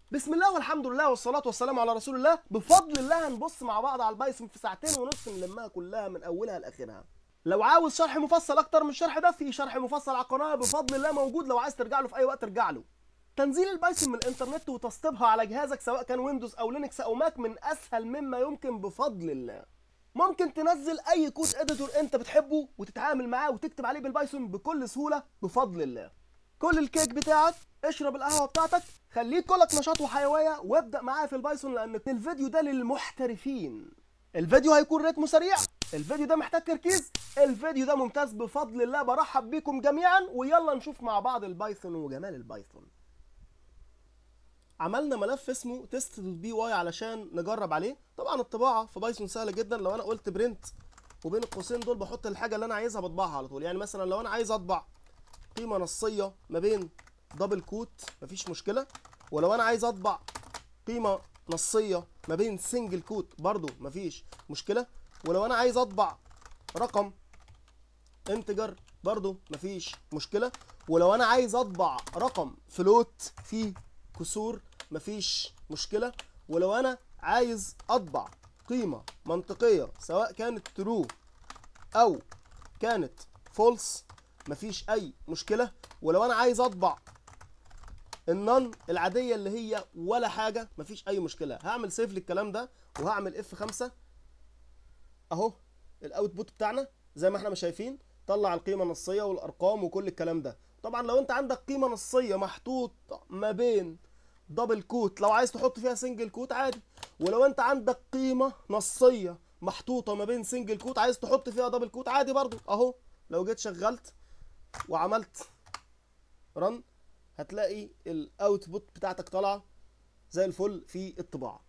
بسم الله والحمد لله والصلاة والسلام على رسول الله بفضل الله هنبص مع بعض على البايثون في ساعتين ونص نلمها كلها من أولها لآخرها لو عاوز شرح مفصل أكتر من الشرح ده في شرح مفصل على القناة بفضل الله موجود لو عايز ترجع له في أي وقت ارجع له تنزيل البايثون من الإنترنت وتسطيبها على جهازك سواء كان ويندوز أو لينكس أو ماك من أسهل مما يمكن بفضل الله ممكن تنزل أي كود إديتور أنت بتحبه وتتعامل معاه وتكتب عليه بالبايثون بكل سهولة بفضل الله كل الكيك بتاعك اشرب القهوه بتاعتك خليك كلك نشاط وحيويه وابدا معايا في البايثون لان الفيديو ده للمحترفين الفيديو هيكون رتمه سريع الفيديو ده محتاج تركيز الفيديو ده ممتاز بفضل الله برحب بيكم جميعا ويلا نشوف مع بعض البايثون وجمال البايثون عملنا ملف اسمه تيست بي واي علشان نجرب عليه طبعا الطباعه في بايثون سهله جدا لو انا قلت برنت وبين القوسين دول بحط الحاجه اللي انا عايزها بطبعها على طول يعني مثلا لو انا عايز اطبع قيمه نصيه ما بين دبل كوت مفيش مشكله ولو انا عايز اطبع قيمه نصيه ما بين سنجل كوت برضو مفيش مشكله ولو انا عايز اطبع رقم انتجر برضو مفيش مشكله ولو انا عايز اطبع رقم فلوت فيه كسور مفيش مشكله ولو انا عايز اطبع قيمه منطقيه سواء كانت ترو او كانت فولس مفيش اي مشكله ولو انا عايز اطبع النون العاديه اللي هي ولا حاجه مفيش اي مشكله هعمل سيف للكلام ده وهعمل اف 5 اهو الاوتبوت بتاعنا زي ما احنا ما شايفين طلع القيمه النصيه والارقام وكل الكلام ده طبعا لو انت عندك قيمه نصيه محطوط ما بين دبل كوت لو عايز تحط فيها سنجل كوت عادي ولو انت عندك قيمه نصيه محطوطه ما بين سنجل كوت عايز تحط فيها دبل كوت عادي برضو اهو لو جيت شغلت وعملت رن هتلاقي الاوتبوت بتاعتك طالعه زي الفل في الطباعه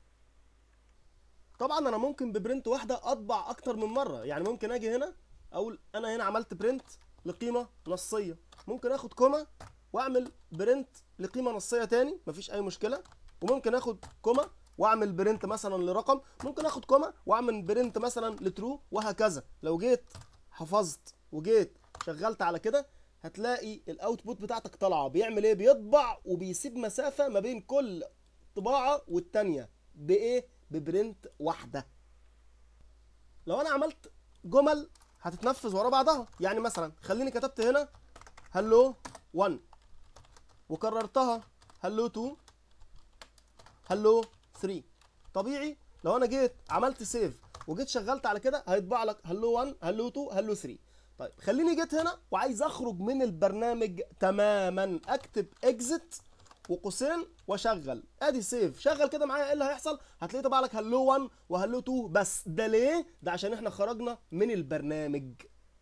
طبعا انا ممكن ببرنت واحده اطبع اكتر من مره يعني ممكن اجي هنا اقول انا هنا عملت برنت لقيمه نصيه ممكن اخد كوما واعمل برنت لقيمه نصيه تاني مفيش اي مشكله وممكن اخد كوما واعمل برنت مثلا لرقم ممكن اخد كوما واعمل برنت مثلا لترو وهكذا لو جيت حفظت وجيت شغلت على كده هتلاقي الاوتبوت بتاعتك طالعه بيعمل ايه بيطبع وبيسيب مسافه ما بين كل طباعه والتانيه بايه ببرنت واحده لو انا عملت جمل هتتنفذ ورا بعضها يعني مثلا خليني كتبت هنا هلو 1 وكررتها هلو 2 هلو 3 طبيعي لو انا جيت عملت سيف وجيت شغلت على كده هيطبع لك هلو 1 هلو 2 هلو 3 طيب خليني جيت هنا وعايز اخرج من البرنامج تماما اكتب اكزit وقوسين واشغل ادي سيف شغل كده معايا ايه اللي هيحصل هتلاقيه طبع لك هلو 1 وهلو 2 بس ده ليه ده عشان احنا خرجنا من البرنامج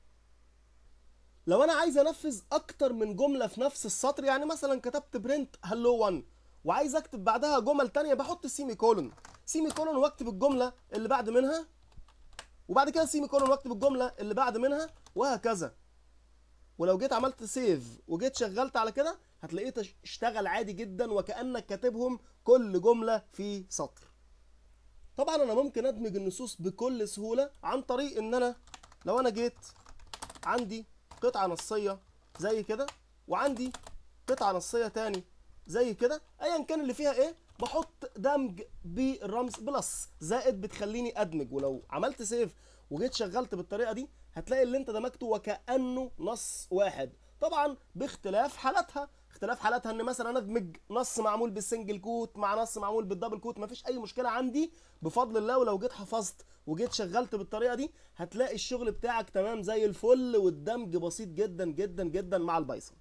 لو انا عايز انفذ اكتر من جمله في نفس السطر يعني مثلا كتبت برنت هلو 1 وعايز اكتب بعدها جمل تانية بحط سيمي كولون سيمي كولون واكتب الجمله اللي بعد منها وبعد كده سيمي كولون واكتب الجمله اللي بعد منها وهكذا ولو جيت عملت سيف وجيت شغلت على كده هتلاقيه اشتغل عادي جدا وكانك كاتبهم كل جمله في سطر طبعا انا ممكن ادمج النصوص بكل سهوله عن طريق ان انا لو انا جيت عندي قطعه نصيه زي كده وعندي قطعه نصيه تاني زي كده ايا كان اللي فيها ايه بحط دمج بالرمز بلس زائد بتخليني ادمج ولو عملت سيف وجيت شغلت بالطريقه دي هتلاقي اللي انت دمجته وكانه نص واحد طبعا باختلاف حالاتها اختلاف حالاتها ان مثلا ادمج نص معمول بالسنجل كوت مع نص معمول بالدبل كوت مفيش اي مشكله عندي بفضل الله ولو جيت حفظت وجيت شغلت بالطريقه دي هتلاقي الشغل بتاعك تمام زي الفل والدمج بسيط جدا جدا جدا مع البايثون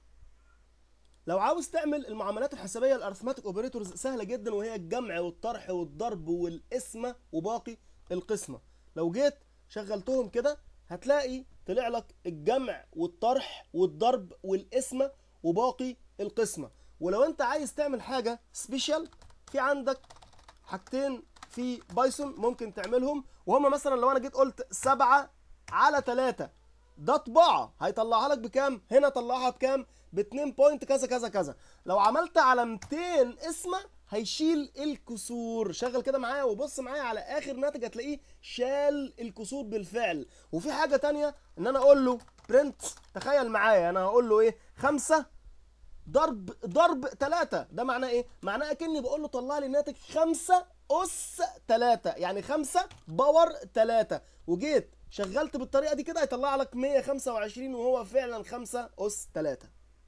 لو عاوز تعمل المعاملات الحسابيه الارثماتيك اوبريتورز سهله جدا وهي الجمع والطرح والضرب والقسمه وباقي القسمه لو جيت شغلتهم كده هتلاقي طلع لك الجمع والطرح والضرب والقسمه وباقي القسمه ولو انت عايز تعمل حاجه سبيشال في عندك حاجتين في بايثون ممكن تعملهم وهما مثلا لو انا جيت قلت سبعة على تلاتة ده طباعة هيطلعها لك بكام هنا طلعها بكام ب 2 بوينت كذا كذا كذا لو عملت على 200 اسمه هيشيل الكسور شغل كده معايا وبص معايا على اخر ناتج هتلاقيه شال الكسور بالفعل وفي حاجه تانية ان انا اقول له برنت تخيل معايا انا هقول له ايه خمسة ضرب ضرب 3 ده معناه ايه معناه اكني بقول له طلع لي ناتج 5 اس 3 يعني 5 باور 3 وجيت شغلت بالطريقه دي كده هيطلع لك 125 وهو فعلا 5 اس 3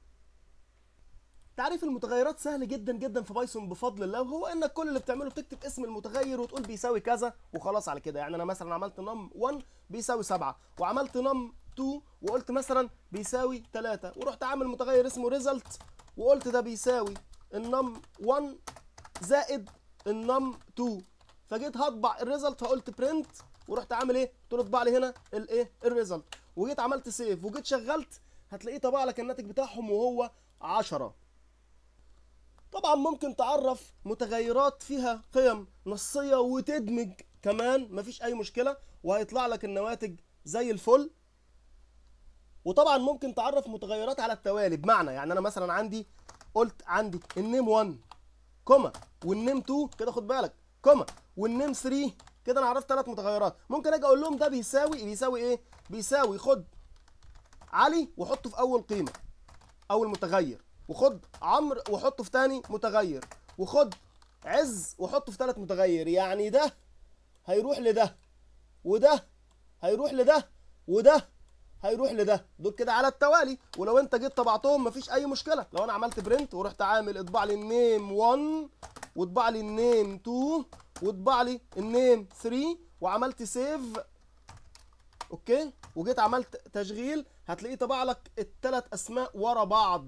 تعريف المتغيرات سهل جدا جدا في بايثون بفضل الله وهو انك كل اللي بتعمله بتكتب اسم المتغير وتقول بيساوي كذا وخلاص على كده يعني انا مثلا عملت نم 1 بيساوي 7 وعملت نم 2 وقلت مثلا بيساوي 3 ورحت عامل متغير اسمه ريزلت وقلت ده بيساوي النم 1 زائد النم 2 فجيت هطبع الريزلت فقلت برنت ورحت عامل ايه؟ قلت له اطبع لي هنا الايه؟ الريزلت وجيت عملت سيف وجيت شغلت هتلاقيه طبع لك الناتج بتاعهم وهو 10 طبعا ممكن تعرف متغيرات فيها قيم نصية وتدمج كمان مفيش أي مشكلة وهيطلع لك النواتج زي الفل وطبعا ممكن تعرف متغيرات على التوالي بمعنى يعني أنا مثلا عندي قلت عندي النيم 1 كوما والنيم 2 كده خد بالك كوما والنيم 3 كده انا عرفت ثلاث متغيرات ممكن اجي اقول لهم ده بيساوي بيساوي ايه بيساوي خد علي وحطه في اول قيمه اول متغير وخد عمرو وحطه في تاني متغير وخد عز وحطه في ثالث متغير يعني ده هيروح لده وده هيروح لده وده هيروح لده دول كده على التوالي ولو انت جيت طبعتهم مفيش اي مشكله لو انا عملت برنت ورحت عامل اطبع لي النيم 1 واطبع لي النيم 2 واطبع لي النيم 3 وعملت سيف اوكي وجيت عملت تشغيل هتلاقيه طبع لك الثلاث اسماء ورا بعض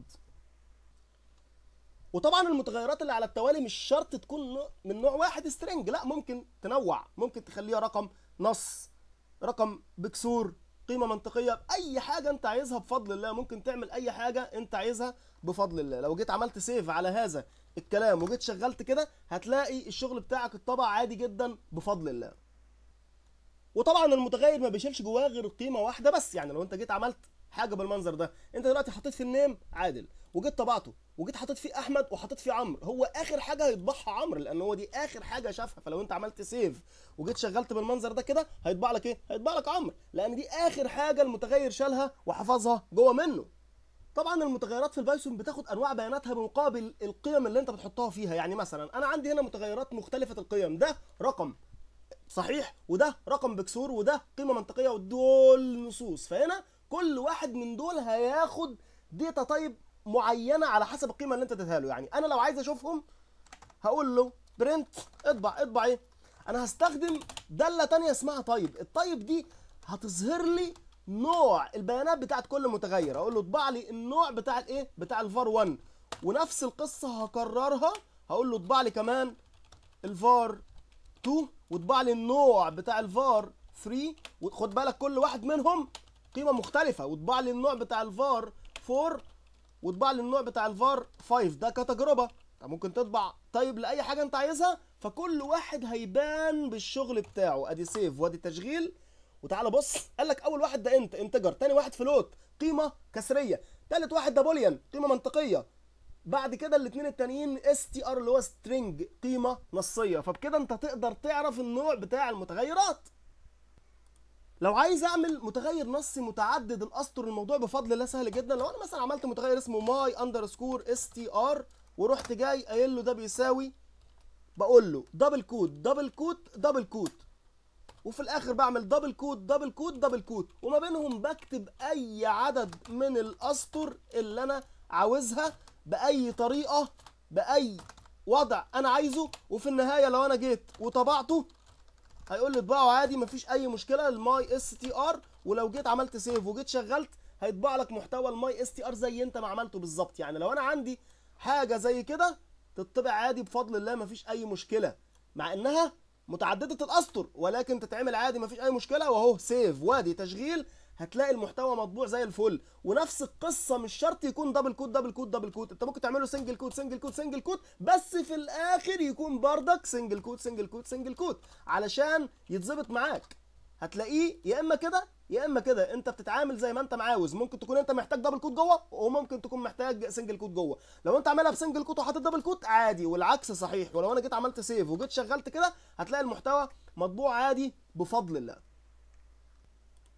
وطبعا المتغيرات اللي على التوالي مش شرط تكون نوع- من نوع واحد سترينج لا ممكن تنوع ممكن تخليها رقم نص رقم بكسور قيمة منطقية أي حاجة أنت عايزها بفضل الله ممكن تعمل أي حاجة أنت عايزها بفضل الله لو جيت عملت سيف على هذا الكلام وجيت شغلت كده هتلاقي الشغل بتاعك اتطبع عادي جدا بفضل الله وطبعا المتغير ما بيشيلش جواه غير قيمه واحده بس يعني لو انت جيت عملت حاجه بالمنظر ده انت دلوقتي حطيت في النيم عادل وجيت طبعته وجيت حطيت فيه احمد وحطيت فيه عمرو هو اخر حاجه هيطبعها عمرو لان هو دي اخر حاجه شافها فلو انت عملت سيف وجيت شغلت بالمنظر ده كده هيطبع لك ايه هيطبع لك عمرو لان دي اخر حاجه المتغير شالها وحفظها جوه منه طبعا المتغيرات في البايثون بتاخد انواع بياناتها بمقابل القيم اللي انت بتحطها فيها يعني مثلا انا عندي هنا متغيرات مختلفه القيم ده رقم صحيح وده رقم بكسور وده قيمه منطقيه ودول نصوص فهنا كل واحد من دول هياخد داتا تايب معينه على حسب القيمه اللي انت اديتها له يعني انا لو عايز اشوفهم هقول له برنت اطبع اطبع ايه انا هستخدم داله تانية اسمها طيب الطيب دي هتظهر لي نوع البيانات بتاعت كل متغير اقول له اطبع لي النوع بتاع الايه بتاع الفار 1 ونفس القصه هكررها هقول له اطبع لي كمان الفار 2 واطبع لي النوع بتاع الفار 3 وخد بالك كل واحد منهم قيمه مختلفه واطبع لي النوع بتاع الفار 4 واطبع لي النوع بتاع الفار 5 ده كتجربه انت ممكن تطبع طيب لاي حاجه انت عايزها فكل واحد هيبان بالشغل بتاعه ادي سيف وادي تشغيل وتعالى بص قال لك اول واحد ده انت انتجر تاني واحد فلوت قيمه كسريه تالت واحد ده بوليان قيمه منطقيه بعد كده الاثنين التانيين اس تي ار اللي هو سترينج قيمه نصيه فبكده انت تقدر تعرف النوع بتاع المتغيرات لو عايز اعمل متغير نصي متعدد الاسطر الموضوع بفضل الله سهل جدا لو انا مثلا عملت متغير اسمه ماي اندرسكور اس تي ار ورحت جاي قايل له ده بيساوي بقول له دبل كود دبل كود دبل كود وفي الاخر بعمل دبل كود دبل كود دبل كود وما بينهم بكتب اي عدد من الاسطر اللي انا عاوزها باي طريقه باي وضع انا عايزه وفي النهايه لو انا جيت وطبعته هيقول لي اطبعه عادي مفيش اي مشكله الماي اس تي ار ولو جيت عملت سيف وجيت شغلت هيطبع لك محتوى الماي اس تي ار زي انت ما عملته بالظبط يعني لو انا عندي حاجه زي كده تطبع عادي بفضل الله مفيش اي مشكله مع انها متعدده الاسطر ولكن تتعمل عادي مفيش اي مشكله واهو سيف وادي تشغيل هتلاقي المحتوى مطبوع زي الفل ونفس القصه مش شرط يكون دبل كود دبل كود دبل كود انت ممكن تعمله سنجل كود سنجل كود سنجل كود بس في الاخر يكون بردك سنجل كود سنجل كود سنجل كود علشان يتظبط معاك هتلاقيه يا اما كده يا اما كده انت بتتعامل زي ما انت عاوز ممكن تكون انت محتاج دبل كود جوه وممكن تكون محتاج سنجل كود جوه لو انت عاملها بسنجل كود وحاطط دبل كود عادي والعكس صحيح ولو انا جيت عملت سيف وجيت شغلت كده هتلاقي المحتوى مطبوع عادي بفضل الله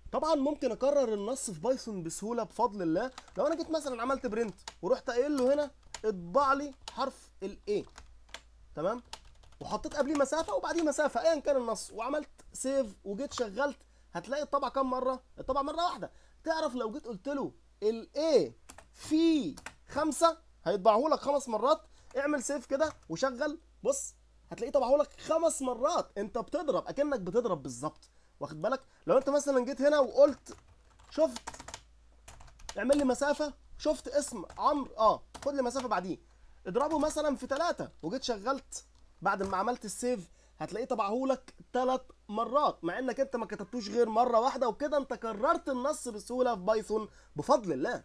طبعا ممكن اكرر النص في بايثون بسهوله بفضل الله لو انا جيت مثلا عملت برنت ورحت قايل له هنا اطبع لي حرف الاي تمام وحطيت قبليه مسافه وبعديه مسافه ايا كان النص وعملت سيف وجيت شغلت هتلاقي الطبع كام مره الطبع مره واحده تعرف لو جيت قلت له الاي في خمسة هيطبعه لك خمس مرات اعمل سيف كده وشغل بص هتلاقيه طبعه لك خمس مرات انت بتضرب اكنك بتضرب بالظبط واخد بالك لو انت مثلا جيت هنا وقلت شفت اعمل لي مسافه شفت اسم عمرو اه خد لي مسافه بعديه اضربه مثلا في ثلاثة وجيت شغلت بعد ما عملت السيف هتلاقيه طبعه لك ثلاث مرات مع انك انت ما كتبتوش غير مره واحده وكده انت كررت النص بسهوله في بايثون بفضل الله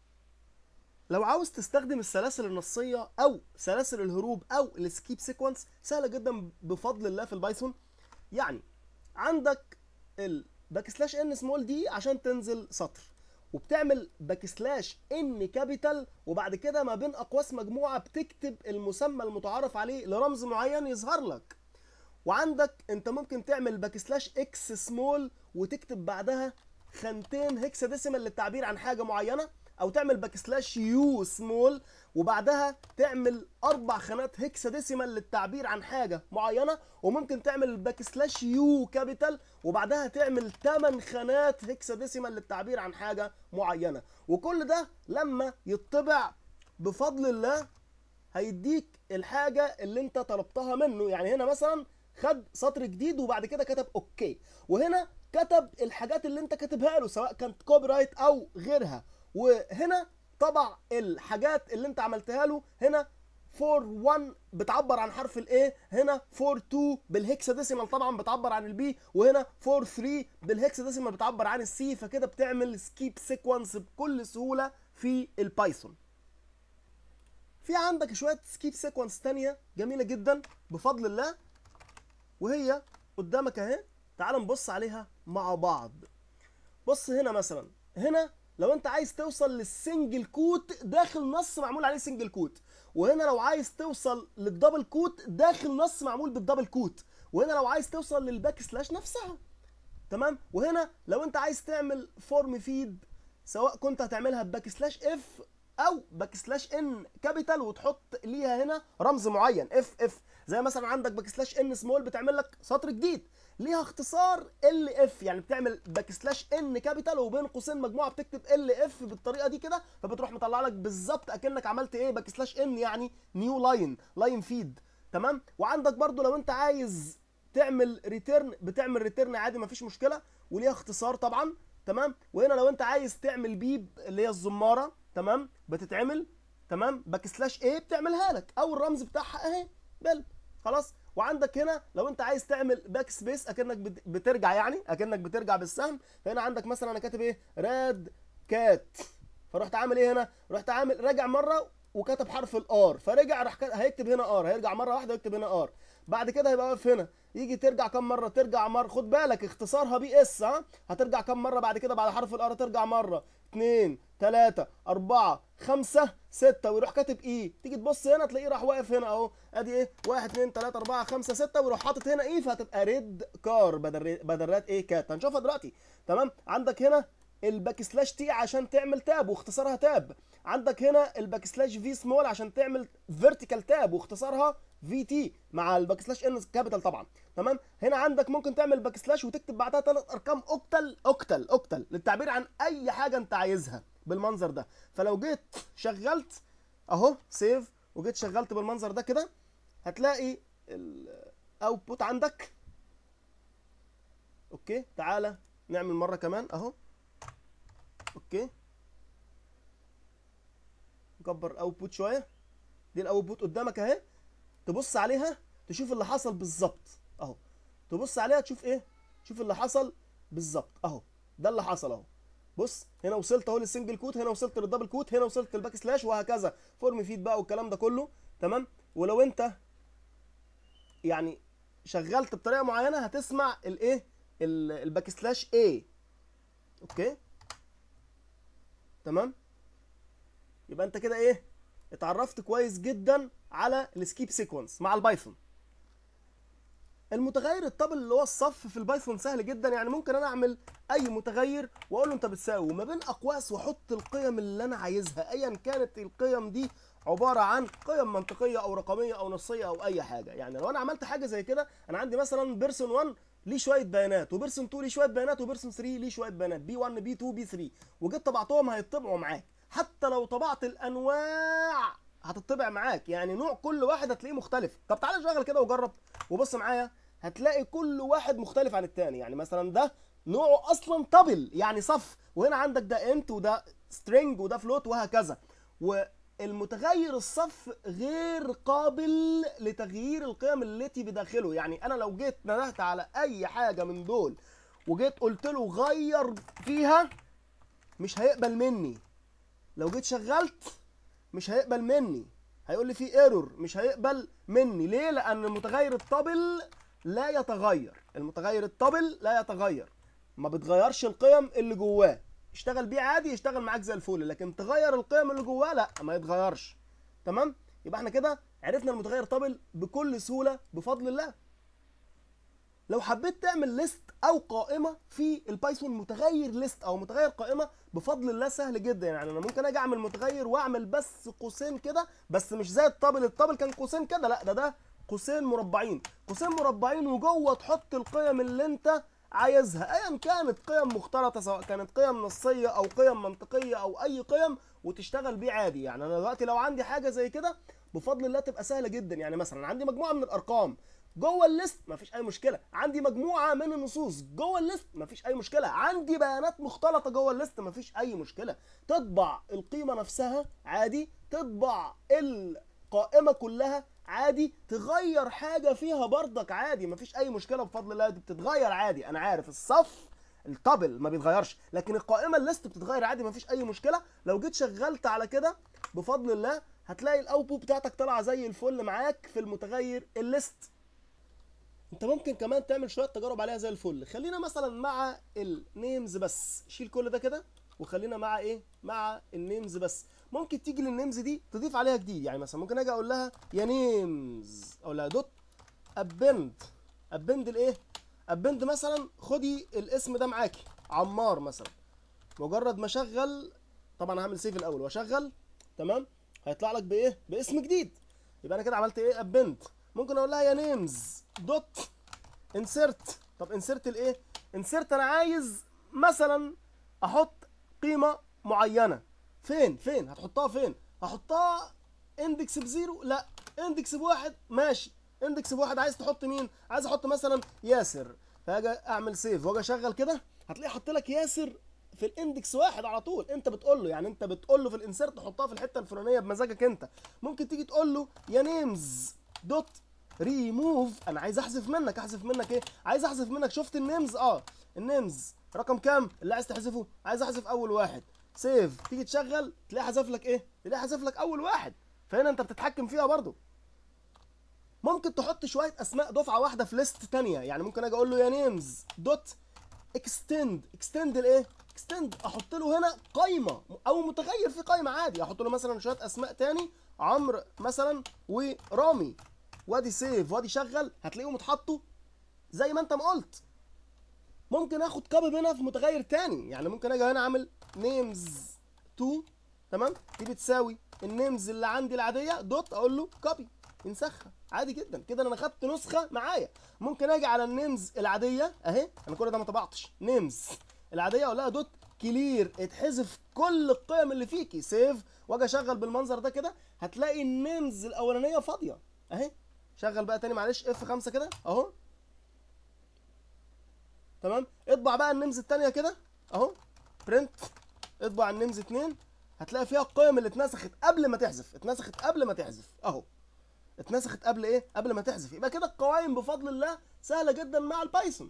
لو عاوز تستخدم السلاسل النصيه او سلاسل الهروب او السكيب سيكونس سهله جدا بفضل الله في البايثون يعني عندك الباك سلاش ان سمول دي عشان تنزل سطر وبتعمل باك سلاش ان كابيتال وبعد كده ما بين اقواس مجموعه بتكتب المسمى المتعارف عليه لرمز معين يظهر لك وعندك انت ممكن تعمل باك سلاش اكس سمول وتكتب بعدها خانتين هيكسا ديسيمال للتعبير عن حاجه معينه او تعمل باك سلاش يو سمول وبعدها تعمل اربع خانات هيكسا ديسيمال للتعبير عن حاجه معينه وممكن تعمل باك سلاش يو كابيتال وبعدها تعمل 8 خانات هيكسا ديسيمال للتعبير عن حاجه معينه وكل ده لما يطبع بفضل الله هيديك الحاجه اللي انت طلبتها منه يعني هنا مثلا خد سطر جديد وبعد كده كتب اوكي وهنا كتب الحاجات اللي انت كاتبها له سواء كانت كوبي رايت او غيرها وهنا طبع الحاجات اللي انت عملتها له هنا 41 بتعبر عن حرف الاي هنا 42 بالهكسا ديسيمال طبعا بتعبر عن البي وهنا 43 بالهكسا ديسيمال بتعبر عن السي فكده بتعمل سكيب سيكونس بكل سهوله في البايثون في عندك شويه سكيب سيكونس تانية جميله جدا بفضل الله وهي قدامك اهي تعال نبص عليها مع بعض بص هنا مثلا هنا لو انت عايز توصل للسنجل كوت داخل نص معمول عليه سنجل كوت وهنا لو عايز توصل للدبل كوت داخل نص معمول بالدبل كوت وهنا لو عايز توصل للباك سلاش نفسها تمام وهنا لو انت عايز تعمل فورم فيد سواء كنت هتعملها بباك سلاش اف او باك سلاش ان كابيتال وتحط ليها هنا رمز معين اف اف زي مثلا عندك باك سلاش ان سمول بتعمل لك سطر جديد ليها اختصار ال اف يعني بتعمل باك سلاش ان كابيتال وبين قوسين مجموعه بتكتب ال اف بالطريقه دي كده فبتروح مطلع لك بالظبط اكنك عملت ايه باك سلاش ان يعني نيو لاين لاين فيد تمام وعندك برضو لو انت عايز تعمل ريتيرن بتعمل ريتيرن عادي مفيش مشكله وليها اختصار طبعا تمام وهنا لو انت عايز تعمل بيب اللي هي الزماره تمام بتتعمل تمام باك سلاش ايه بتعملها لك او الرمز بتاعها اهي بل خلاص وعندك هنا لو انت عايز تعمل باك سبيس اكنك بترجع يعني اكنك بترجع بالسهم فهنا عندك مثلا انا كاتب ايه راد كات فرحت عامل ايه هنا رحت عامل راجع مره وكتب حرف الار فرجع راح هيكتب هنا ار هيرجع مره واحده ويكتب هنا ار بعد كده هيبقى واقف هنا يجي ترجع كم مره ترجع مره خد بالك اختصارها بي اس ها هترجع كم مره بعد كده بعد حرف الار ترجع مره اتنين تلاتة أربعة خمسة ستة ويروح كاتب إيه تيجي تبص هنا تلاقيه راح واقف هنا أهو أدي إيه واحد اتنين تلاتة أربعة خمسة ستة ويروح حاطط هنا إيه فهتبقى ريد كار بدل بدل راد إيه كات هنشوفها دلوقتي تمام عندك هنا الباك سلاش تي عشان تعمل تاب واختصارها تاب عندك هنا الباك سلاش في سمول عشان تعمل فيرتيكال تاب واختصارها في تي مع الباك سلاش ان كابيتال طبعا تمام هنا عندك ممكن تعمل باك سلاش وتكتب بعدها ثلاث ارقام اوكتل اوكتل اوكتل للتعبير عن اي حاجه انت عايزها بالمنظر ده فلو جيت شغلت اهو سيف وجيت شغلت بالمنظر ده كده هتلاقي الاوتبوت عندك اوكي تعالى نعمل مره كمان اهو اوكي نكبر اوتبوت شويه دي الاوتبوت قدامك اهي تبص عليها تشوف اللي حصل بالظبط اهو تبص عليها تشوف ايه شوف اللي حصل بالظبط اهو ده اللي حصل اهو بص هنا وصلت اهو للسنجل كوت هنا وصلت للدبل كوت هنا وصلت للباك سلاش وهكذا فورم فيد بقى والكلام ده كله تمام ولو انت يعني شغلت بطريقه معينه هتسمع الايه الباك سلاش ايه اوكي تمام يبقى انت كده ايه اتعرفت كويس جدا على السكيب سيكونس مع البايثون المتغير الطابل اللي هو الصف في البايثون سهل جدا يعني ممكن انا اعمل اي متغير واقول له انت بتساوي ما بين اقواس واحط القيم اللي انا عايزها ايا كانت القيم دي عباره عن قيم منطقيه او رقميه او نصيه او اي حاجه يعني لو انا عملت حاجه زي كده انا عندي مثلا بيرسون 1 ليه شويه بيانات وبيرسون 2 ليه شويه بيانات وبيرسون 3 ليه شويه بيانات بي 1 بي 2 بي 3 وجيت طبعتهم هيطبعوا معاك حتى لو طبعت الانواع هتطبع معاك يعني نوع كل واحد هتلاقيه مختلف طب تعالى شغل كده وجرب وبص معايا هتلاقي كل واحد مختلف عن التاني يعني مثلا ده نوعه اصلا طبل يعني صف وهنا عندك ده انت وده سترينج وده فلوت وهكذا والمتغير الصف غير قابل لتغيير القيم التي بداخله يعني انا لو جيت ندهت على اي حاجه من دول وجيت قلت له غير فيها مش هيقبل مني لو جيت شغلت مش هيقبل مني هيقول لي في ايرور مش هيقبل مني ليه لان المتغير الطبل لا يتغير المتغير الطبل لا يتغير ما بتغيرش القيم اللي جواه اشتغل بيه عادي يشتغل معاك زي الفل لكن تغير القيم اللي جواه لا ما يتغيرش تمام يبقى احنا كده عرفنا المتغير طبل بكل سهوله بفضل الله لو حبيت تعمل ليست او قائمه في البايثون متغير ليست او متغير قائمه بفضل الله سهل جدا يعني انا ممكن اجي اعمل متغير واعمل بس قوسين كده بس مش زي الطابل الطابل كان قوسين كده لا ده ده قوسين مربعين قوسين مربعين وجوه تحط القيم اللي انت عايزها ايا كانت قيم مختلطه سواء كانت قيم نصيه او قيم منطقيه او اي قيم وتشتغل بيه عادي يعني انا دلوقتي لو عندي حاجه زي كده بفضل الله تبقى سهله جدا يعني مثلا عندي مجموعه من الارقام جوه الليست مفيش اي مشكله عندي مجموعه من النصوص جوه الليست مفيش اي مشكله عندي بيانات مختلطه جوه الليست مفيش اي مشكله تطبع القيمه نفسها عادي تطبع القائمه كلها عادي تغير حاجه فيها برضك عادي مفيش اي مشكله بفضل الله دي بتتغير عادي انا عارف الصف الطبل ما بيتغيرش لكن القائمه الليست بتتغير عادي مفيش اي مشكله لو جيت شغلت على كده بفضل الله هتلاقي الاوتبوت بتاعتك طالعه زي الفل معاك في المتغير الليست انت ممكن كمان تعمل شويه تجارب عليها زي الفل خلينا مثلا مع النيمز بس شيل كل ده كده وخلينا مع ايه مع النيمز بس ممكن تيجي للنيمز دي تضيف عليها جديد يعني مثلا ممكن اجي اقول لها يا نيمز اقول لها دوت ابند ابند الايه ابند مثلا خدي الاسم ده معاكي عمار مثلا مجرد ما اشغل طبعا هعمل سيف الاول واشغل تمام هيطلع لك بايه باسم جديد يبقى انا كده عملت ايه ابند ممكن اقول لها يا نيمز دوت انسرت طب انسرت الايه انسرت انا عايز مثلا احط قيمه معينه فين فين هتحطها فين هحطها اندكس بزيرو لا اندكس بواحد ماشي اندكس بواحد عايز تحط مين عايز احط مثلا ياسر فاجي اعمل سيف واجي اشغل كده هتلاقيه حط لك ياسر في الاندكس واحد على طول انت بتقول له يعني انت بتقول له في الانسرت تحطها في الحته الفلانيه بمزاجك انت ممكن تيجي تقول له يا نيمز دوت ريموف انا عايز احذف منك احذف منك ايه عايز احذف منك شفت النيمز اه النيمز رقم كام اللي عايز تحذفه عايز احذف اول واحد سيف تيجي تشغل تلاقي حذف لك ايه تلاقي حذف لك اول واحد فهنا انت بتتحكم فيها برضو ممكن تحط شويه اسماء دفعه واحده في ليست تانية يعني ممكن اجي اقول له يا نيمز دوت اكستند اكستند الايه اكستند احط له هنا قايمه او متغير في قايمه عادي احط له مثلا شويه اسماء تاني عمرو مثلا ورامي وادي سيف وادي شغل هتلاقيهم اتحطوا زي ما انت ما قلت ممكن اخد كابي هنا في متغير تاني يعني ممكن اجي هنا اعمل نيمز 2 تمام دي بتساوي النيمز اللي عندي العاديه دوت اقول له كوبي ينسخها عادي جدا كده انا خدت نسخه معايا ممكن اجي على النيمز العاديه اهي انا كل ده ما طبعتش نيمز العاديه اقول لها دوت كلير اتحذف كل القيم اللي فيكي سيف واجي اشغل بالمنظر ده كده هتلاقي النيمز الاولانيه فاضيه اهي شغل بقى تاني معلش اف 5 كده اهو تمام اطبع بقى النمز التانية كده اهو برنت اطبع النمز 2 هتلاقي فيها القيم اللي اتنسخت قبل ما تحذف اتنسخت قبل ما تحذف اهو اتنسخت قبل ايه قبل ما تحذف يبقى كده القوائم بفضل الله سهله جدا مع البايثون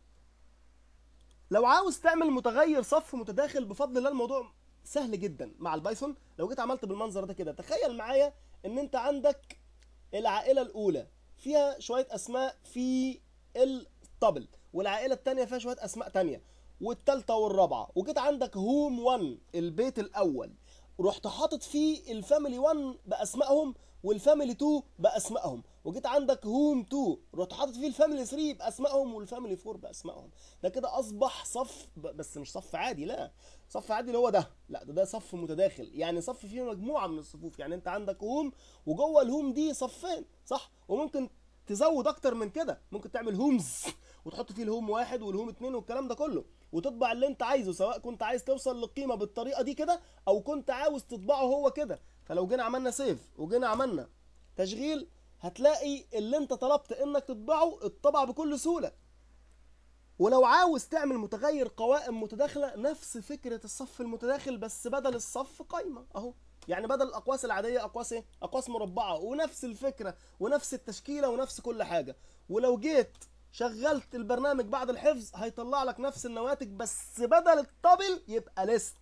لو عاوز تعمل متغير صف متداخل بفضل الله الموضوع سهل جدا مع البايثون لو جيت عملت بالمنظر ده كده تخيل معايا ان انت عندك العائله الاولى فيها شويه اسماء في الطبل والعائله الثانيه فيها شويه اسماء تانية والثالثه والرابعه وجيت عندك هوم 1 البيت الاول رحت حاطط فيه الفاميلي 1 باسمائهم والفاميلي 2 باسمائهم وجيت عندك هوم 2 رحت حاطط فيه الفاميلي 3 باسمائهم والفاميلي 4 باسمائهم ده كده اصبح صف ب- بس مش صف عادي لا صف عادي اللي هو ده لا ده ده صف متداخل يعني صف فيه مجموعه من الصفوف يعني انت عندك هوم وجوه الهوم دي صفين صح وممكن تزود اكتر من كده ممكن تعمل هومز وتحط فيه الهوم واحد والهوم اتنين والكلام ده كله وتطبع اللي انت عايزه سواء كنت عايز توصل للقيمه بالطريقه دي كده او كنت عاوز تطبعه هو كده فلو جينا عملنا سيف وجينا عملنا تشغيل هتلاقي اللي انت طلبت انك تطبعه اتطبع بكل سهوله ولو عاوز تعمل متغير قوائم متداخله نفس فكره الصف المتداخل بس بدل الصف قايمه اهو يعني بدل الاقواس العاديه اقواس ايه اقواس مربعه ونفس الفكره ونفس التشكيله ونفس كل حاجه ولو جيت شغلت البرنامج بعد الحفظ هيطلع لك نفس النواتج بس بدل الطبل يبقى ليست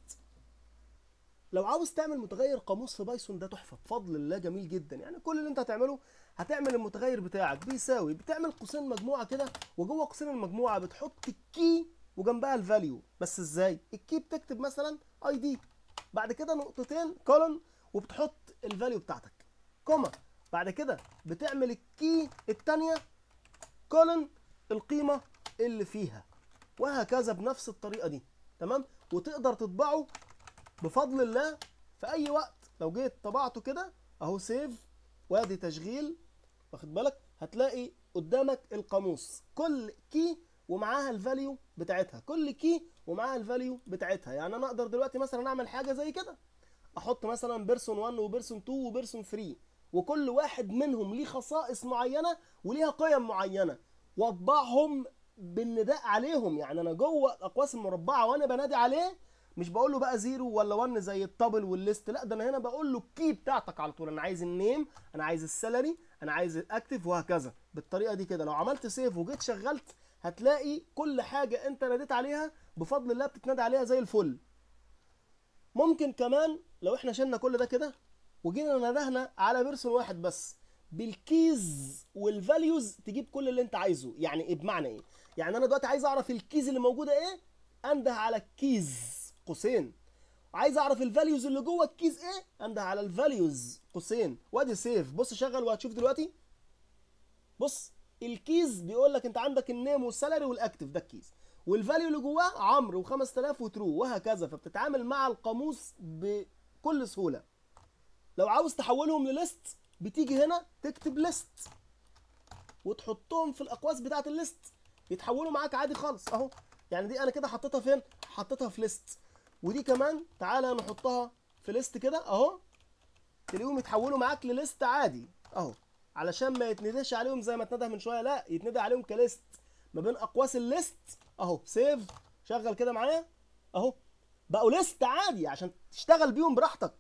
لو عاوز تعمل متغير قاموس في بايثون ده تحفه بفضل الله جميل جدا يعني كل اللي انت هتعمله هتعمل المتغير بتاعك بيساوي بتعمل قوسين مجموعه كده وجوه قوسين المجموعه بتحط الكي وجنبها الفاليو بس ازاي الكي بتكتب مثلا اي دي بعد كده نقطتين كولون وبتحط الفاليو بتاعتك كوما بعد كده بتعمل الكي الثانيه كولن القيمة اللي فيها وهكذا بنفس الطريقة دي تمام وتقدر تطبعه بفضل الله في أي وقت لو جيت طبعته كده أهو سيف وادي تشغيل واخد بالك هتلاقي قدامك القاموس كل كي ومعاها الفاليو بتاعتها كل كي ومعاها الفاليو بتاعتها يعني انا اقدر دلوقتي مثلا اعمل حاجه زي كده احط مثلا بيرسون 1 وبيرسون 2 وبيرسون 3 وكل واحد منهم ليه خصائص معينه وليها قيم معينه واطبعهم بالنداء عليهم يعني انا جوه الاقواس المربعه وانا بنادي عليه مش بقول له بقى زيرو ولا 1 زي التابل والليست لا ده انا هنا بقول له الكي بتاعتك على طول انا عايز النيم انا عايز السالري انا عايز الاكتف وهكذا بالطريقه دي كده لو عملت سيف وجيت شغلت هتلاقي كل حاجه انت ناديت عليها بفضل الله بتتنادى عليها زي الفل ممكن كمان لو احنا شلنا كل ده كده وجينا ندهنا على بيرسون واحد بس بالكيز والفاليوز تجيب كل اللي انت عايزه يعني ايه بمعنى ايه يعني انا دلوقتي عايز اعرف الكيز اللي موجوده ايه انده على الكيز قوسين عايز اعرف الفاليوز اللي جوه الكيز ايه انده على الفاليوز قوسين وادي سيف بص شغل وهتشوف دلوقتي بص الكيز بيقول لك انت عندك النيم والسالري والاكتف ده الكيز والفاليو اللي جواه عمرو و5000 وترو وهكذا فبتتعامل مع القاموس بكل سهوله لو عاوز تحولهم لليست بتيجي هنا تكتب ليست وتحطهم في الاقواس بتاعه الليست يتحولوا معاك عادي خالص اهو يعني دي انا كده حطيتها فين حطيتها في ليست ودي كمان تعالى نحطها في ليست كده اهو تلاقيهم يتحولوا معاك لليست عادي اهو علشان ما يتندهش عليهم زي ما اتنده من شويه لا يتندى عليهم كليست ما بين اقواس الليست اهو سيف شغل كده معايا اهو بقوا ليست عادي عشان تشتغل بيهم براحتك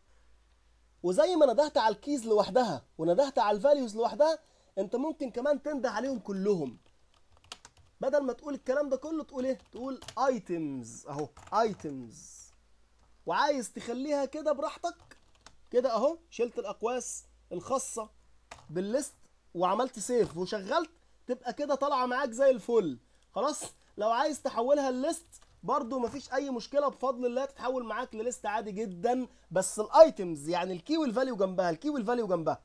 وزي ما ندهت على الكيز لوحدها وندهت على الفاليوز لوحدها انت ممكن كمان تنده عليهم كلهم بدل ما تقول الكلام ده كله تقول ايه تقول ايتمز اهو ايتمز وعايز تخليها كده براحتك كده اهو شلت الاقواس الخاصه بالليست وعملت سيف وشغلت تبقى كده طالعه معاك زي الفل خلاص لو عايز تحولها الليست برضو مفيش اي مشكله بفضل الله تتحول معاك لليست عادي جدا بس الايتمز يعني الكي والفاليو جنبها الكي والفاليو جنبها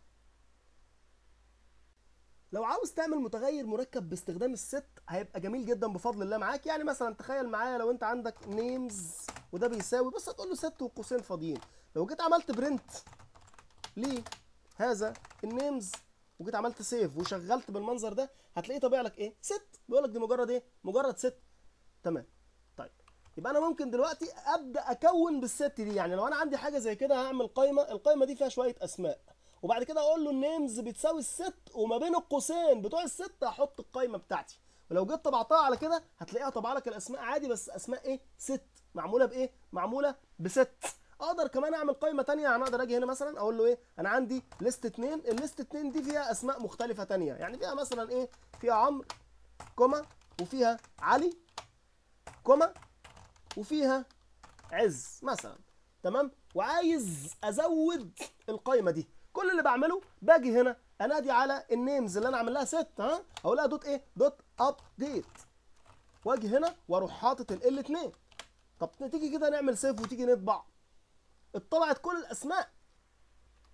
لو عاوز تعمل متغير مركب باستخدام الست هيبقى جميل جدا بفضل الله معاك يعني مثلا تخيل معايا لو انت عندك نيمز وده بيساوي بس هتقول له ست وقوسين فاضيين لو جيت عملت برنت ليه هذا النيمز وجيت عملت سيف وشغلت بالمنظر ده هتلاقيه طابع لك ايه ست بيقول لك دي مجرد ايه مجرد ست تمام طيب يبقى انا ممكن دلوقتي ابدا اكون بالست دي يعني لو انا عندي حاجه زي كده هعمل قائمه القائمه دي فيها شويه اسماء وبعد كده اقول له النيمز بتساوي الست وما بين القوسين بتوع الست هحط القائمه بتاعتي ولو جيت طبعتها على كده هتلاقيها طبع لك الاسماء عادي بس اسماء ايه ست معموله بايه معموله بست اقدر كمان اعمل قائمه تانية يعني اقدر اجي هنا مثلا اقول له ايه انا عندي ليست 2 الليست 2 دي فيها اسماء مختلفه تانية يعني فيها مثلا ايه فيها عمرو كوما وفيها علي كوما وفيها عز مثلا تمام وعايز ازود القائمه دي كل اللي بعمله باجي هنا انادي على النيمز اللي انا عامل لها ست ها اقول لها دوت ايه دوت ابديت واجي هنا واروح حاطط ال 2 طب تيجي كده نعمل سيف وتيجي نطبع اتطبعت كل الاسماء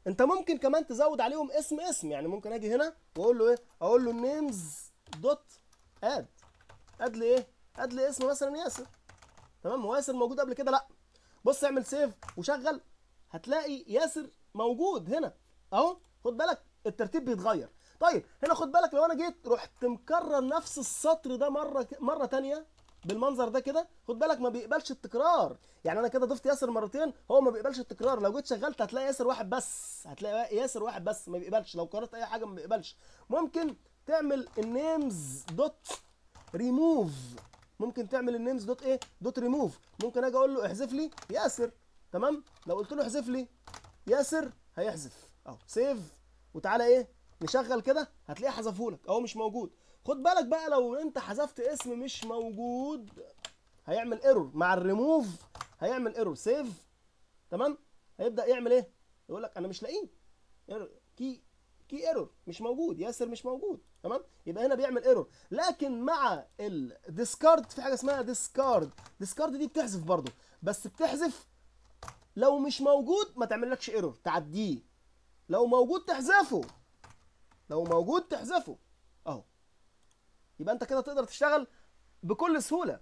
انت ممكن كمان تزود عليهم اسم اسم يعني ممكن اجي هنا واقول له ايه اقول له نيمز دوت اد اد لي ايه اد لي اسم مثلا ياسر تمام هو ياسر موجود قبل كده لا بص اعمل سيف وشغل هتلاقي ياسر موجود هنا اهو خد بالك الترتيب بيتغير طيب هنا خد بالك لو انا جيت رحت مكرر نفس السطر ده مره مره تانية بالمنظر ده كده خد بالك ما بيقبلش التكرار يعني انا كده ضفت ياسر مرتين هو ما بيقبلش التكرار لو جيت شغلت هتلاقي ياسر واحد بس هتلاقي ياسر واحد بس ما بيقبلش لو قررت اي حاجه ما بيقبلش ممكن تعمل النيمز دوت ريموف ممكن تعمل النيمز دوت ايه دوت ريموف ممكن اجي اقول له احذف لي ياسر تمام لو قلت له احذف لي ياسر هيحذف اهو سيف وتعالى ايه نشغل كده هتلاقيه حذفهولك اهو مش موجود خد بالك بقى لو انت حذفت اسم مش موجود هيعمل ايرور مع الريموف هيعمل ايرور سيف تمام هيبدا يعمل ايه يقول لك انا مش لاقيه كي كي ايرور مش موجود ياسر مش موجود تمام يبقى هنا بيعمل ايرور لكن مع الديسكارد في حاجه اسمها ديسكارد ديسكارد دي بتحذف برضه بس بتحذف لو مش موجود ما تعملكش ايرور تعديه لو موجود تحذفه لو موجود تحذفه اهو يبقى انت كده تقدر تشتغل بكل سهوله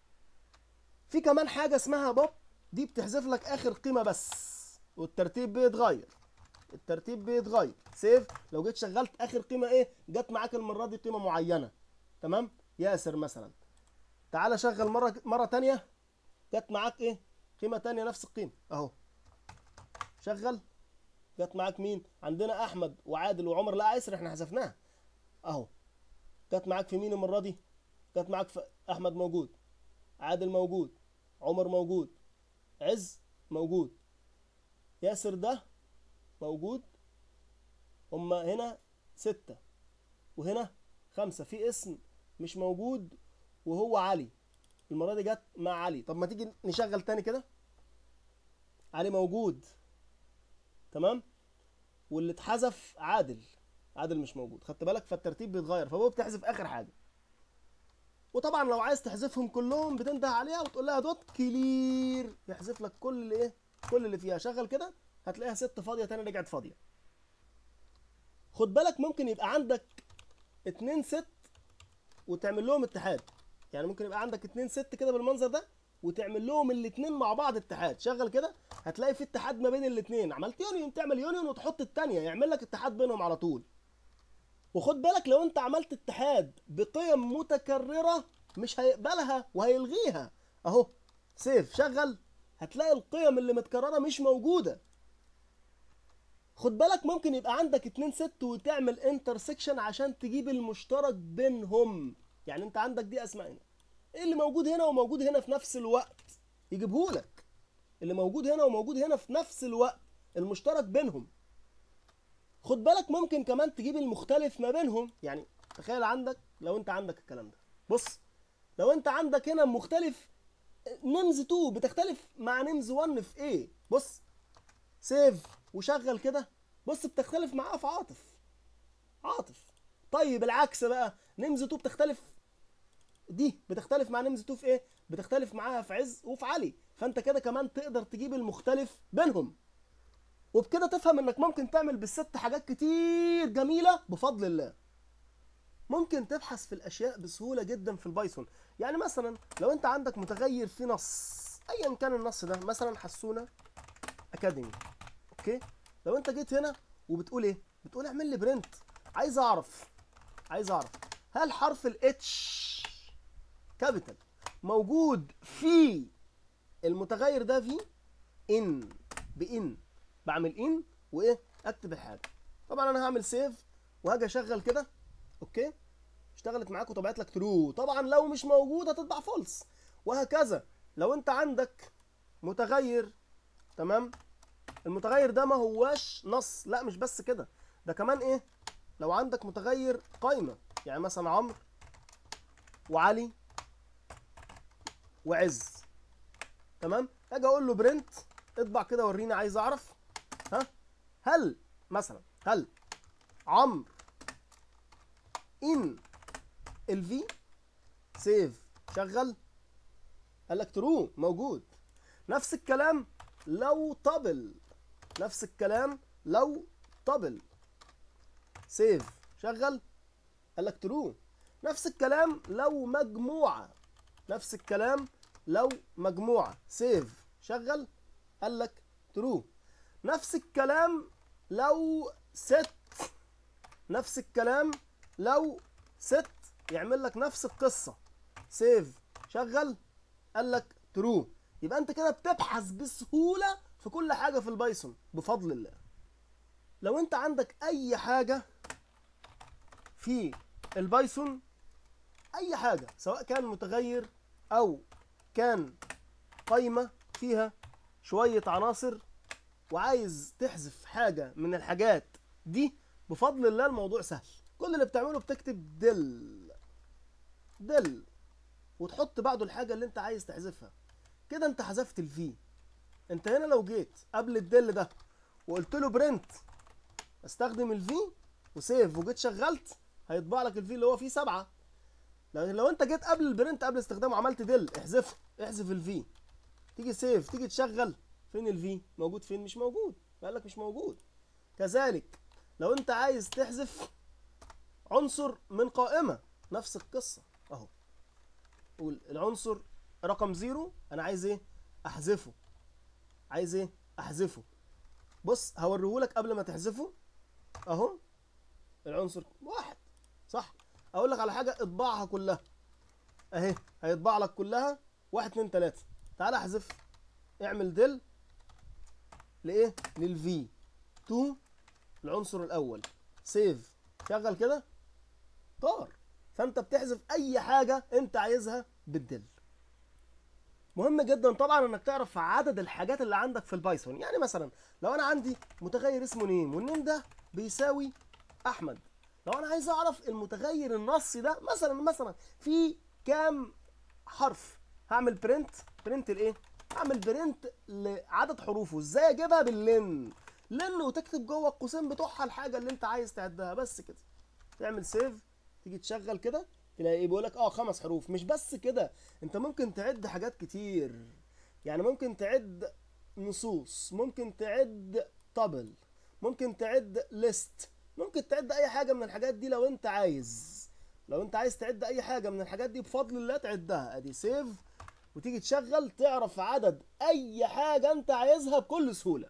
في كمان حاجه اسمها بوب دي بتحذف لك اخر قيمه بس والترتيب بيتغير الترتيب بيتغير سيف لو جيت شغلت اخر قيمه ايه جت معاك المره دي قيمه معينه تمام ياسر مثلا تعالى شغل مره مره تانية جت معاك ايه قيمه تانية نفس القيمه اهو شغل جت معاك مين عندنا احمد وعادل وعمر لا ياسر احنا حذفناها اهو جت معاك في مين المره دي جت معاك في احمد موجود عادل موجود عمر موجود عز موجود ياسر ده موجود هما هنا ستة وهنا خمسة في اسم مش موجود وهو علي المرة دي جت مع علي طب ما تيجي نشغل تاني كده علي موجود تمام واللي اتحذف عادل عادل مش موجود خدت بالك فالترتيب بيتغير فهو بتحذف اخر حاجه وطبعا لو عايز تحذفهم كلهم بتنده عليها وتقول لها دوت كلير يحذف لك كل اللي ايه كل اللي فيها شغل كده هتلاقيها ست فاضيه تاني رجعت فاضيه خد بالك ممكن يبقى عندك اتنين ست وتعمل لهم اتحاد يعني ممكن يبقى عندك اتنين ست كده بالمنظر ده وتعمل لهم الاتنين مع بعض اتحاد شغل كده هتلاقي في اتحاد ما بين الاتنين عملت يونيون تعمل يونيون وتحط التانية يعمل لك اتحاد بينهم على طول وخد بالك لو انت عملت اتحاد بقيم متكررة مش هيقبلها وهيلغيها اهو سيف شغل هتلاقي القيم اللي متكررة مش موجودة خد بالك ممكن يبقى عندك اتنين ست وتعمل انترسكشن عشان تجيب المشترك بينهم يعني انت عندك دي اسماء هنا ايه اللي موجود هنا وموجود هنا في نفس الوقت يجيبهولك اللي موجود هنا وموجود هنا في نفس الوقت المشترك بينهم خد بالك ممكن كمان تجيب المختلف ما بينهم يعني تخيل عندك لو انت عندك الكلام ده بص لو انت عندك هنا مختلف نمز 2 بتختلف مع نمز 1 في ايه بص سيف وشغل كده بص بتختلف معاه في عاطف عاطف طيب العكس بقى نمز 2 بتختلف دي بتختلف مع نمز 2 في ايه بتختلف معاها في عز وفي علي فانت كده كمان تقدر تجيب المختلف بينهم وبكده تفهم انك ممكن تعمل بالست حاجات كتير جميله بفضل الله ممكن تبحث في الاشياء بسهوله جدا في البايثون يعني مثلا لو انت عندك متغير في نص ايا كان النص ده مثلا حسونه اكاديمي اوكي لو انت جيت هنا وبتقول ايه بتقول اعمل لي برنت عايز اعرف عايز اعرف هل حرف الاتش كابيتال موجود في المتغير ده في ان بان بعمل ان وايه اكتب الحاجه طبعا انا هعمل سيف وهاجي اشغل كده اوكي اشتغلت معاك وطبعت لك ترو طبعا لو مش موجود هتطبع فولس وهكذا لو انت عندك متغير تمام المتغير ده ما هواش نص لا مش بس كده ده كمان ايه لو عندك متغير قايمه يعني مثلا عمرو وعلي وعز تمام اجي اقول له برنت اطبع كده وريني عايز اعرف ها هل مثلا هل عمرو ان الفي سيف شغل قال لك ترو موجود نفس الكلام لو طبل نفس الكلام لو طبل سيف شغل قال لك ترو نفس الكلام لو مجموعة نفس الكلام لو مجموعة سيف شغل قال لك ترو نفس الكلام لو ست نفس الكلام لو ست يعمل لك نفس القصة سيف شغل قال لك ترو يبقى انت كده بتبحث بسهولة في كل حاجة في البايثون بفضل الله لو انت عندك اي حاجة في البايثون اي حاجة سواء كان متغير او كان قايمة فيها شوية عناصر وعايز تحذف حاجة من الحاجات دي بفضل الله الموضوع سهل كل اللي بتعمله بتكتب دل دل وتحط بعده الحاجة اللي انت عايز تحذفها كده انت حذفت الفي انت هنا لو جيت قبل الدل ده وقلت له برنت استخدم الفي وسيف وجيت شغلت هيطبع لك الفي اللي هو فيه سبعة لكن لو انت جيت قبل البرنت قبل استخدامه عملت دل احذفه احذف الفي تيجي سيف تيجي تشغل فين الفي موجود فين مش موجود قال لك مش موجود كذلك لو انت عايز تحذف عنصر من قائمة نفس القصة اهو قول العنصر رقم زيرو انا عايز ايه احذفه عايز ايه احذفه بص هوريهولك قبل ما تحذفه اهو العنصر واحد صح اقول لك على حاجه اطبعها كلها اهي هيطبع لك كلها واحد اتنين تلاته تعالى احذف اعمل دل لايه للفي 2 العنصر الاول سيف شغل كده طار فانت بتحذف اي حاجه انت عايزها بالدل مهم جدا طبعا انك تعرف عدد الحاجات اللي عندك في البايثون يعني مثلا لو انا عندي متغير اسمه نيم والنيم ده بيساوي احمد لو انا عايز اعرف المتغير النصي ده مثلا مثلا في كام حرف هعمل برنت برنت الايه هعمل برنت لعدد حروفه ازاي اجيبها باللن لن وتكتب جوه القوسين بتوعها الحاجه اللي انت عايز تعدها بس كده تعمل سيف تيجي تشغل كده تلاقي ايه بيقول لك اه خمس حروف مش بس كده انت ممكن تعد حاجات كتير يعني ممكن تعد نصوص ممكن تعد طبل ممكن تعد ليست ممكن تعد اي حاجه من الحاجات دي لو انت عايز لو انت عايز تعد اي حاجه من الحاجات دي بفضل الله تعدها ادي سيف وتيجي تشغل تعرف عدد اي حاجه انت عايزها بكل سهوله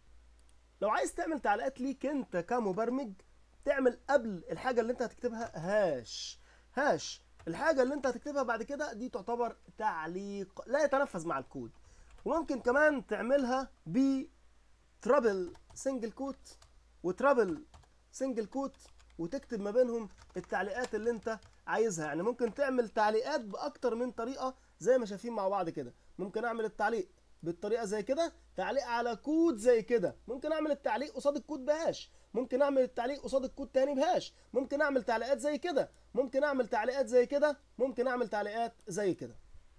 لو عايز تعمل تعليقات ليك انت كمبرمج تعمل قبل الحاجه اللي انت هتكتبها هاش هاش الحاجه اللي انت هتكتبها بعد كده دي تعتبر تعليق لا يتنفذ مع الكود وممكن كمان تعملها ب ترابل سنجل كوت وترابل سنجل كوت وتكتب ما بينهم التعليقات اللي انت عايزها يعني ممكن تعمل تعليقات باكتر من طريقه زي ما شايفين مع بعض كده ممكن اعمل التعليق بالطريقه زي كده تعليق على كود زي كده ممكن اعمل التعليق قصاد الكود بهاش ممكن اعمل التعليق قصاد الكود تاني بهاش ممكن اعمل تعليقات زي كده ممكن اعمل تعليقات زي كده ممكن اعمل تعليقات زي كده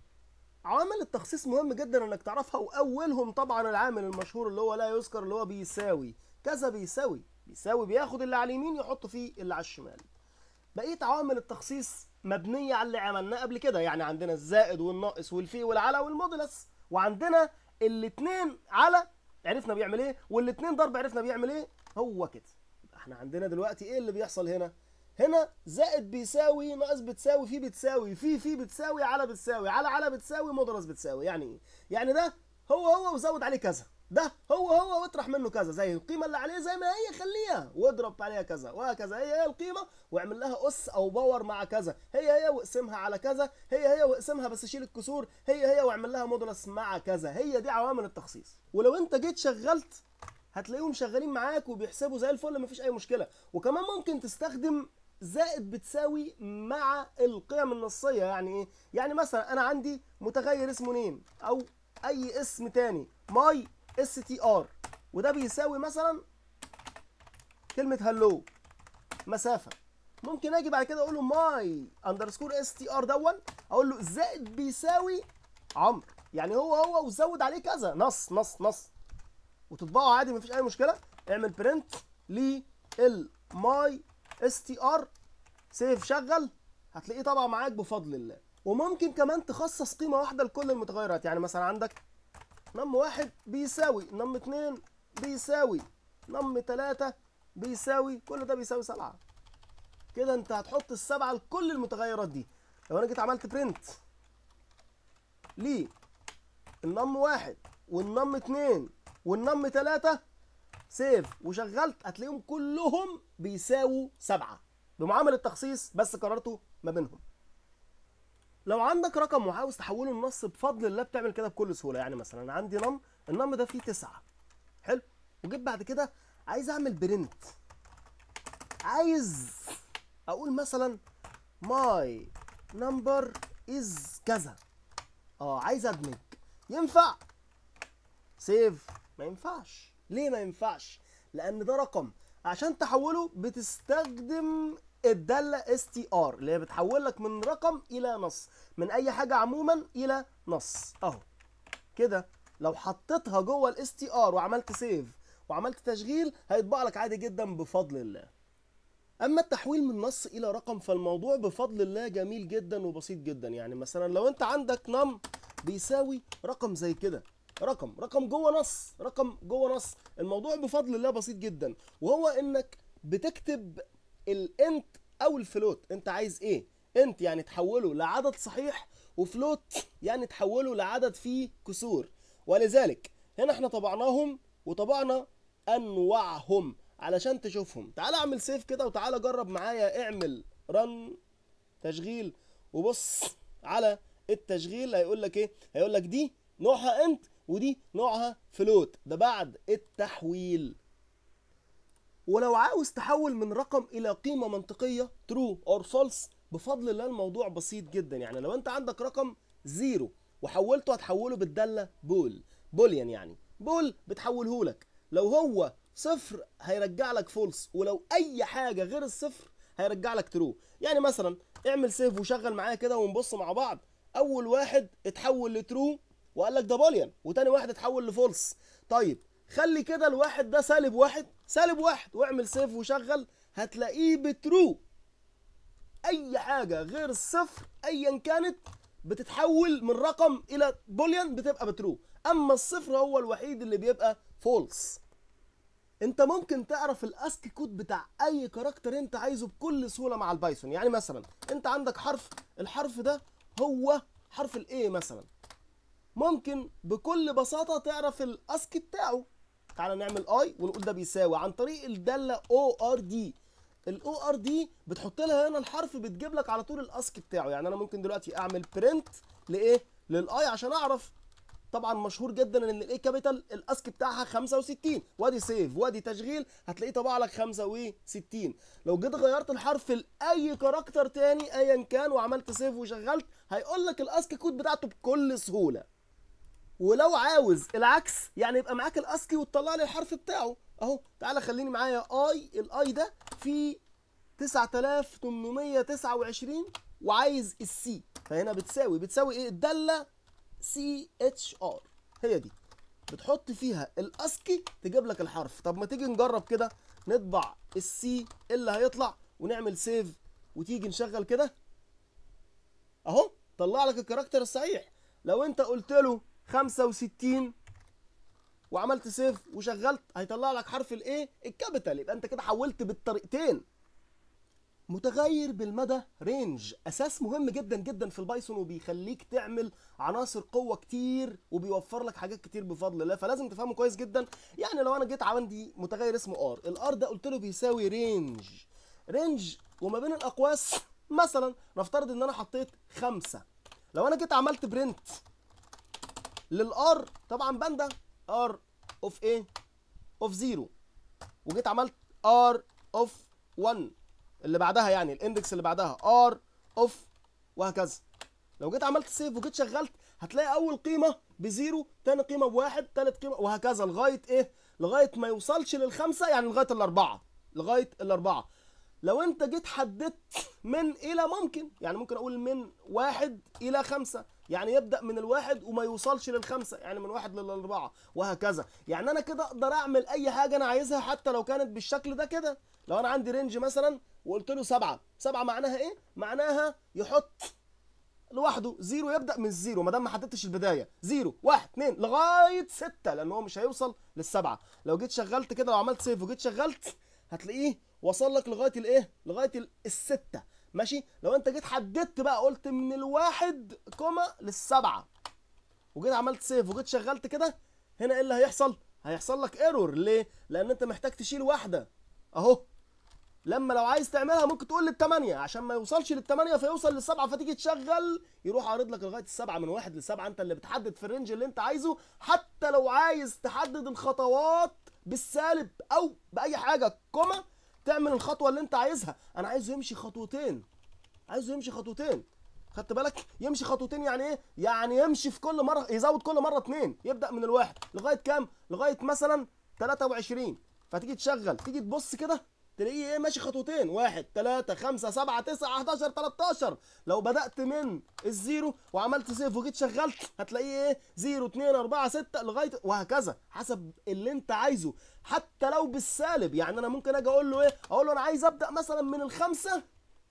عوامل التخصيص مهم جدا انك تعرفها واولهم طبعا العامل المشهور اللي هو لا يذكر اللي هو بيساوي كذا بيساوي بيساوي بياخد اللي على اليمين يحط فيه اللي على الشمال بقيه عوامل التخصيص مبنيه على اللي عملناه قبل كده يعني عندنا الزائد والناقص والفي والعلى والمودولس وعندنا الاثنين على عرفنا بيعمل ايه والاثنين ضرب عرفنا بيعمل ايه هو كده احنا عندنا دلوقتي ايه اللي بيحصل هنا هنا زائد بيساوي ناقص بتساوي في بتساوي في في بتساوي على بتساوي على على بتساوي مودولس بتساوي يعني ايه يعني ده هو هو وزود عليه كذا ده هو هو واطرح منه كذا زي القيمه اللي عليه زي ما هي خليها واضرب عليها كذا وهكذا هي هي القيمه واعمل لها اس او باور مع كذا هي هي واقسمها على كذا هي هي واقسمها بس شيل الكسور هي هي واعمل لها مودولس مع كذا هي دي عوامل التخصيص ولو انت جيت شغلت هتلاقيهم شغالين معاك وبيحسبوا زي الفل مفيش اي مشكله وكمان ممكن تستخدم زائد بتساوي مع القيم النصيه يعني ايه يعني مثلا انا عندي متغير اسمه نيم او اي اسم تاني ماي اس تي ار وده بيساوي مثلا كلمه هلو مسافه ممكن اجي بعد كده اقول له ماي اندرسكور اس تي ار دون اقول له زائد بيساوي عمرو يعني هو هو وزود عليه كذا نص نص نص وتطبعه عادي مفيش اي مشكله اعمل برنت للماي اس تي ار سيف شغل هتلاقيه طبعا معاك بفضل الله وممكن كمان تخصص قيمه واحده لكل المتغيرات يعني مثلا عندك نم واحد بيساوي نم اتنين بيساوي نم 3 بيساوي كل ده بيساوي 7 كده انت هتحط السبعه لكل المتغيرات دي لو انا جيت عملت برنت ليه النم واحد والنم اتنين والنم تلاتة سيف وشغلت هتلاقيهم كلهم بيساووا سبعة بمعامل التخصيص بس قررته ما بينهم لو عندك رقم وعاوز تحوله لنص بفضل الله بتعمل كده بكل سهولة يعني مثلا أنا عندي نم النم ده فيه تسعة حلو وجيت بعد كده عايز أعمل برنت عايز أقول مثلا ماي نمبر از كذا اه عايز ادمج ينفع سيف ما ينفعش ليه ما ينفعش لان ده رقم عشان تحوله بتستخدم الداله اس تي ار اللي هي بتحول لك من رقم الى نص من اي حاجه عموما الى نص اهو كده لو حطيتها جوه الاس تي ار وعملت سيف وعملت تشغيل هيطبع لك عادي جدا بفضل الله اما التحويل من نص الى رقم فالموضوع بفضل الله جميل جدا وبسيط جدا يعني مثلا لو انت عندك نم بيساوي رقم زي كده رقم رقم جوه نص رقم جوه نص الموضوع بفضل الله بسيط جدا وهو انك بتكتب الانت او الفلوت انت عايز ايه انت يعني تحوله لعدد صحيح وفلوت يعني تحوله لعدد فيه كسور ولذلك هنا احنا طبعناهم وطبعنا انواعهم علشان تشوفهم تعال اعمل سيف كده وتعالى جرب معايا اعمل رن تشغيل وبص على التشغيل هيقول لك ايه هيقول لك دي نوعها انت ودي نوعها فلوت ده بعد التحويل ولو عاوز تحول من رقم الى قيمه منطقيه ترو اور فولس بفضل الله الموضوع بسيط جدا يعني لو انت عندك رقم زيرو وحولته هتحوله بالداله بول بوليان يعني بول بتحوله لك لو هو صفر هيرجع لك فولس ولو اي حاجه غير الصفر هيرجع لك ترو يعني مثلا اعمل سيف وشغل معايا كده ونبص مع بعض اول واحد اتحول لترو وقال لك ده بوليان وتاني واحد اتحول لفولس طيب خلي كده الواحد ده سالب واحد سالب واحد واعمل سيف وشغل هتلاقيه بترو اي حاجه غير الصفر ايا كانت بتتحول من رقم الى بوليان بتبقى بترو اما الصفر هو الوحيد اللي بيبقى فولس انت ممكن تعرف الاسكي كود بتاع اي كاركتر انت عايزه بكل سهوله مع البايثون يعني مثلا انت عندك حرف الحرف ده هو حرف الاي مثلا ممكن بكل بساطه تعرف الاسكي بتاعه تعال نعمل اي ونقول ده بيساوي عن طريق الداله او ار دي الاو ار دي بتحط لها هنا الحرف بتجيب لك على طول الاسكي بتاعه يعني انا ممكن دلوقتي اعمل برنت لايه للاي عشان اعرف طبعا مشهور جدا ان الاي كابيتال الاسك بتاعها 65 وادي سيف وادي تشغيل هتلاقيه طبع لك 65 لو جيت غيرت الحرف لاي كاركتر تاني ايا كان وعملت سيف وشغلت هيقول لك الاسك كود بتاعته بكل سهوله ولو عاوز العكس يعني يبقى معاك الاسكي وتطلع لي الحرف بتاعه اهو تعالى خليني معايا اي الاي ده فيه 9829 وعايز السي فهنا بتساوي بتساوي ايه الداله سي اتش ار هي دي بتحط فيها الاسكي تجيب لك الحرف طب ما تيجي نجرب كده نطبع السي اللي هيطلع ونعمل سيف وتيجي نشغل كده اهو طلع لك الكاركتر الصحيح لو انت قلت له 65 وعملت سيف وشغلت هيطلع لك حرف الايه الكابيتال يبقى انت كده حولت بالطريقتين متغير بالمدى رينج اساس مهم جدا جدا في البايثون وبيخليك تعمل عناصر قوه كتير وبيوفر لك حاجات كتير بفضل الله فلازم تفهمه كويس جدا يعني لو انا جيت عندي متغير اسمه ار الار ده قلت له بيساوي رينج رينج وما بين الاقواس مثلا نفترض ان انا حطيت خمسة لو انا جيت عملت برنت للار طبعا باندا ار اوف ايه اوف زيرو وجيت عملت ار اوف 1 اللي بعدها يعني الاندكس اللي بعدها ار اوف وهكذا لو جيت عملت سيف وجيت شغلت هتلاقي اول قيمه بزيرو تاني قيمه بواحد تالت قيمه وهكذا لغايه ايه لغايه ما يوصلش للخمسه يعني لغايه الاربعه لغايه الاربعه لو انت جيت حددت من الى ممكن يعني ممكن اقول من واحد الى خمسة يعني يبدا من الواحد وما يوصلش للخمسة يعني من واحد للاربعة وهكذا يعني انا كده اقدر اعمل اي حاجة انا عايزها حتى لو كانت بالشكل ده كده لو انا عندي رينج مثلا وقلت له سبعة سبعة معناها ايه معناها يحط لوحده زيرو يبدا من الزيرو ما دام ما حددتش البدايه زيرو واحد اتنين لغايه ستة لان هو مش هيوصل للسبعه لو جيت شغلت كده لو عملت سيف وجيت شغلت هتلاقيه وصل لك لغايه الايه لغايه ال- السته ماشي لو انت جيت حددت بقى قلت من الواحد كوما للسبعه وجيت عملت سيف وجيت شغلت كده هنا ايه اللي هيحصل هيحصل لك ايرور ليه لان انت محتاج تشيل واحده اهو لما لو عايز تعملها ممكن تقول للثمانية عشان ما يوصلش للثمانية فيوصل للسبعة فتيجي تشغل يروح عارض لك لغاية السبعة من واحد لسبعة انت اللي بتحدد في الرينج اللي انت عايزه حتى لو عايز تحدد الخطوات بالسالب او بأي حاجة كوما تعمل الخطوة اللي انت عايزها انا عايزه يمشي خطوتين عايزه يمشي خطوتين خدت بالك يمشي خطوتين يعني ايه يعني يمشي في كل مره يزود كل مره اتنين يبدا من الواحد لغايه كام لغايه مثلا 23 فتيجي تشغل تيجي تبص كده تلاقيه ايه ماشي خطوتين واحد تلاتة خمسة سبعة تسعة 11 13 لو بدأت من الزيرو وعملت سيف وجيت شغلت هتلاقيه ايه زيرو اتنين اربعة ستة لغاية وهكذا حسب اللي انت عايزه حتى لو بالسالب يعني انا ممكن اجي اقول له ايه اقول له انا عايز ابدأ مثلا من الخمسة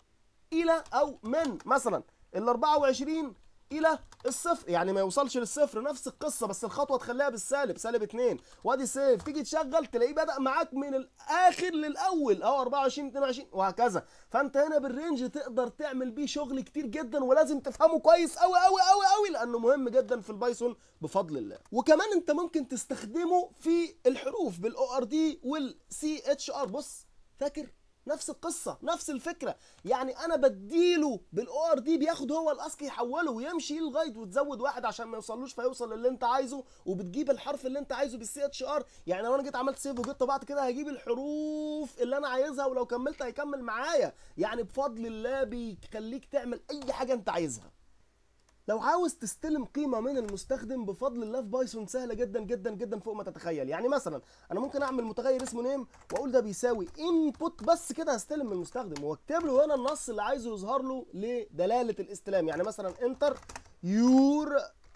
الى او من مثلا ال 24 الى الصفر يعني ما يوصلش للصفر نفس القصه بس الخطوه تخليها بالسالب سالب 2 وادي سيف تيجي تشغل تلاقيه بدا معاك من الاخر للاول اهو 24 22 وهكذا فانت هنا بالرينج تقدر تعمل بيه شغل كتير جدا ولازم تفهمه كويس قوي قوي قوي قوي لانه مهم جدا في البايثون بفضل الله وكمان انت ممكن تستخدمه في الحروف بالاو ار دي والسي اتش ار بص فاكر نفس القصة نفس الفكرة يعني انا بديله بالاو ار دي بياخد هو الاسكي يحوله ويمشي لغاية وتزود واحد عشان ما يوصلوش فيوصل للي انت عايزه وبتجيب الحرف اللي انت عايزه بالسي اتش ار يعني لو انا جيت عملت سيف وجيت طبعت كده هجيب الحروف اللي انا عايزها ولو كملت هيكمل معايا يعني بفضل الله بيخليك تعمل اي حاجة انت عايزها لو عاوز تستلم قيمه من المستخدم بفضل الله في بايثون سهله جدا جدا جدا فوق ما تتخيل يعني مثلا انا ممكن اعمل متغير اسمه نيم واقول ده بيساوي انبوت بس كده هستلم من المستخدم واكتب له هنا النص اللي عايزه يظهر له لدلاله الاستلام يعني مثلا انتر يور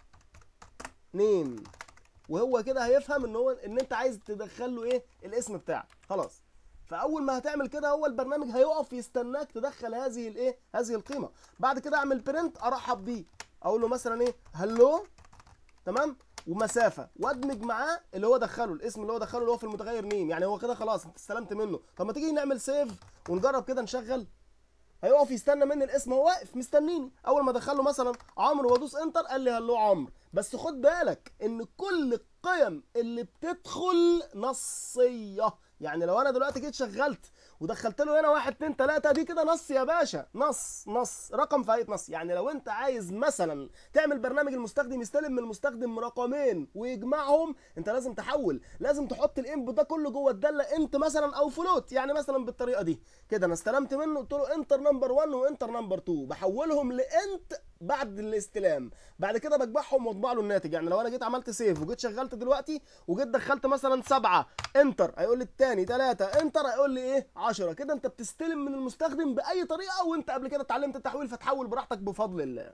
نيم وهو كده هيفهم ان هو ان انت عايز تدخل له ايه الاسم بتاعك خلاص فاول ما هتعمل كده هو البرنامج هيقف يستناك تدخل هذه الايه هذه القيمه بعد كده اعمل برنت ارحب بيه اقول له مثلا ايه هلو تمام ومسافه وادمج معاه اللي هو دخله الاسم اللي هو دخله اللي هو في المتغير نيم يعني هو كده خلاص انت استلمت منه طب ما تيجي نعمل سيف ونجرب كده نشغل هيقف يستنى مني الاسم هو واقف مستنيني اول ما ادخله مثلا عمرو وادوس انتر قال لي هلو عمرو بس خد بالك ان كل القيم اللي بتدخل نصيه يعني لو انا دلوقتي جيت شغلت ودخلت له هنا واحد اتنين تلاته دي كده نص يا باشا نص نص رقم في ايه نص يعني لو انت عايز مثلا تعمل برنامج المستخدم يستلم من المستخدم رقمين ويجمعهم انت لازم تحول لازم تحط الانبوت ده كله جوه الداله انت مثلا او فلوت يعني مثلا بالطريقه دي كده انا استلمت منه قلت له انتر نمبر 1 وانتر نمبر 2 بحولهم لانت بعد الاستلام بعد كده بجمعهم واطبع له الناتج يعني لو انا جيت عملت سيف وجيت شغلت دلوقتي وجيت دخلت مثلا سبعة انتر هيقول لي التاني تلاتة انتر هيقول لي ايه 10 كده انت بتستلم من المستخدم باي طريقه وانت قبل كده اتعلمت التحويل فتحول براحتك بفضل الله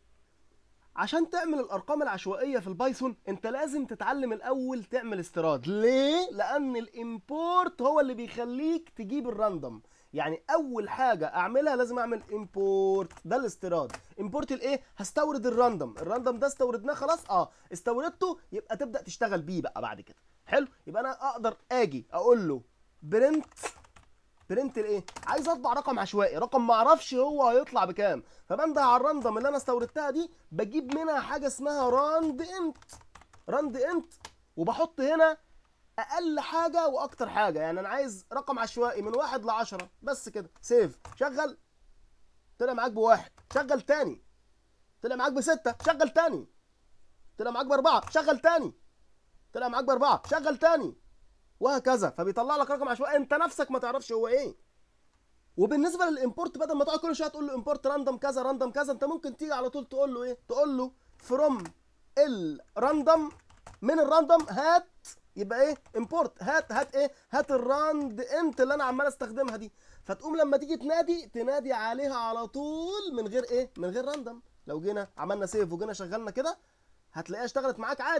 عشان تعمل الارقام العشوائيه في البايثون انت لازم تتعلم الاول تعمل استيراد ليه لان الامبورت هو اللي بيخليك تجيب الراندوم يعني اول حاجه اعملها لازم اعمل امبورت ده الاستيراد امبورت الايه هستورد الراندوم الراندوم ده استوردناه خلاص اه استوردته يبقى تبدا تشتغل بيه بقى بعد كده حلو يبقى انا اقدر اجي اقول له برنت برنت الايه عايز اطبع رقم عشوائي رقم ما اعرفش هو هيطلع بكام فبنده على الراندوم اللي انا استوردتها دي بجيب منها حاجه اسمها راند انت راند انت وبحط هنا اقل حاجه واكتر حاجه يعني انا عايز رقم عشوائي من واحد لعشرة بس كده سيف شغل طلع معاك بواحد شغل تاني طلع معاك بستة شغل تاني طلع معاك باربعة شغل تاني طلع معاك باربعة شغل تاني وهكذا فبيطلع لك رقم عشوائي انت نفسك ما تعرفش هو ايه وبالنسبه للامبورت بدل ما تقعد كل شويه تقول له امبورت راندوم كذا راندوم كذا انت ممكن تيجي على طول تقول له ايه تقول له فروم الراندوم من الراندوم هات يبقى ايه امبورت هات هات ايه هات الراند انت اللي انا عمال استخدمها دي فتقوم لما تيجي تنادي تنادي عليها على طول من غير ايه من غير راندوم لو جينا عملنا سيف وجينا شغلنا كده هتلاقيها اشتغلت معاك عادي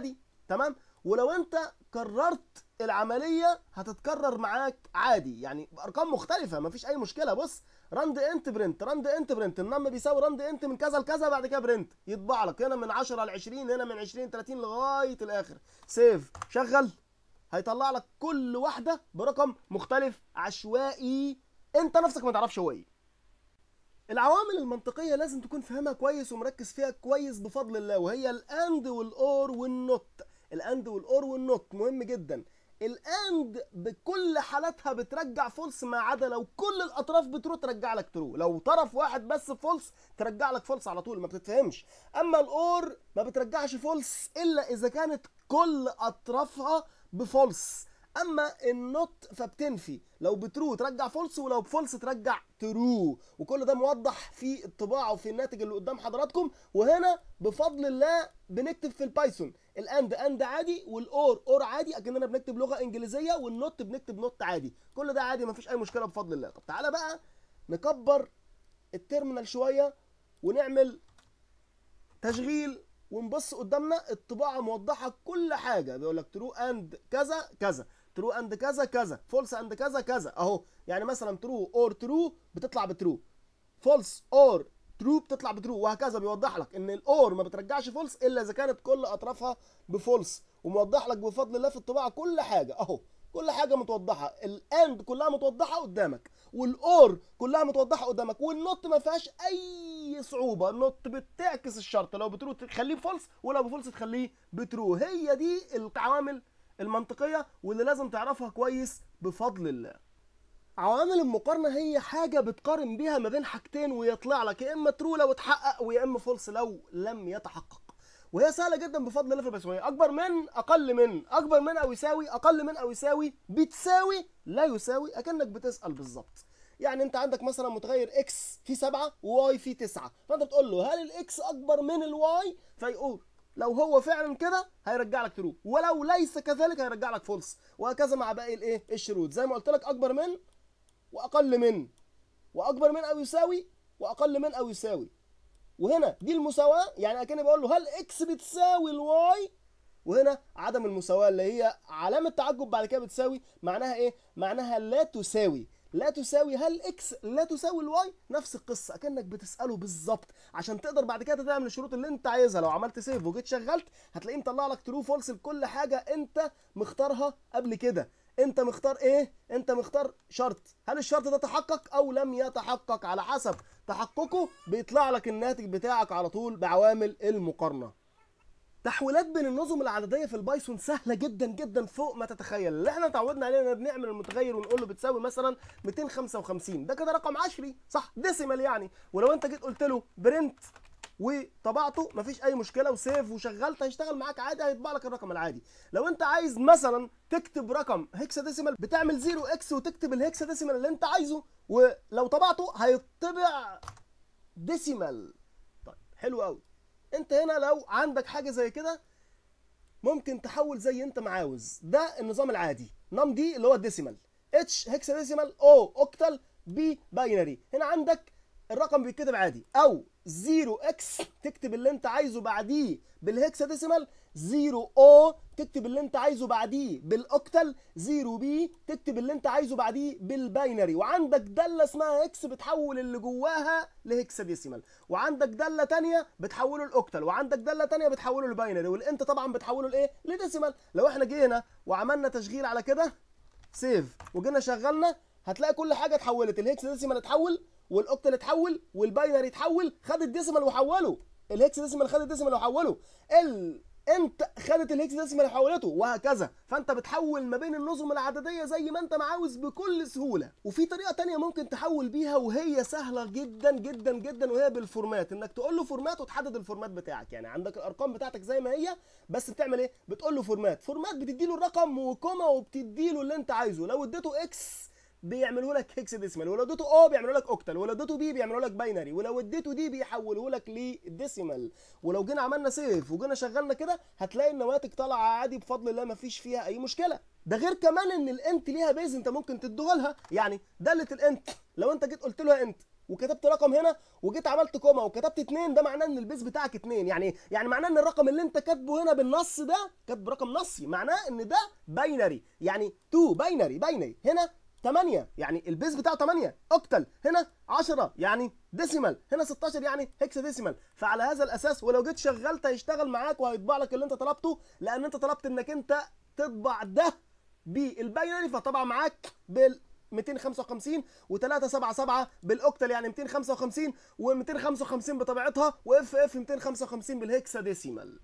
تمام ولو انت كررت العمليه هتتكرر معاك عادي يعني بارقام مختلفه مفيش اي مشكله بص راند انت برنت راند انت برنت النم بيساوي راند انت من كذا لكذا بعد كده برنت يطبع لك هنا من 10 ل 20 هنا من 20 30 لغايه الاخر سيف شغل هيطلع لك كل واحده برقم مختلف عشوائي انت نفسك ما تعرفش هو ايه العوامل المنطقيه لازم تكون فاهمها كويس ومركز فيها كويس بفضل الله وهي الاند والاور والنوت الاند والاور والنوت مهم جدا الاند بكل حالاتها بترجع فولس ما عدا لو كل الاطراف بترو ترجع لك ترو لو طرف واحد بس فولس ترجع لك فولس على طول ما بتتفهمش اما الاور ما بترجعش فولس الا اذا كانت كل اطرافها بفولس اما النوت فبتنفي لو بترو ترجع فولس ولو بفولس ترجع ترو وكل ده موضح في الطباعه وفي الناتج اللي قدام حضراتكم وهنا بفضل الله بنكتب في البايثون الاند اند عادي والاور اور عادي اكننا بنكتب لغه انجليزيه والنوت بنكتب نوت عادي كل ده عادي مفيش اي مشكله بفضل الله طب تعالى بقى نكبر التيرمينال شويه ونعمل تشغيل ونبص قدامنا الطباعه موضحه كل حاجه بيقول لك ترو اند كذا كذا ترو اند كذا كذا فولس اند كذا كذا اهو يعني مثلا ترو اور ترو بتطلع بترو فولس اور ترو بتطلع بترو وهكذا بيوضح لك ان الاور ما بترجعش فولس الا اذا كانت كل اطرافها بفولس وموضح لك بفضل الله في الطباعه كل حاجه اهو كل حاجه متوضحه الاند كلها متوضحه قدامك والاور كلها متوضحه قدامك والنوت ما فيهاش اي صعوبه النوت بتعكس الشرط لو بترو تخليه فولس ولو بفولس تخليه بترو هي دي العوامل المنطقيه واللي لازم تعرفها كويس بفضل الله عوامل المقارنة هي حاجة بتقارن بيها ما بين حاجتين ويطلع لك يا إما ترو لو اتحقق ويا إما فولس لو لم يتحقق وهي سهلة جدا بفضل الله في البسمية أكبر من أقل من أكبر من أو يساوي أقل من أو يساوي بتساوي لا يساوي أكنك بتسأل بالظبط يعني أنت عندك مثلا متغير إكس فيه سبعة وواي فيه تسعة فأنت بتقول له هل الإكس أكبر من الواي فيقول لو هو فعلا كده هيرجع لك ترو ولو ليس كذلك هيرجع لك فولس وهكذا مع باقي الايه الشروط زي ما قلت لك اكبر من واقل من واكبر من او يساوي واقل من او يساوي وهنا دي المساواه يعني اكني بقول له هل اكس بتساوي الواي وهنا عدم المساواه اللي هي علامه تعجب بعد كده بتساوي معناها ايه معناها لا تساوي لا تساوي هل اكس لا تساوي الواي نفس القصه اكنك بتساله بالظبط عشان تقدر بعد كده تعمل الشروط اللي انت عايزها لو عملت سيف وجيت شغلت هتلاقيه مطلع لك ترو فولس لكل حاجه انت مختارها قبل كده انت مختار ايه انت مختار شرط هل الشرط ده تحقق او لم يتحقق على حسب تحققه بيطلع لك الناتج بتاعك على طول بعوامل المقارنه تحويلات بين النظم العدديه في البايثون سهله جدا جدا فوق ما تتخيل اللي احنا اتعودنا عليه ان بنعمل المتغير ونقول له بتساوي مثلا 255 ده كده رقم عشري صح ديسيمال يعني ولو انت جيت قلت له برنت وطبعته مفيش اي مشكله وسيف وشغلت هيشتغل معاك عادي هيطبع لك الرقم العادي لو انت عايز مثلا تكتب رقم هيكسا ديسيمال بتعمل 0 اكس وتكتب الهيكسا ديسيمال اللي انت عايزه ولو طبعته هيطبع ديسيمال طيب حلو قوي انت هنا لو عندك حاجه زي كده ممكن تحول زي انت ما عاوز ده النظام العادي نم دي اللي هو الديسيمال اتش هيكسا ديسيمال او اوكتال بي باينري هنا عندك الرقم بيتكتب عادي او 0 اكس تكتب اللي انت عايزه بعديه بالهكسا ديسيمال 0 او تكتب اللي انت عايزه بعديه بالاوكتال 0 بي تكتب اللي انت عايزه بعديه بالباينري وعندك داله اسمها اكس بتحول اللي جواها لهكسا ديسيمال وعندك داله تانية بتحوله الاوكتال وعندك داله تانية بتحوله لباينري والانت طبعا بتحوله لايه لديسيمال لو احنا جينا وعملنا تشغيل على كده سيف وجينا شغلنا هتلاقي كل حاجه اتحولت الهكسا ديسيمال اتحول والاوكتال اتحول والباينري اتحول خد الديسيمال وحوله الهكس ديسيمال خد الديسيمال وحوله ال انت خدت الهكس ديسيمال وحولته وهكذا فانت بتحول ما بين النظم العدديه زي ما انت ما عاوز بكل سهوله وفي طريقه تانية ممكن تحول بيها وهي سهله جدا جدا جدا وهي بالفورمات انك تقول له فورمات وتحدد الفورمات بتاعك يعني عندك الارقام بتاعتك زي ما هي بس بتعمل ايه بتقول له فورمات فورمات بتدي له الرقم وكوما وبتدي له اللي انت عايزه لو اديته اكس بيعملوا لك هيكس ديسيمال ولو اديته او بيعملوا لك اوكتال ولو اديته بي بيعملوا لك باينري ولو اديته دي بيحولوا لك لديسيمال ولو جينا عملنا سيف وجينا شغلنا كده هتلاقي النواتج طالعه عادي بفضل الله ما فيش فيها اي مشكله ده غير كمان ان الانت ليها بيز انت ممكن تديها لها يعني داله الانت لو انت جيت قلت له انت وكتبت رقم هنا وجيت عملت كوما وكتبت اتنين ده معناه ان البيز بتاعك اتنين يعني يعني معناه ان الرقم اللي انت كاتبه هنا بالنص ده كاتب رقم نصي معناه ان ده باينري يعني 2 باينري باينري هنا 8 يعني البيز بتاعه 8 اوكتل هنا 10 يعني ديسيمال هنا 16 يعني هيكسا ديسيمال فعلى هذا الاساس ولو جيت شغلت هيشتغل معاك وهيطبع لك اللي انت طلبته لان انت طلبت انك انت تطبع ده بالباينري فطبع معاك بال 255 و377 بالاوكتل يعني 255 و255 بطبيعتها واف اف 255 بالهكسا ديسيمال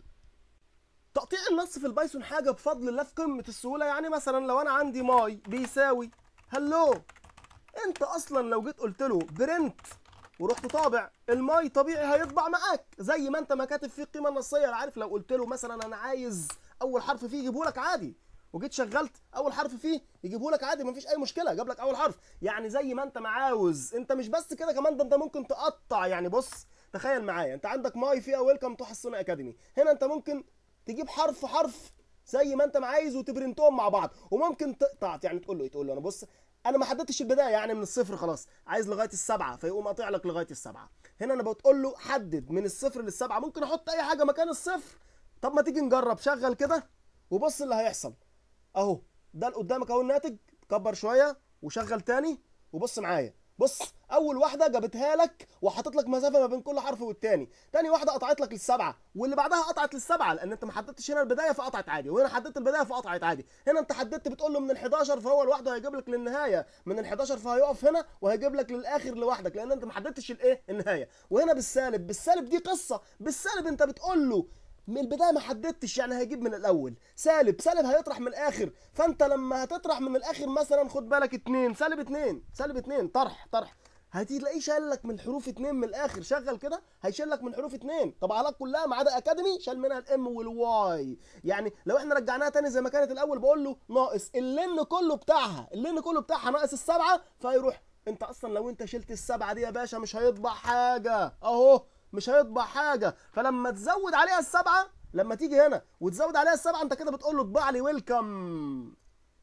تقطيع النص في البايثون حاجه بفضل الله في قمه السهوله يعني مثلا لو انا عندي ماي بيساوي هلو انت اصلا لو جيت قلت له برنت ورحت طابع الماي طبيعي هيطبع معاك زي ما انت ما كاتب فيه القيمه النصيه عارف لو قلت له مثلا انا عايز اول حرف فيه يجيبه لك عادي وجيت شغلت اول حرف فيه يجيبه لك عادي مفيش اي مشكله جاب لك اول حرف يعني زي ما انت ما عاوز انت مش بس كده كمان ده انت ممكن تقطع يعني بص تخيل معايا انت عندك ماي فيها ويلكم تو حصونه اكاديمي هنا انت ممكن تجيب حرف حرف زي ما انت ما عايز وتبرنتهم مع بعض وممكن تقطع يعني تقول له ايه تقول له انا بص انا ما حددتش البدايه يعني من الصفر خلاص عايز لغايه السبعه فيقوم قاطع لك لغايه السبعه هنا انا بتقول له حدد من الصفر للسبعه ممكن احط اي حاجه مكان الصفر طب ما تيجي نجرب شغل كده وبص اللي هيحصل اهو ده اللي قدامك اهو الناتج كبر شويه وشغل تاني وبص معايا بص اول واحده جابتها لك وحطت لك مسافه ما بين كل حرف والتاني تاني واحده قطعت لك للسبعه واللي بعدها قطعت للسبعه لان انت ما حددتش هنا البدايه فقطعت عادي وهنا حددت البدايه فقطعت عادي هنا انت حددت بتقول له من ال11 فهو لوحده هيجيب لك للنهايه من ال11 فهيقف هنا وهيجيب لك للاخر لوحدك لان انت ما حددتش الايه النهايه وهنا بالسالب بالسالب دي قصه بالسالب انت بتقول له من البدايه ما حددتش يعني هيجيب من الاول سالب سالب هيطرح من الاخر فانت لما هتطرح من الاخر مثلا خد بالك اتنين سالب اتنين سالب اتنين طرح طرح هتلاقيه شال لك من حروف اتنين من الاخر شغل كده هيشيل لك من حروف اتنين طب علاج كلها ما عدا اكاديمي شال منها الام والواي يعني لو احنا رجعناها تاني زي ما كانت الاول بقول له ناقص اللن كله بتاعها اللن كله بتاعها ناقص السبعه فيروح انت اصلا لو انت شلت السبعه دي يا باشا مش هيطبع حاجه اهو مش هيطبع حاجه فلما تزود عليها السبعه لما تيجي هنا وتزود عليها السبعه انت كده بتقول له اطبع لي ويلكم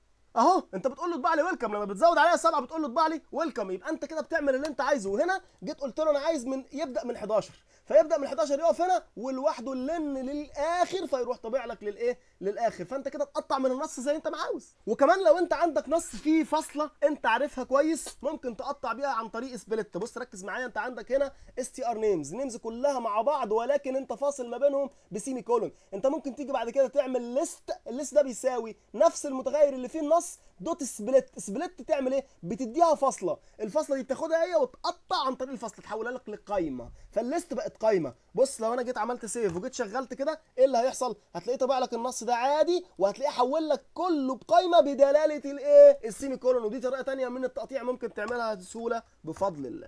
اهو انت بتقول له اطبع لي ويلكم لما بتزود عليها السبعه بتقول له اطبع لي ويلكم يبقى انت كده بتعمل اللي انت عايزه وهنا جيت قلت له انا عايز من يبدا من 11 فيبدا من 11 يقف هنا ولوحده اللن للاخر فيروح طابع لك للايه للاخر فانت كده تقطع من النص زي انت ما عاوز وكمان لو انت عندك نص فيه فاصله انت عارفها كويس ممكن تقطع بيها عن طريق سبليت بص ركز معايا انت عندك هنا اس تي ار نيمز نيمز كلها مع بعض ولكن انت فاصل ما بينهم بسيمي كولون انت ممكن تيجي بعد كده تعمل ليست الليست ده بيساوي نفس المتغير اللي فيه النص دوت سبليت سبليت تعمل ايه بتديها فاصله الفاصله دي بتاخدها هي وتقطع عن طريق الفاصله تحولها لك لقايمه فالليست بقت قايمه بص لو انا جيت عملت سيف وجيت شغلت كده ايه اللي هيحصل هتلاقيه طبع لك النص ده عادي وهتلاقيه حول لك كله بقايمه بدلاله الايه السيمي كولون ودي طريقه تانية من التقطيع ممكن تعملها بسهوله بفضل الله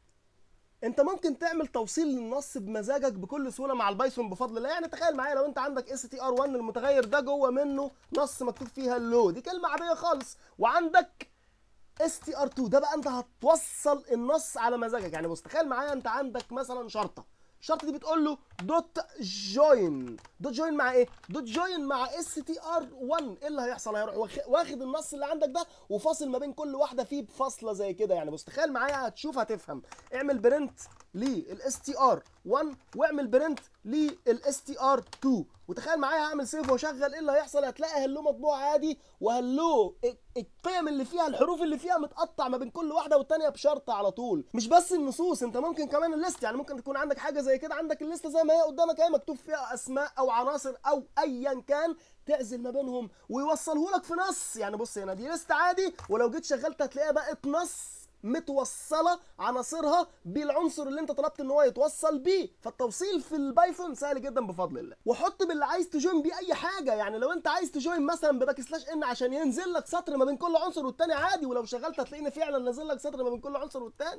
انت ممكن تعمل توصيل للنص بمزاجك بكل سهوله مع البايثون بفضل الله يعني تخيل معايا لو انت عندك اس تي ار 1 المتغير ده جوه منه نص مكتوب فيه هلو دي كلمه عاديه خالص وعندك اس تي ار 2 ده بقى انت هتوصل النص على مزاجك يعني بص تخيل معايا انت عندك مثلا شرطه الشرطه دي بتقول له دوت جوين دوت جوين مع ايه دوت جوين مع اس تي ار 1 ايه اللي هيحصل هيروح واخ- واخد النص اللي عندك ده وفاصل ما بين كل واحده فيه بفاصله زي كده يعني بص تخيل معايا هتشوف هتفهم اعمل برنت للاس تي ار 1 واعمل برنت للاس تي ار 2 وتخيل معايا هعمل سيف واشغل ايه اللي هيحصل هتلاقي هلو مطبوع عادي وهلو ال- القيم اللي فيها الحروف اللي فيها متقطع ما بين كل واحده والتانيه بشرطه على طول مش بس النصوص انت ممكن كمان الليست يعني ممكن تكون عندك حاجه زي كده عندك الليسته زي ما هي قدامك اهي مكتوب فيها اسماء او عناصر او ايا كان تعزل ما بينهم ويوصله لك في نص يعني بص هنا دي ليست عادي ولو جيت شغلت هتلاقيها بقت نص متوصله عناصرها بالعنصر اللي انت طلبت ان هو يتوصل بيه فالتوصيل في البايثون سهل جدا بفضل الله وحط باللي عايز تجوين بيه اي حاجه يعني لو انت عايز تجوين مثلا بباك سلاش ان عشان ينزل لك سطر ما بين كل عنصر والتاني عادي ولو شغلت هتلاقيني فعلا نازل لك سطر ما بين كل عنصر والتاني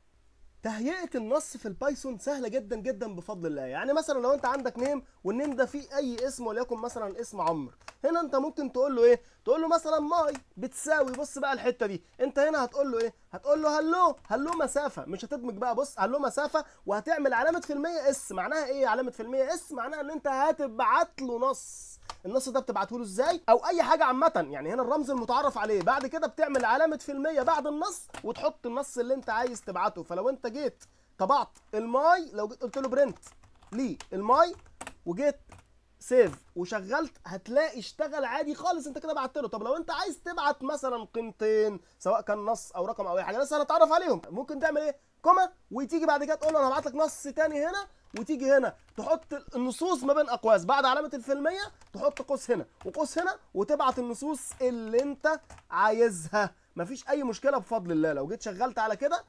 تهيئه النص في البايثون سهله جدا جدا بفضل الله يعني مثلا لو انت عندك نيم والنيم ده فيه اي اسم وليكن مثلا اسم عمرو هنا انت ممكن تقول له ايه تقول له مثلا ماي بتساوي بص بقى الحته دي انت هنا هتقول له ايه هتقول له هلو هلو مسافه مش هتدمج بقى بص هلو مسافه وهتعمل علامه في المية اس معناها ايه علامه في المية اس معناها ان انت هتبعت له نص النص ده بتبعته له ازاي او اي حاجه عامه يعني هنا الرمز المتعرف عليه بعد كده بتعمل علامه في المية بعد النص وتحط النص اللي انت عايز تبعته فلو انت جيت طبعت الماي لو جيت قلت له برنت ليه الماي وجيت سيف وشغلت هتلاقي اشتغل عادي خالص انت كده بعت له طب لو انت عايز تبعت مثلا قيمتين سواء كان نص او رقم او اي حاجه لسه هنتعرف عليهم ممكن تعمل ايه كوما وتيجي بعد كده تقول له انا هبعت لك نص تاني هنا وتيجي هنا تحط النصوص ما بين اقواس بعد علامه الفيلميه تحط قوس هنا وقوس هنا وتبعت النصوص اللي انت عايزها مفيش اي مشكله بفضل الله لو جيت شغلت على كده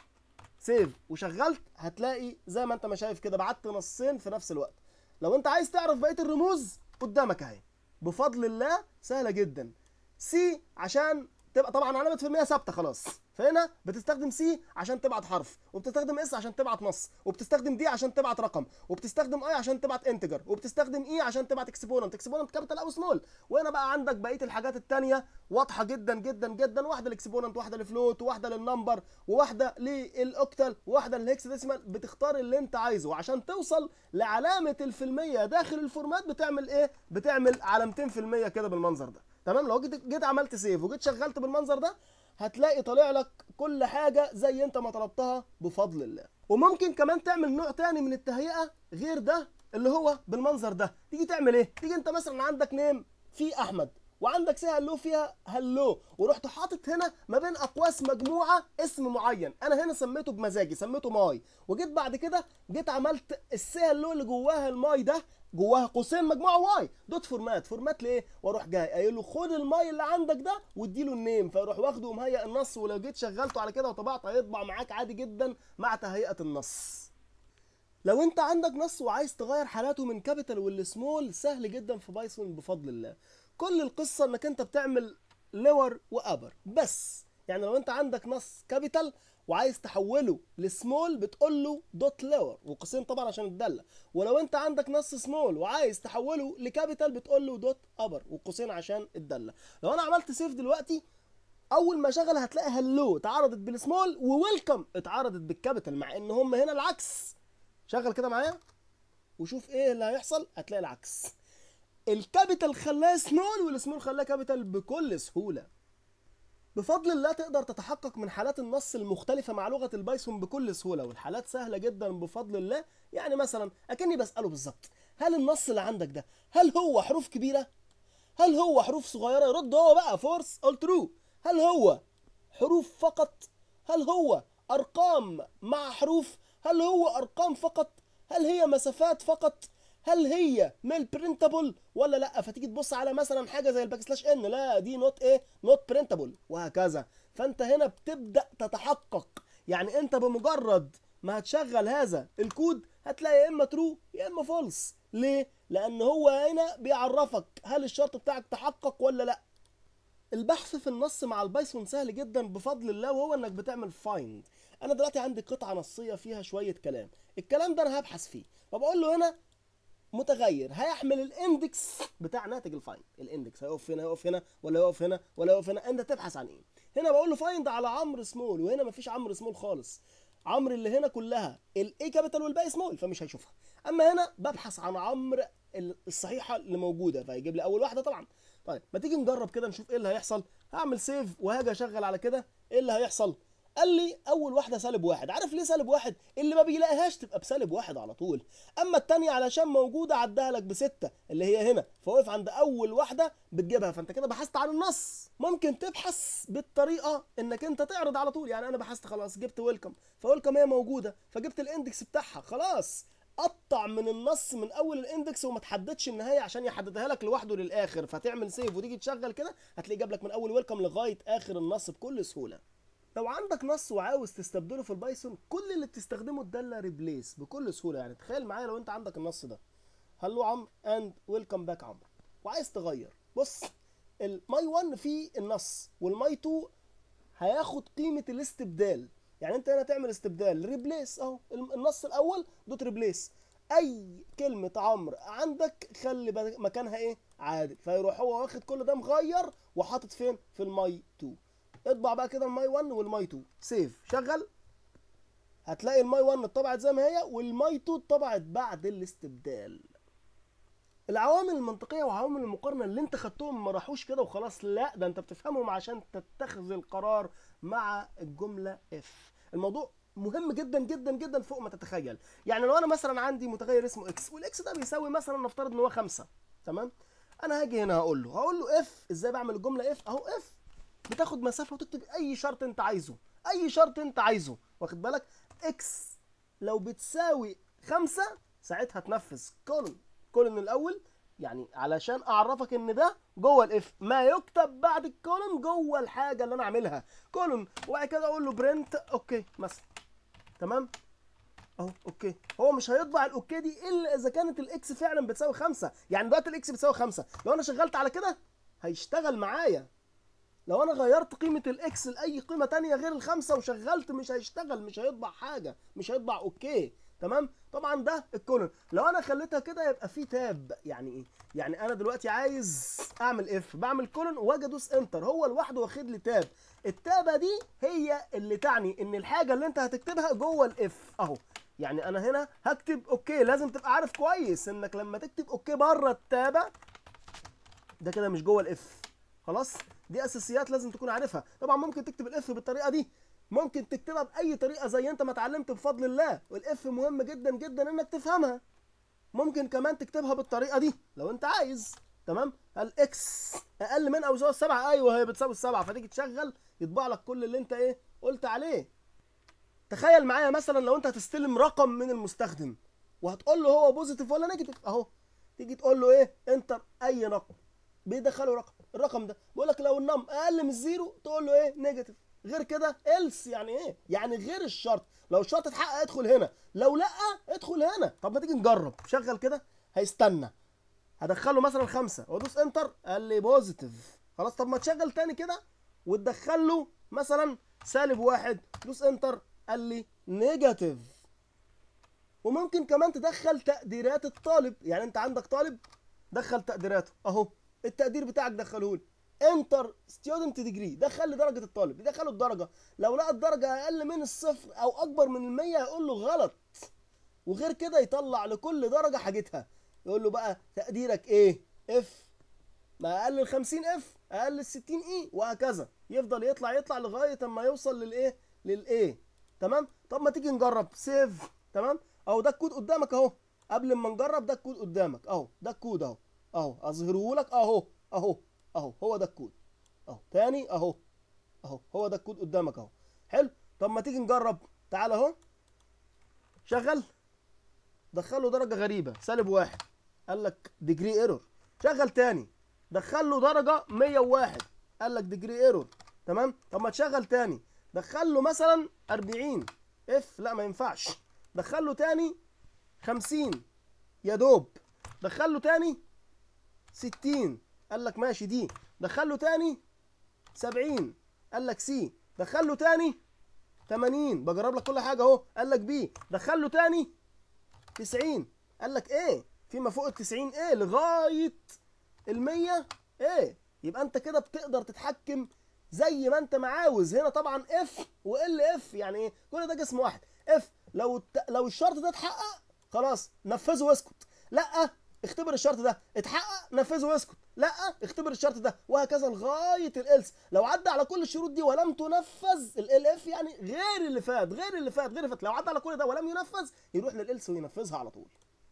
سيف وشغلت هتلاقي زي ما انت ما شايف كده بعت نصين في نفس الوقت لو انت عايز تعرف بقيه الرموز قدامك اهي بفضل الله سهله جدا سي عشان تبقى طبعا علامه في المية ثابته خلاص فهنا بتستخدم سي عشان تبعت حرف وبتستخدم اس عشان تبعت نص وبتستخدم دي عشان تبعت رقم وبتستخدم اي عشان تبعت انتجر وبتستخدم اي عشان تبعت اكسبوننت اكسبوننت كابيتال او سمول وهنا بقى عندك بقيه الحاجات التانية واضحه جدا جدا جدا واحده للاكسبوننت واحده للفلوت وواحده للنمبر وواحده للاوكتال وواحده للهكس ديسيمال بتختار اللي انت عايزه وعشان توصل لعلامه الفيلميه داخل الفورمات بتعمل ايه بتعمل علامتين في المية كده بالمنظر ده تمام لو جيت جيت عملت سيف وجيت شغلت بالمنظر ده هتلاقي طالع لك كل حاجة زي انت ما طلبتها بفضل الله وممكن كمان تعمل نوع تاني من التهيئة غير ده اللي هو بالمنظر ده تيجي تعمل ايه تيجي انت مثلا عندك نيم في احمد وعندك سي هلو فيها هلو ورحت حاطط هنا ما بين اقواس مجموعه اسم معين انا هنا سميته بمزاجي سميته ماي وجيت بعد كده جيت عملت السي هلو اللي جواها الماي ده جواها قوسين مجموعه واي دوت فورمات فورمات ليه واروح جاي قايل له خد الماي اللي عندك ده واديله النيم فيروح واخده ومهيئ النص ولو جيت شغلته على كده وطبعت هيطبع معاك عادي جدا مع تهيئه النص لو انت عندك نص وعايز تغير حالاته من كابيتال والسمول سهل جدا في بايثون بفضل الله كل القصه انك انت بتعمل لور وابر بس يعني لو انت عندك نص كابيتال وعايز تحوله لسمول بتقول له دوت لور وقوسين طبعا عشان الداله ولو انت عندك نص سمول وعايز تحوله لكابيتال بتقول له دوت ابر وقوسين عشان الداله لو انا عملت سيف دلوقتي اول ما شغل هتلاقي هلو اتعرضت بالسمول وويلكم اتعرضت بالكابيتال مع ان هم هنا العكس شغل كده معايا وشوف ايه اللي هيحصل هتلاقي العكس الكابيتال خلاه سمول والسمول خلاه كابيتال بكل سهوله بفضل الله تقدر تتحقق من حالات النص المختلفة مع لغة البايثون بكل سهولة والحالات سهلة جدا بفضل الله يعني مثلا أكني بسأله بالظبط هل النص اللي عندك ده هل هو حروف كبيرة؟ هل هو حروف صغيرة؟ يرد هو بقى فورس أول ترو هل هو حروف فقط؟ هل هو أرقام مع حروف؟ هل هو أرقام فقط؟ هل هي مسافات فقط؟ هل هي ميل برينتابل ولا لا فتيجي تبص على مثلا حاجه زي الباك سلاش ان لا دي نوت ايه نوت برينتابل وهكذا فانت هنا بتبدا تتحقق يعني انت بمجرد ما هتشغل هذا الكود هتلاقي يا اما ترو يا اما فولس ليه لان هو هنا بيعرفك هل الشرط بتاعك تحقق ولا لا البحث في النص مع البايثون سهل جدا بفضل الله وهو انك بتعمل فايند انا دلوقتي عندي قطعه نصيه فيها شويه كلام الكلام ده انا هبحث فيه فبقول له هنا متغير هيحمل الاندكس بتاع ناتج الفايند الاندكس هيقف هنا هيقف هنا ولا يقف هنا ولا يقف هنا انت تبحث عن ايه هنا بقول له فايند على عمرو سمول وهنا مفيش عمرو سمول خالص عمرو اللي هنا كلها الاي كابيتال والباقي سمول فمش هيشوفها اما هنا ببحث عن عمرو الصحيحه اللي موجوده فيجيب لي اول واحده طبعا طيب ما تيجي نجرب كده نشوف ايه اللي هيحصل هعمل سيف وهاجي اشغل على كده ايه اللي هيحصل قال لي اول واحده سالب واحد عارف ليه سالب واحد اللي ما بيلاقيهاش تبقى بسالب واحد على طول اما التانية علشان موجوده عدها لك بستة اللي هي هنا فوقف عند اول واحده بتجيبها فانت كده بحثت عن النص ممكن تبحث بالطريقه انك انت تعرض على طول يعني انا بحثت خلاص جبت ويلكم فويلكم هي موجوده فجبت الاندكس بتاعها خلاص قطع من النص من اول الاندكس وما تحددش النهايه عشان يحددها لك لوحده للاخر فتعمل سيف وتيجي تشغل كده هتلاقيه جاب لك من اول ويلكم لغايه اخر النص بكل سهوله لو عندك نص وعاوز تستبدله في البايثون كل اللي بتستخدمه الداله ريبليس بكل سهوله يعني تخيل معايا لو انت عندك النص ده هلو عمرو اند ويلكم باك عمرو وعايز تغير بص الماي 1 فيه النص والماي 2 هياخد قيمه الاستبدال يعني انت هنا تعمل استبدال ريبليس اهو النص الاول دوت ريبليس اي كلمه عمرو عندك خلي مكانها ايه عادل فيروح هو واخد كل ده مغير وحاطط فين في الماي 2 اطبع بقى كده الماي 1 والماي 2 سيف شغل هتلاقي الماي 1 اتطبعت زي ما هي والماي 2 اتطبعت بعد الاستبدال العوامل المنطقيه وعوامل المقارنه اللي انت خدتهم ما راحوش كده وخلاص لا ده انت بتفهمهم عشان تتخذ القرار مع الجمله اف الموضوع مهم جدا جدا جدا فوق ما تتخيل يعني لو انا مثلا عندي متغير اسمه اكس والاكس ده بيساوي مثلا نفترض ان هو خمسة تمام انا هاجي هنا هقول له هقول له اف ازاي بعمل الجمله اف اهو اف بتاخد مسافه وتكتب اي شرط انت عايزه اي شرط انت عايزه واخد بالك اكس لو بتساوي خمسة ساعتها تنفذ كولن كولن الاول يعني علشان اعرفك ان ده جوه الاف ما يكتب بعد الكولن جوه الحاجه اللي انا عاملها كولن وبعد كده اقول له برنت اوكي مثلا تمام اهو اوكي هو مش هيطبع الاوكي دي الا اذا كانت الاكس فعلا بتساوي خمسة يعني دلوقتي الاكس بتساوي خمسة لو انا شغلت على كده هيشتغل معايا لو انا غيرت قيمة الاكس لاي قيمة تانية غير الخمسة وشغلت مش هيشتغل مش هيطبع حاجة مش هيطبع اوكي تمام طبعا ده الكولن لو انا خليتها كده يبقى في تاب يعني ايه يعني انا دلوقتي عايز اعمل اف بعمل كولن واجي ادوس انتر هو لوحده واخد لي تاب التابه دي هي اللي تعني ان الحاجه اللي انت هتكتبها جوه الاف اهو يعني انا هنا هكتب اوكي لازم تبقى عارف كويس انك لما تكتب اوكي بره التابه ده كده مش جوه الاف خلاص دي اساسيات لازم تكون عارفها طبعا ممكن تكتب الاف بالطريقه دي ممكن تكتبها باي طريقه زي انت ما اتعلمت بفضل الله والاف مهم جدا جدا انك تفهمها ممكن كمان تكتبها بالطريقه دي لو انت عايز تمام الاكس اقل من او يساوي السبعه ايوه هي بتساوي السبعه فتيجي تشغل يطبع لك كل اللي انت ايه قلت عليه تخيل معايا مثلا لو انت هتستلم رقم من المستخدم وهتقول له هو بوزيتيف ولا نيجاتيف اهو تيجي تقول له ايه انتر اي رقم بيدخله رقم الرقم ده بيقول لك لو النم اقل من الزيرو تقول له ايه نيجاتيف غير كده إلس يعني ايه يعني غير الشرط لو الشرط اتحقق ادخل هنا لو لا ادخل هنا طب ما تيجي نجرب شغل كده هيستنى هدخله مثلا خمسة وادوس انتر قال لي بوزيتيف خلاص طب ما تشغل تاني كده وتدخل له مثلا سالب واحد دوس انتر قال لي نيجاتيف وممكن كمان تدخل تقديرات الطالب يعني انت عندك طالب دخل تقديراته اهو التقدير بتاعك دخله لي انتر ستودنت ديجري دخل لي درجه الطالب يدخله الدرجه لو لقى الدرجه اقل من الصفر او اكبر من المية يقول له غلط وغير كده يطلع لكل درجه حاجتها يقول له بقى تقديرك ايه اف ما اقل ال 50 اف اقل ال 60 اي وهكذا يفضل يطلع يطلع لغايه اما يوصل للايه للايه تمام طب ما تيجي نجرب سيف تمام اهو ده الكود قدامك اهو قبل ما نجرب ده الكود قدامك اهو ده الكود اهو اهو اظهره لك اهو اهو اهو هو ده الكود اهو تاني اهو اهو هو ده الكود قدامك اهو حلو طب ما تيجي نجرب تعال اهو شغل دخله درجه غريبه سالب واحد قال لك ديجري ايرور شغل تاني دخل له درجه 101 قال لك ديجري ايرور تمام طب ما تشغل تاني دخل له مثلا 40 اف لا ما ينفعش دخل له تاني 50 يا دوب دخل له تاني 60 قال لك ماشي دي دخل له تاني 70 قال لك سي دخل له تاني 80 بجرب لك كل حاجه اهو قال لك بي دخل له تاني 90 قال لك ايه فيما فوق ال 90 ايه لغايه ال 100 ايه يبقى انت كده بتقدر تتحكم زي ما انت ما عاوز هنا طبعا اف وال اف يعني ايه كل ده جسم واحد اف لو الت... لو الشرط ده اتحقق خلاص نفذه واسكت لا اختبر الشرط ده اتحقق نفذه واسكت لا اختبر الشرط ده وهكذا لغايه الالس لو عدى على كل الشروط دي ولم تنفذ ال اف يعني غير اللي فات غير اللي فات غير اللي فات لو عدى على كل ده ولم ينفذ يروح للالس وينفذها على طول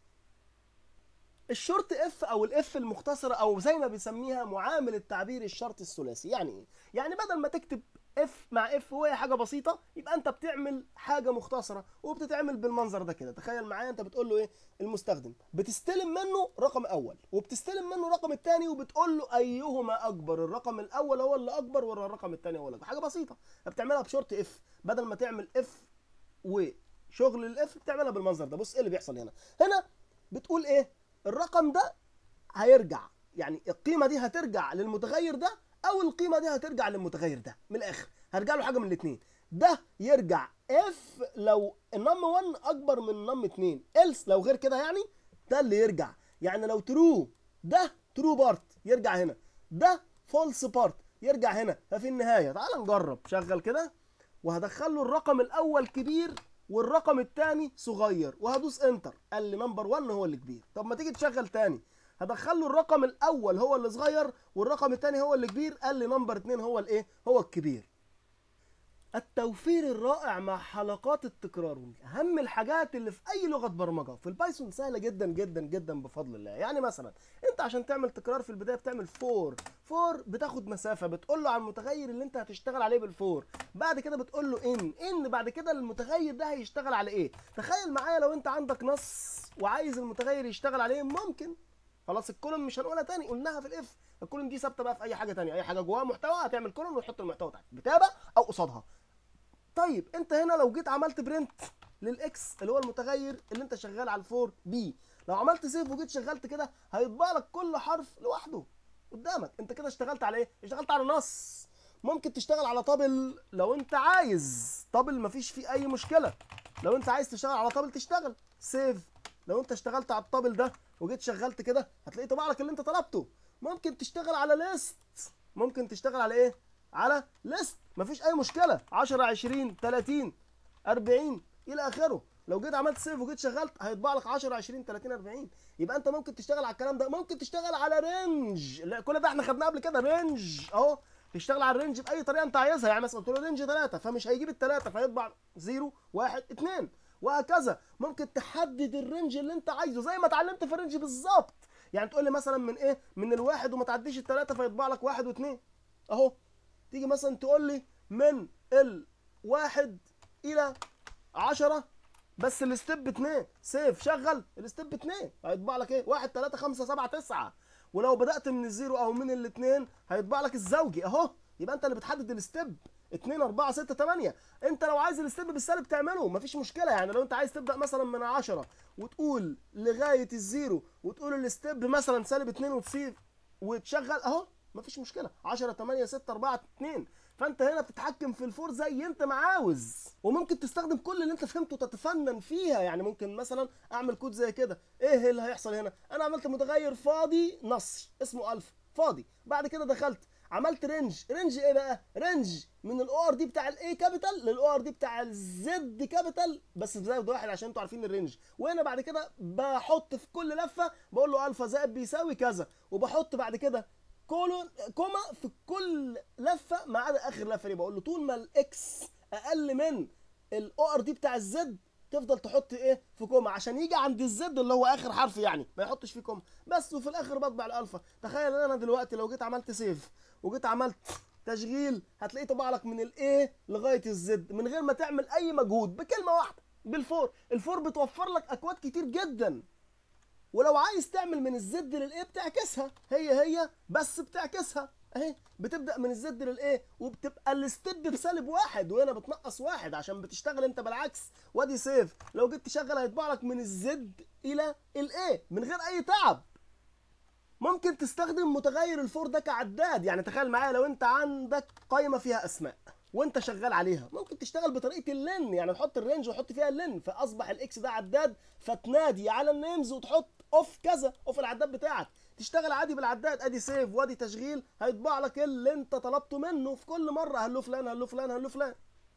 الشورت اف او الاف المختصره او زي ما بيسميها معامل التعبير الشرط الثلاثي يعني ايه يعني بدل ما تكتب اف مع اف وهي حاجه بسيطه يبقى انت بتعمل حاجه مختصره وبتتعمل بالمنظر ده كده تخيل معايا انت بتقول له ايه المستخدم بتستلم منه رقم اول وبتستلم منه الرقم الثاني وبتقول له ايهما اكبر الرقم الاول هو اللي اكبر ولا الرقم الثاني هو اللي اكبر حاجه بسيطه بتعملها بشورت اف بدل ما تعمل اف وشغل الاف بتعملها بالمنظر ده بص ايه اللي بيحصل هنا هنا بتقول ايه الرقم ده هيرجع يعني القيمه دي هترجع للمتغير ده او القيمه دي هترجع للمتغير ده من الاخر هرجع له حاجه من الاثنين ده يرجع اف لو النم 1 اكبر من النم 2 إلس لو غير كده يعني ده اللي يرجع يعني لو ترو ده ترو بارت يرجع هنا ده فولس بارت يرجع هنا ففي النهايه تعال نجرب شغل كده وهدخل له الرقم الاول كبير والرقم الثاني صغير وهدوس انتر قال لي نمبر 1 هو اللي كبير طب ما تيجي تشغل تاني هدخل له الرقم الاول هو اللي صغير والرقم الثاني هو اللي كبير قال لي نمبر 2 هو الايه هو الكبير التوفير الرائع مع حلقات التكرار ودي اهم الحاجات اللي في اي لغه برمجه في البايثون سهله جدا جدا جدا بفضل الله يعني مثلا انت عشان تعمل تكرار في البدايه بتعمل فور فور بتاخد مسافه بتقول له على المتغير اللي انت هتشتغل عليه بالفور بعد كده بتقول له ان ان بعد كده المتغير ده هيشتغل على ايه تخيل معايا لو انت عندك نص وعايز المتغير يشتغل عليه ممكن خلاص الكولوم مش هنقولها تاني قلناها في الاف الكولوم دي ثابته بقى في اي حاجه تانية اي حاجه جواها محتوى هتعمل كولوم وتحط المحتوى تحت بتابع او قصادها طيب انت هنا لو جيت عملت برنت للاكس اللي هو المتغير اللي انت شغال على الفور بي لو عملت سيف وجيت شغلت كده هيطبع لك كل حرف لوحده قدامك انت كده اشتغلت على ايه اشتغلت على نص ممكن تشتغل على طابل لو انت عايز طابل مفيش فيه اي مشكله لو انت عايز تشتغل على طابل تشتغل سيف لو انت اشتغلت على الطابل ده وجيت شغلت كده هتلاقيه طبع لك اللي انت طلبته ممكن تشتغل على ليست ممكن تشتغل على ايه على ليست مفيش اي مشكله 10 20 30 40 الى اخره لو جيت عملت سيف وجيت شغلت هيطبع لك 10 20 30 40 يبقى انت ممكن تشتغل على الكلام ده ممكن تشتغل على رينج لا كل ده احنا خدناه قبل كده رينج اهو تشتغل على الرينج باي طريقه انت عايزها يعني مثلا قلت له رينج 3 فمش هيجيب الثلاثه فيطبع 0 1 2 وهكذا ممكن تحدد الرينج اللي انت عايزه زي ما اتعلمت في الرينج بالظبط يعني تقول لي مثلا من ايه من الواحد وما تعديش الثلاثه فيطبع لك واحد واثنين اهو تيجي مثلا تقول لي من الواحد الى عشرة بس الستيب اتنين سيف شغل الستيب اتنين هيطبع لك ايه واحد تلاتة خمسة سبعة تسعة ولو بدأت من الزيرو او من الاتنين هيطبع لك الزوجي اهو يبقى انت اللي بتحدد الستيب 2 4 6 8 انت لو عايز الستيب بالسالب تعمله مفيش مشكله يعني لو انت عايز تبدا مثلا من 10 وتقول لغايه الزيرو وتقول الستيب مثلا سالب 2 وتسيب وتشغل اهو مفيش مشكله 10 8 6 4 2 فانت هنا بتتحكم في الفور زي انت ما عاوز وممكن تستخدم كل اللي انت فهمته وتتفنن فيها يعني ممكن مثلا اعمل كود زي كده ايه اللي هيحصل هنا انا عملت متغير فاضي نصي اسمه الفا فاضي بعد كده دخلت عملت رينج رينج ايه بقى رينج من الاو ار دي بتاع الاي كابيتال للاو ار دي بتاع الزد كابيتال بس بزود واحد عشان انتوا عارفين الرينج وهنا بعد كده بحط في كل لفه بقول له الفا زائد بيساوي كذا وبحط بعد كده كولون كوما في كل لفه ما عدا اخر لفه دي بقول له طول ما الاكس اقل من الاو ار دي بتاع الزد تفضل تحط ايه في كوما عشان يجي عند الزد اللي هو اخر حرف يعني ما يحطش فيه كوما بس وفي الاخر بطبع الالفا تخيل ان انا دلوقتي لو جيت عملت سيف وجيت عملت تشغيل هتلاقيه طبع لك من الايه لغايه الزد من غير ما تعمل اي مجهود بكلمه واحده بالفور الفور بتوفر لك اكواد كتير جدا ولو عايز تعمل من الزد للايه بتعكسها هي هي بس بتعكسها اهي بتبدا من الزد للايه وبتبقى الستيب بسالب واحد وهنا بتنقص واحد عشان بتشتغل انت بالعكس وادي سيف لو جيت تشغل هيطبع لك من الزد الى الايه من غير اي تعب ممكن تستخدم متغير الفور ده كعداد يعني تخيل معايا لو انت عندك قائمه فيها اسماء وانت شغال عليها ممكن تشتغل بطريقه اللن يعني تحط الرينج وتحط فيها اللن فاصبح الاكس ده عداد فتنادي على النيمز وتحط اوف كذا اوف العداد بتاعك تشتغل عادي بالعداد ادي سيف وادي تشغيل هيطبع لك اللي انت طلبته منه في كل مره هلو فلان هلو فلان هلو فلان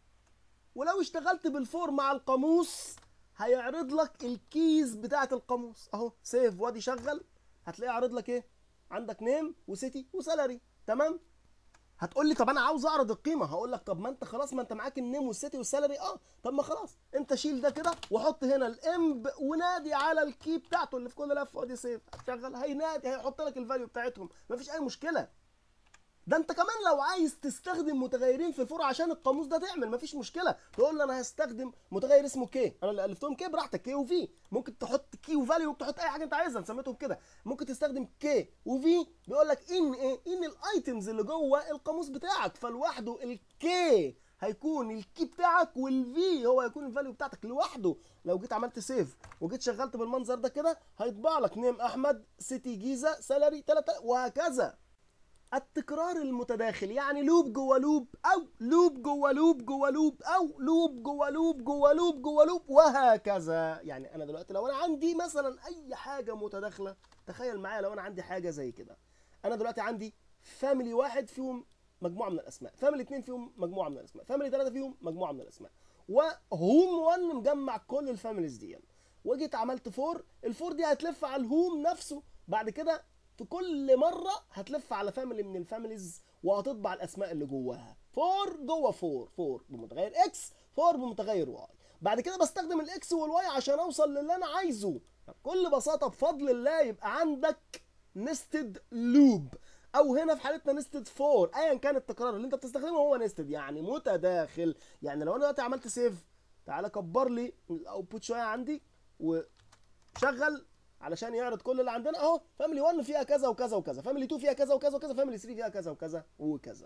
ولو اشتغلت بالفور مع القاموس هيعرض لك الكيز بتاعه القاموس اهو سيف وادي شغل هتلاقيه عارض لك ايه عندك نيم وسيتي وسالري تمام هتقول لي طب انا عاوز اعرض القيمه هقول لك طب ما انت خلاص ما انت معاك النيم والسيتي والسالري اه طب ما خلاص انت شيل ده كده وحط هنا الامب ونادي على الكي بتاعته اللي في كل لفه وادي سيف هتشغل هينادي هيحط لك الفاليو بتاعتهم مفيش اي مشكله ده انت كمان لو عايز تستخدم متغيرين في الفور عشان القاموس ده تعمل مفيش مشكله تقول له انا هستخدم متغير اسمه كي انا اللي الفتهم كي براحتك كي وفي ممكن تحط كي وفاليو ممكن تحط اي حاجه انت عايزها سميتهم كده ممكن تستخدم كي وفي بيقول لك ان ايه ان الايتمز اللي جوه القاموس بتاعك فلوحده الكي هيكون الكي بتاعك والفي هو هيكون الفاليو بتاعتك لوحده لو جيت عملت سيف وجيت شغلت بالمنظر ده كده هيطبع لك نيم احمد سيتي جيزه سالري 3 وهكذا التكرار المتداخل يعني لوب جوه لوب او لوب جوه لوب جوه لوب او لوب جوه لوب جوه لوب جوه لوب وهكذا يعني انا دلوقتي لو انا عندي مثلا اي حاجه متداخله تخيل معايا لو انا عندي حاجه زي كده انا دلوقتي عندي فاميلي واحد فيهم مجموعه من الاسماء فاميلي اتنين فيهم مجموعه من الاسماء فاميلي ثلاثه فيهم مجموعه من الاسماء وهوم 1 مجمع كل الفاميليز دي وجيت عملت فور الفور دي هتلف على الهوم نفسه بعد كده في كل مره هتلف على فاميلي من الفاميليز وهتطبع الاسماء اللي جواها فور جوه فور فور بمتغير اكس فور بمتغير واي بعد كده بستخدم الاكس والواي عشان اوصل للي انا عايزه بكل بساطه بفضل الله يبقى عندك نستد لوب او هنا في حالتنا نستد فور ايا كان التكرار اللي انت بتستخدمه هو نستد يعني متداخل يعني لو انا دلوقتي عملت سيف تعالى كبر لي الاوتبوت شويه عندي وشغل علشان يعرض كل اللي عندنا اهو فاميلي 1 فيها كذا وكذا وكذا فاميلي 2 فيها كذا وكذا وكذا فاميلي 3 فيها كذا وكذا وكذا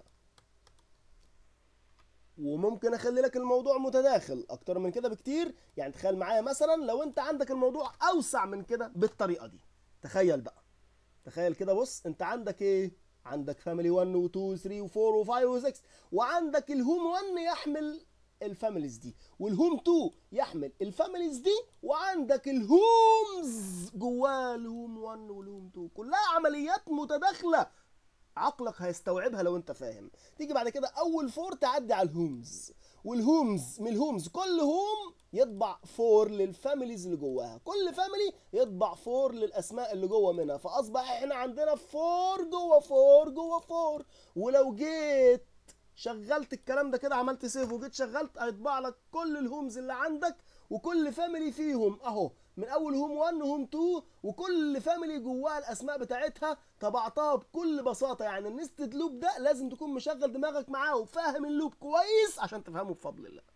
وممكن اخلي لك الموضوع متداخل اكتر من كده بكتير يعني تخيل معايا مثلا لو انت عندك الموضوع اوسع من كده بالطريقه دي تخيل بقى تخيل كده بص انت عندك ايه عندك فاميلي 1 و2 و3 و4 و5 و6 وعندك الهوم 1 يحمل الفاميليز دي والهوم 2 يحمل الفاميليز دي وعندك الهومز جواه الهوم 1 والهوم 2 كلها عمليات متداخله عقلك هيستوعبها لو انت فاهم تيجي بعد كده اول فور تعدي على الهومز والهومز من الهومز كل هوم يطبع فور للفاميليز اللي جواها كل فاميلي يطبع فور للاسماء اللي جوه منها فاصبح احنا عندنا فور جوه فور جوه فور ولو جيت شغلت الكلام ده كده عملت سيف وجيت شغلت هيطبع لك كل الهومز اللي عندك وكل فاميلي فيهم اهو من اول هوم 1 وهوم 2 وكل فاميلي جواها الاسماء بتاعتها طبعتها بكل بساطه يعني النستد لوب ده لازم تكون مشغل دماغك معاه وفاهم اللوب كويس عشان تفهمه بفضل الله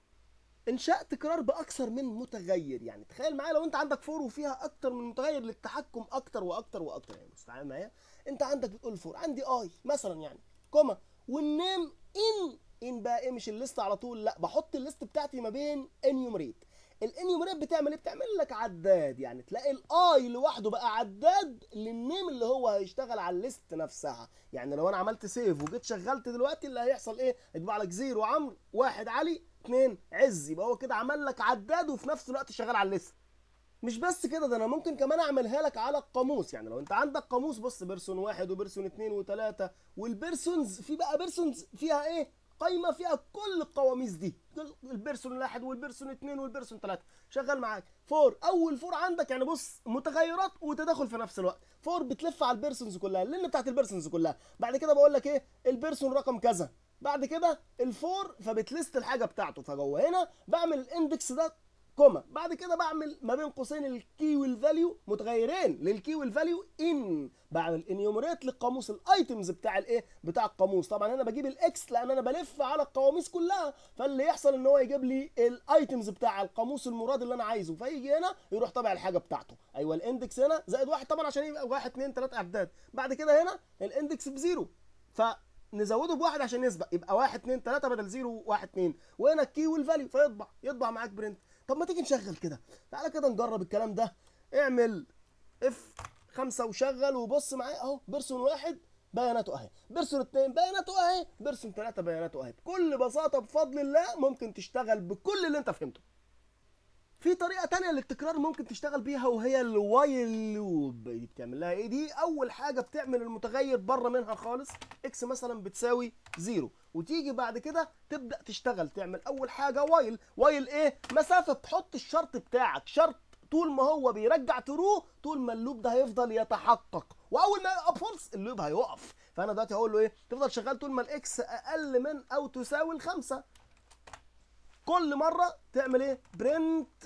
انشاء تكرار باكثر من متغير يعني تخيل معايا لو انت عندك فور وفيها اكتر من متغير للتحكم اكتر واكتر واكتر يعني بص تعالى معايا انت عندك بتقول فور عندي اي مثلا يعني كوما والنيم ان ان بقى ايه مش الليست على طول لا بحط الليست بتاعتي ما بين انيومريت الانيومريت بتعمل ايه بتعمل لك عداد يعني تلاقي الاي لوحده بقى عداد للنيم اللي هو هيشتغل على الليست نفسها يعني لو انا عملت سيف وجيت شغلت دلوقتي اللي هيحصل ايه يطبع لك زيرو عمرو واحد علي اتنين عز يبقى هو كده عمل لك عداد وفي نفس الوقت شغال على الليست مش بس كده ده انا ممكن كمان اعملها لك على القاموس يعني لو انت عندك قاموس بص بيرسون واحد وبيرسون اتنين وتلاته والبيرسونز في بقى بيرسونز فيها ايه قايمه فيها كل القواميس دي البيرسون الواحد والبيرسون اتنين والبيرسون تلاته شغال معاك فور اول فور عندك يعني بص متغيرات وتداخل في نفس الوقت فور بتلف على البيرسونز كلها اللين بتاعت البيرسونز كلها بعد كده بقول لك ايه البيرسون رقم كذا بعد كده الفور فبتلست الحاجه بتاعته فجوه هنا بعمل الاندكس ده كوما بعد كده بعمل ما بين قوسين الكي والفاليو متغيرين للكي والفاليو ان بعمل انيومريت للقاموس الايتمز بتاع الايه بتاع القاموس طبعا انا بجيب الاكس لان انا بلف على القواميس كلها فاللي يحصل ان هو يجيب لي الايتمز بتاع القاموس المراد اللي انا عايزه فيجي هنا يروح طابع الحاجه بتاعته ايوه الاندكس هنا زائد واحد طبعا عشان يبقى واحد اتنين تلاته اعداد بعد كده هنا الاندكس بزيرو ف نزوده بواحد عشان يسبق يبقى واحد اتنين تلاته بدل زيرو واحد اتنين وهنا الكي والفاليو فيطبع يطبع معاك برنت طب ما تيجي نشغل كده تعالى كده نجرب الكلام ده اعمل اف خمسة وشغل وبص معايا اهو بيرسون واحد بياناته اهي بيرسون اتنين بياناته اهي بيرسون تلاتة بياناته اهي بكل بساطة بفضل الله ممكن تشتغل بكل اللي انت فهمته في طريقة تانية للتكرار ممكن تشتغل بيها وهي الوايل لوب دي بتعمل لها ايه دي اول حاجة بتعمل المتغير بره منها خالص اكس مثلا بتساوي زيرو وتيجي بعد كده تبدا تشتغل تعمل اول حاجه وايل وايل ايه مسافه تحط الشرط بتاعك شرط طول ما هو بيرجع ترو طول ما اللوب ده هيفضل يتحقق واول ما يبقى فولس اللوب هيقف فانا دلوقتي هقول له ايه تفضل شغال طول ما الاكس اقل من او تساوي الخمسه كل مره تعمل ايه برنت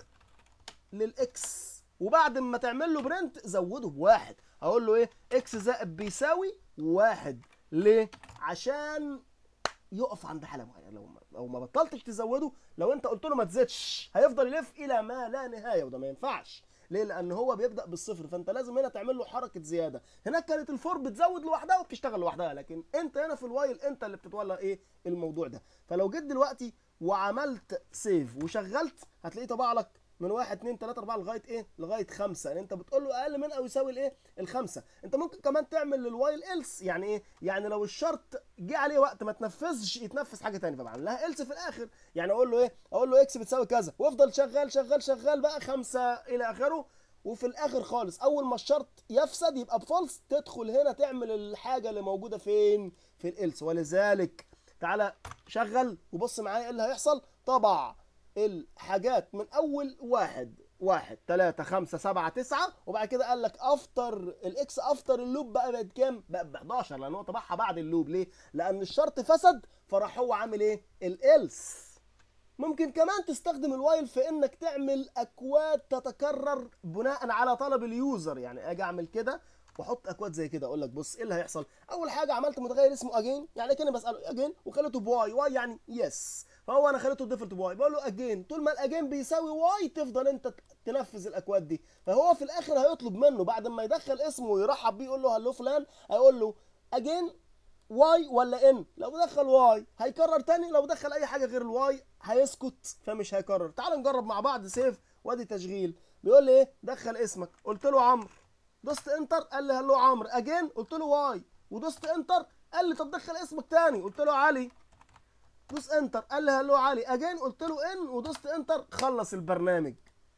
للاكس وبعد ما تعمل له برنت زوده بواحد هقول له ايه اكس زائد بيساوي واحد ليه عشان يقف عند حاله معينه لو ما لو ما بطلتش تزوده لو انت قلت له ما تزيدش هيفضل يلف الى ما لا نهايه وده ما ينفعش ليه لان هو بيبدا بالصفر فانت لازم هنا تعمل له حركه زياده هناك كانت الفور بتزود لوحدها وبتشتغل لوحدها لكن انت هنا في الوايل انت اللي بتتولى ايه الموضوع ده فلو جيت دلوقتي وعملت سيف وشغلت هتلاقيه طبع لك من واحد اتنين تلاته اربعه لغايه ايه؟ لغايه خمسه يعني انت بتقول له اقل من او يساوي الايه؟ الخمسه، انت ممكن كمان تعمل للوايل ايلس يعني ايه؟ يعني لو الشرط جه عليه وقت ما تنفذش يتنفذ حاجه ثانيه فبعمل لها ايلس في الاخر، يعني اقول له ايه؟ اقول له اكس بتساوي كذا وافضل شغال شغال شغال بقى خمسه الى اخره وفي الاخر خالص اول ما الشرط يفسد يبقى بفولس تدخل هنا تعمل الحاجه اللي موجوده فين؟ في الايلس ولذلك تعالى شغل وبص معايا ايه اللي هيحصل؟ طبع الحاجات من اول واحد واحد تلاتة خمسة سبعة تسعة وبعد كده قال لك افتر الاكس افتر اللوب بقى بقت كام؟ بقى ب 11 لان هو طبعها بعد اللوب ليه؟ لان الشرط فسد فراح هو عامل ايه؟ الالس ممكن كمان تستخدم الوايل في انك تعمل اكواد تتكرر بناء على طلب اليوزر يعني اجي اعمل كده واحط اكواد زي كده اقول لك بص ايه اللي هيحصل اول حاجه عملت متغير اسمه اجين يعني كده بساله اجين وخليته بواي واي يعني يس فهو انا خليته ديفولت بواي بقول له اجين طول ما الاجين بيساوي واي تفضل انت تنفذ الاكواد دي فهو في الاخر هيطلب منه بعد ما يدخل اسمه ويرحب بيه يقول له هلو فلان هيقول له اجين واي ولا ان لو دخل واي هيكرر تاني لو دخل اي حاجه غير الواي هيسكت فمش هيكرر تعال نجرب مع بعض سيف وادي تشغيل بيقول لي ايه دخل اسمك قلت له عمرو دوست انتر قال لي هلو عمرو اجين قلت له واي ودوست انتر قال لي طب دخل اسمك تاني قلت له علي دوس انتر قال لي هلو علي اجين قلت له ان ودوست انتر خلص البرنامج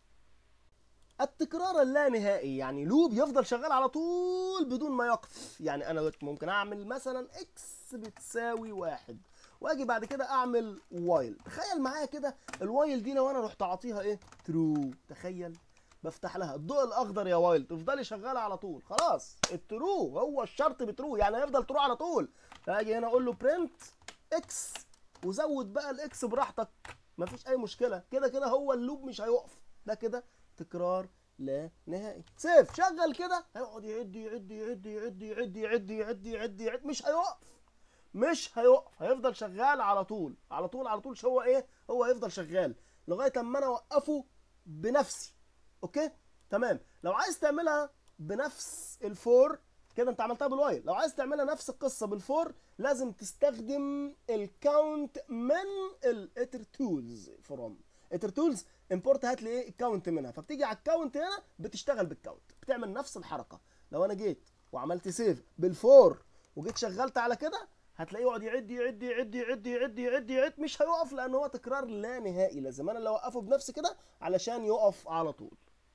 التكرار اللانهائي يعني لوب يفضل شغال على طول بدون ما يقف يعني انا دلوقتي ممكن اعمل مثلا اكس بتساوي واحد واجي بعد كده اعمل وايل تخيل معايا كده الوايل دي لو انا رحت اعطيها ايه ترو تخيل بفتح لها الضوء الاخضر يا وايل تفضلي شغاله على طول خلاص الترو هو الشرط بترو يعني هيفضل ترو على طول فاجي هنا اقول له برنت اكس وزود بقى الاكس براحتك مفيش اي مشكله كده كده هو اللوب مش هيقف ده كده تكرار لا نهائي سيف شغل كده هيقعد يعد يعد يعد يعد يعد يعد يعد يعد يعد مش هيقف مش هيقف هيفضل شغال على طول على طول على طول شو هو ايه هو هيفضل شغال لغايه اما انا اوقفه بنفسي اوكي تمام لو عايز تعملها بنفس الفور كده انت عملتها بالوايل لو عايز تعملها نفس القصه بالفور لازم تستخدم الكاونت من الاتر تولز فروم اتر تولز امبورت هات لي ايه الكاونت منها فبتيجي على الكاونت هنا بتشتغل بالكاونت بتعمل نفس الحركه لو انا جيت وعملت سيف بالفور وجيت شغلت على كده هتلاقيه يقعد يعد يعد يعد يعد يعد يعد يعد مش هيقف لان هو تكرار لا نهائي لازم انا اللي اوقفه بنفسي كده علشان يقف على طول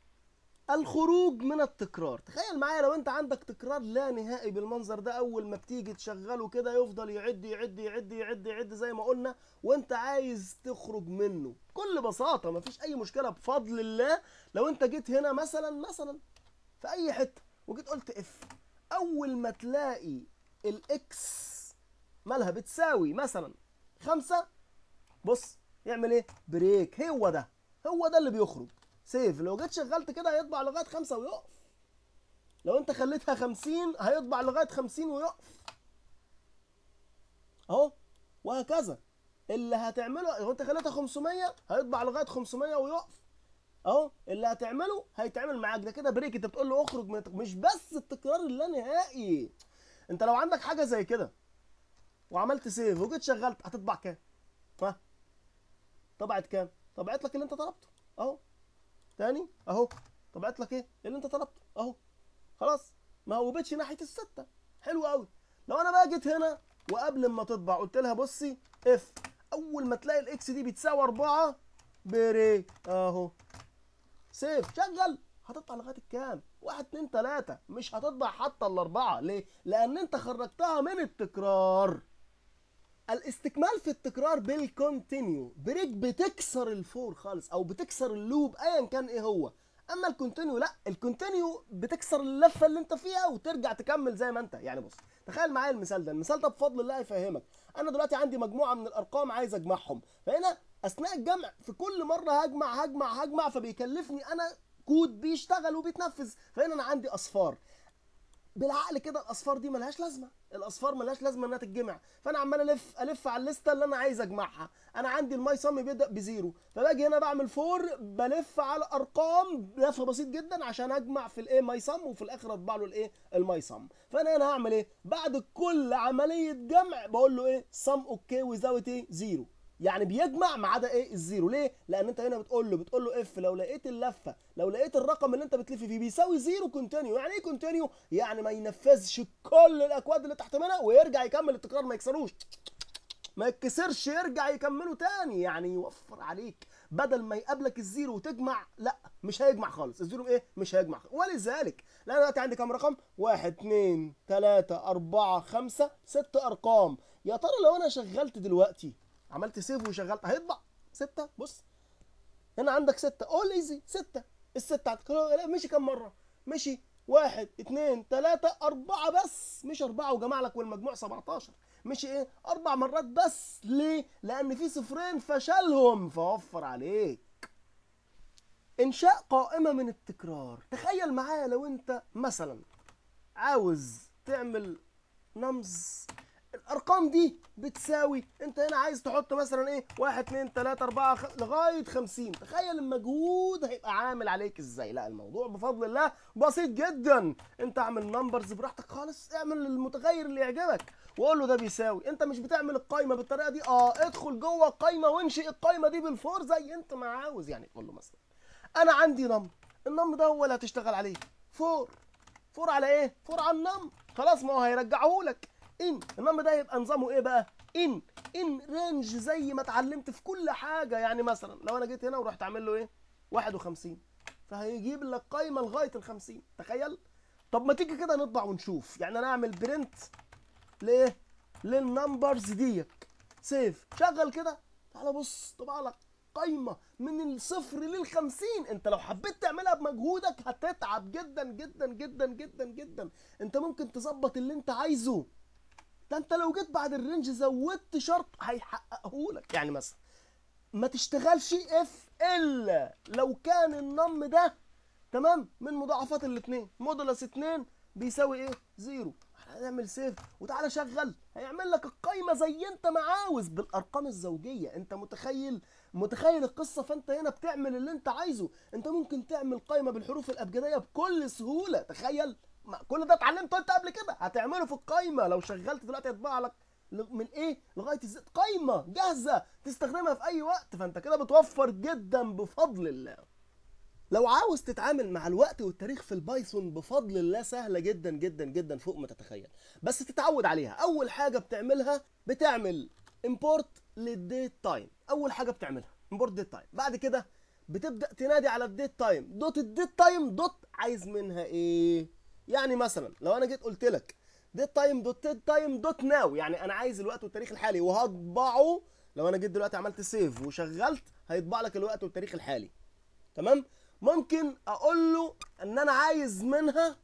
الخروج من التكرار تخيل معايا لو انت عندك تكرار لا نهائي بالمنظر ده اول ما بتيجي تشغله كده يفضل يعد يعد يعد يعد يعد زي ما قلنا وانت عايز تخرج منه بكل بساطه مفيش اي مشكله بفضل الله لو انت جيت هنا مثلا مثلا في اي حته وجيت قلت اف اول ما تلاقي الاكس مالها بتساوي مثلا خمسة بص يعمل ايه بريك هو ده هو ده اللي بيخرج سيف لو جيت شغلت كده هيطبع لغايه خمسة ويقف لو انت خليتها خمسين هيطبع لغايه خمسين ويقف اهو وهكذا اللي هتعمله لو انت خليتها 500 هيطبع لغايه 500 ويقف اهو اللي هتعمله هيتعمل معاك ده كده بريك انت بتقول له اخرج من التك... مش بس التكرار اللانهائي انت لو عندك حاجه زي كده وعملت سيف وجيت شغلت هتطبع كام؟ ها؟ طبعت كام؟ طبعت لك اللي انت طلبته اهو تاني اهو طبعت لك ايه؟ اللي انت طلبته اهو خلاص ما هوبتش ناحيه السته حلو قوي لو انا بقى جيت هنا وقبل ما تطبع قلت لها بصي اف اول ما تلاقي الاكس دي بتساوي 4 بريك اهو سيف شغل هتطلع لغايه الكام؟ واحد اتنين تلاته مش هتطبع حتى الاربعه ليه؟ لان انت خرجتها من التكرار الاستكمال في التكرار بالكونتينيو بريك بتكسر الفور خالص او بتكسر اللوب ايا كان ايه هو اما الكونتينيو لا الكونتينيو بتكسر اللفه اللي انت فيها وترجع تكمل زي ما انت يعني بص تخيل معايا المثال ده المثال ده بفضل الله هيفهمك انا دلوقتي عندي مجموعه من الارقام عايز اجمعهم فهنا اثناء الجمع في كل مره هجمع هجمع هجمع فبيكلفني انا كود بيشتغل وبيتنفذ فهنا انا عندي اصفار بالعقل كده الاصفار دي ملهاش لازمه الاصفار ملهاش لازمه انها تتجمع فانا عمال الف الف على الليسته اللي انا عايز اجمعها انا عندي الماي سم بيبدا بزيرو فباجي هنا بعمل فور بلف على ارقام لف بسيط جدا عشان اجمع في الايه ماي سم وفي الاخر اطبع له الايه الماي سم فانا هنا هعمل ايه بعد كل عمليه جمع بقول له ايه سم اوكي وزاويه ايه زيرو يعني بيجمع ما عدا ايه الزيرو ليه لان انت هنا بتقول له بتقول له اف لو لقيت اللفه لو لقيت الرقم اللي انت بتلف فيه بيساوي زيرو كونتينيو يعني ايه كونتينيو يعني ما ينفذش كل الاكواد اللي تحت منها ويرجع يكمل التكرار ما يكسروش ما يتكسرش يرجع يكمله تاني يعني يوفر عليك بدل ما يقابلك الزيرو وتجمع لا مش هيجمع خالص الزيرو ايه مش هيجمع خالص. ولذلك لا انا دلوقتي عندي كام رقم واحد اتنين تلاتة اربعة خمسة ست ارقام يا ترى لو انا شغلت دلوقتي عملت سيف وشغلت هيطبع ستة بص هنا عندك ستة اول ايزي ستة الست عندك لا، مشي كم مره مشي واحد اتنين تلاتة أربعة بس مش أربعة وجمع لك والمجموع 17 مشي إيه؟ أربع مرات بس ليه؟ لأن في صفرين فشلهم فوفر عليك إنشاء قائمة من التكرار تخيل معايا لو أنت مثلا عاوز تعمل نمز الارقام دي بتساوي انت هنا عايز تحط مثلا ايه واحد اتنين تلاتة اربعة خ... لغاية خمسين تخيل المجهود هيبقى عامل عليك ازاي لا الموضوع بفضل الله بسيط جدا انت اعمل نمبرز براحتك خالص اعمل المتغير اللي يعجبك وقول له ده بيساوي انت مش بتعمل القايمة بالطريقة دي اه ادخل جوه القايمة وانشئ القايمة دي بالفور زي انت ما عاوز يعني قول له مثلا انا عندي نم النم ده هو اللي هتشتغل عليه فور فور على ايه فور على النم خلاص ما هو هيرجعه لك ان النم ده يبقى نظامه ايه بقى ان ان رينج زي ما اتعلمت في كل حاجه يعني مثلا لو انا جيت هنا ورحت عامل له ايه 51 فهيجيب لك قايمه لغايه ال 50 تخيل طب ما تيجي كده نطبع ونشوف يعني انا اعمل برنت ليه للنمبرز ديت سيف شغل كده تعالى بص طبع لك قايمة من الصفر للخمسين انت لو حبيت تعملها بمجهودك هتتعب جدا جدا جدا جدا جدا انت ممكن تظبط اللي انت عايزه ده انت لو جيت بعد الرينج زودت شرط هيحققه لك يعني مثلا ما تشتغلش اف الا لو كان النم ده تمام من مضاعفات الاثنين مودولس 2 بيساوي ايه زيرو هنعمل سيف وتعالى شغل هيعمل لك القايمه زي انت ما عاوز بالارقام الزوجيه انت متخيل متخيل القصه فانت هنا بتعمل اللي انت عايزه انت ممكن تعمل قايمه بالحروف الابجديه بكل سهوله تخيل ما كل ده اتعلمته انت قبل كده هتعمله في القايمه لو شغلت دلوقتي هيطبع لك ل- من ايه لغايه الزيت قايمه جاهزه تستخدمها في اي وقت فانت كده بتوفر جدا بفضل الله لو عاوز تتعامل مع الوقت والتاريخ في البايثون بفضل الله سهله جدا جدا جدا فوق ما تتخيل بس تتعود عليها اول حاجه بتعملها بتعمل امبورت للديت تايم اول حاجه بتعملها امبورت ديت تايم بعد كده بتبدا تنادي على الديت تايم دوت الديت تايم دوت عايز منها ايه يعني مثلا لو انا جيت قلت لك ديت تايم دوت ديت تايم دوت ناو يعني انا عايز الوقت والتاريخ الحالي وهطبعه لو انا جيت دلوقتي عملت سيف وشغلت هيطبع لك الوقت والتاريخ الحالي تمام ممكن اقول له ان انا عايز منها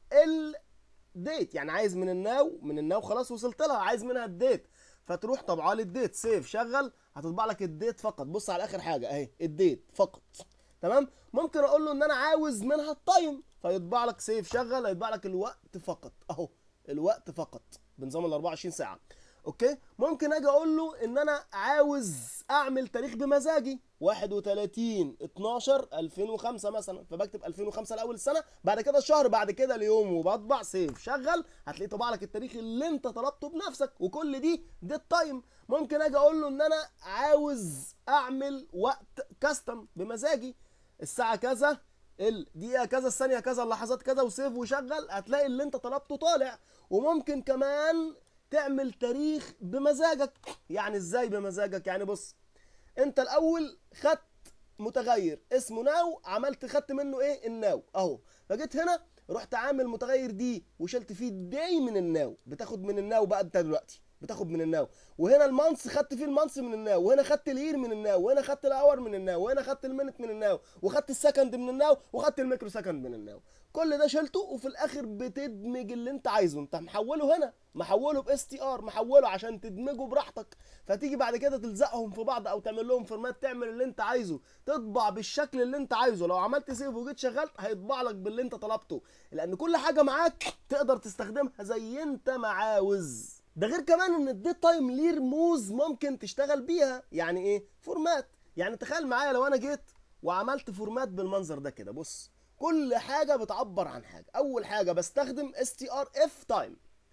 الديت يعني عايز من الناو من الناو خلاص وصلت لها عايز منها الديت فتروح طبعا لي الديت سيف شغل هتطبع لك الديت فقط بص على اخر حاجه اهي الديت فقط تمام ممكن اقول له ان انا عاوز منها التايم فيطبع لك سيف شغل هيطبع لك الوقت فقط اهو الوقت فقط بنظام ال 24 ساعه اوكي ممكن اجي اقول له ان انا عاوز اعمل تاريخ بمزاجي 31 12 2005 مثلا فبكتب 2005 لاول السنه بعد كده الشهر بعد كده اليوم وبطبع سيف شغل هتلاقيه طبع لك التاريخ اللي انت طلبته بنفسك وكل دي ديت تايم ممكن اجي اقول له ان انا عاوز اعمل وقت كاستم بمزاجي الساعه كذا الدقيقه كذا الثانيه كذا اللحظات كذا وسيف وشغل هتلاقي اللي انت طلبته طالع وممكن كمان تعمل تاريخ بمزاجك يعني ازاي بمزاجك يعني بص انت الاول خدت متغير اسمه ناو عملت خدت منه ايه الناو اهو فجيت هنا رحت عامل متغير دي وشلت فيه داي من الناو بتاخد من الناو بقى انت دلوقتي بتاخد من الناو وهنا المانس خدت فيه المانس من الناو وهنا خدت الير من الناو وهنا خدت الاور من الناو وهنا خدت المينت من الناو وخدت السكند من الناو وخدت الميكرو سكند من الناو كل ده شلته وفي الاخر بتدمج اللي انت عايزه انت محوله هنا محوله باس تي ار محوله عشان تدمجه براحتك فتيجي بعد كده تلزقهم في بعض او تعمل لهم فورمات تعمل اللي انت عايزه تطبع بالشكل اللي انت عايزه لو عملت سيف وجيت شغلت هيطبع لك باللي انت طلبته لان كل حاجه معاك تقدر تستخدمها زي انت ما عاوز ده غير كمان ان الديت تايم ليه رموز ممكن تشتغل بيها يعني ايه فورمات يعني تخيل معايا لو انا جيت وعملت فورمات بالمنظر ده كده بص كل حاجه بتعبر عن حاجه اول حاجه بستخدم strf time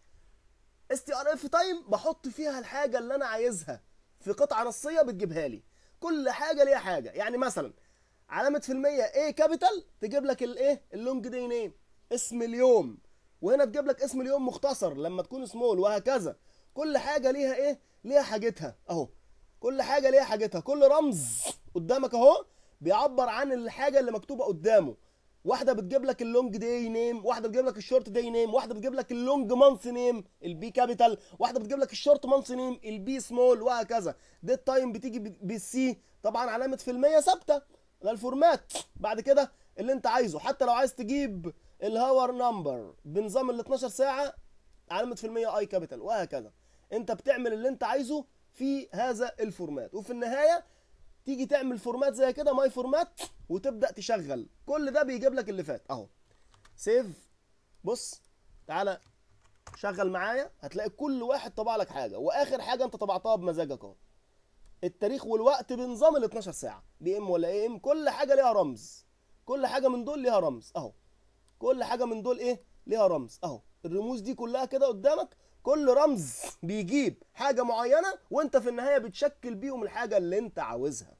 strf time بحط فيها الحاجه اللي انا عايزها في قطعه نصيه بتجيبها لي كل حاجه ليها حاجه يعني مثلا علامه في المية A كابيتال تجيب لك الايه اللونج داي نيم اسم اليوم وهنا تجيب لك اسم اليوم مختصر لما تكون سمول وهكذا كل حاجه ليها ايه ليها حاجتها اهو كل حاجه ليها حاجتها كل رمز قدامك اهو بيعبر عن الحاجه اللي مكتوبه قدامه واحده بتجيب لك اللونج داي نيم واحده بتجيب لك الشورت داي نيم واحده بتجيب لك اللونج مانث نيم البي كابيتال واحده بتجيب لك الشورت مانث نيم البي سمول وهكذا ديت تايم بتيجي بالسي طبعا علامه في المية ثابته ده الفورمات بعد كده اللي انت عايزه حتى لو عايز تجيب الهاور نمبر بنظام ال 12 ساعه علامه في المية اي كابيتال وهكذا انت بتعمل اللي انت عايزه في هذا الفورمات وفي النهايه تيجي تعمل فورمات زي كده ماي فورمات وتبدا تشغل كل ده بيجيب لك اللي فات اهو سيف بص تعالى شغل معايا هتلاقي كل واحد طبع لك حاجه واخر حاجه انت طبعتها بمزاجك اهو التاريخ والوقت بنظام ال 12 ساعه بي ام ولا اي ام كل حاجه ليها رمز كل حاجه من دول ليها رمز اهو كل حاجه من دول ايه ليها رمز اهو الرموز دي كلها كده قدامك كل رمز بيجيب حاجه معينه وانت في النهايه بتشكل بيهم الحاجه اللي انت عاوزها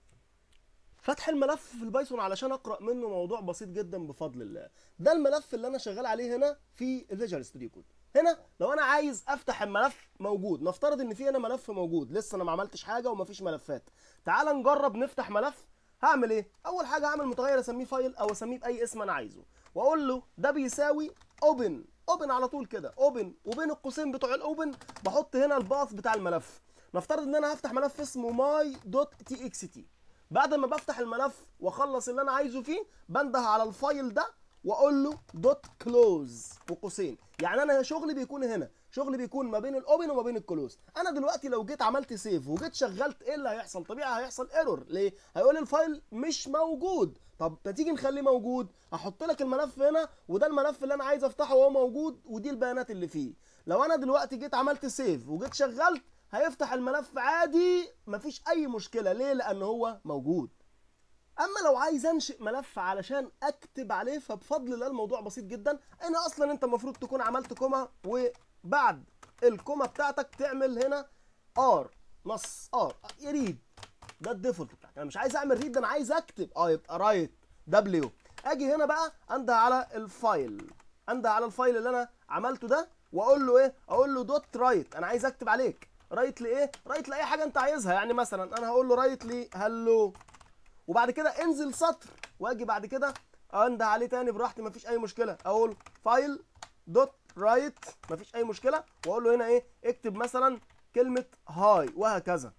فتح الملف في البايثون علشان اقرا منه موضوع بسيط جدا بفضل الله ده الملف اللي انا شغال عليه هنا في الفيجوال ستوديو كود هنا لو انا عايز افتح الملف موجود نفترض ان في هنا ملف موجود لسه انا ما عملتش حاجه ومفيش ملفات تعال نجرب نفتح ملف هعمل ايه اول حاجه هعمل متغير اسميه فايل او اسميه باي اسم انا عايزه واقول له ده بيساوي اوبن اوبن على طول كده اوبن وبين القوسين بتوع الاوبن بحط هنا الباث بتاع الملف نفترض ان انا هفتح ملف اسمه ماي دوت تي اكس تي بعد ما بفتح الملف واخلص اللي انا عايزه فيه بنده على الفايل ده واقول له دوت كلوز وقوسين يعني انا شغلي بيكون هنا شغلي بيكون ما بين الاوبن وما بين الكلوز انا دلوقتي لو جيت عملت سيف وجيت شغلت ايه اللي هيحصل طبيعي هيحصل ايرور ليه هيقول الفايل مش موجود طب ما تيجي نخليه موجود هحط لك الملف هنا وده الملف اللي انا عايز افتحه وهو موجود ودي البيانات اللي فيه لو انا دلوقتي جيت عملت سيف وجيت شغلت هيفتح الملف عادي مفيش اي مشكله ليه لان هو موجود اما لو عايز انشئ ملف علشان اكتب عليه فبفضل الله الموضوع بسيط جدا انا اصلا انت المفروض تكون عملت كوما وبعد الكوما بتاعتك تعمل هنا ار نص ار يريد ده الديفولت بتاعك انا مش عايز اعمل ريد ده انا عايز اكتب اه يبقى رايت دبليو اجي هنا بقى انده على الفايل انده على الفايل اللي انا عملته ده واقول له ايه اقول له دوت رايت انا عايز اكتب عليك رايت لايه رايت لاي حاجه انت عايزها يعني مثلا انا هقول له رايت لي هلو وبعد كده انزل سطر واجي بعد كده انده عليه تاني براحتي مفيش اي مشكله اقول فايل دوت رايت مفيش اي مشكله واقول له هنا ايه اكتب مثلا كلمه هاي وهكذا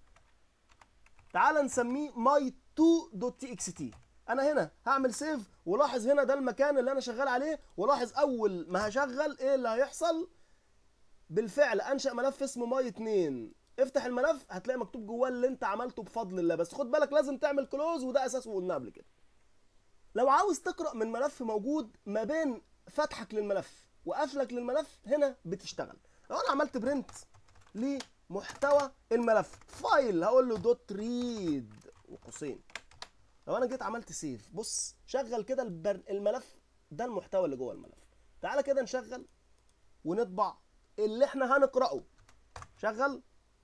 تعال نسميه ماي 2 دوت تي اكس تي انا هنا هعمل سيف ولاحظ هنا ده المكان اللي انا شغال عليه ولاحظ اول ما هشغل ايه اللي هيحصل بالفعل انشا ملف اسمه ماي 2 افتح الملف هتلاقي مكتوب جواه اللي انت عملته بفضل الله بس خد بالك لازم تعمل كلوز وده اساسه قلنا قبل كده لو عاوز تقرا من ملف موجود ما بين فتحك للملف وقفلك للملف هنا بتشتغل لو انا عملت برنت لمحتوى الملف فايل هقول له دوت ريد وقوسين لو انا جيت عملت سيف بص شغل كده البر... الملف ده المحتوى اللي جوه الملف تعالى كده نشغل ونطبع اللي احنا هنقراه شغل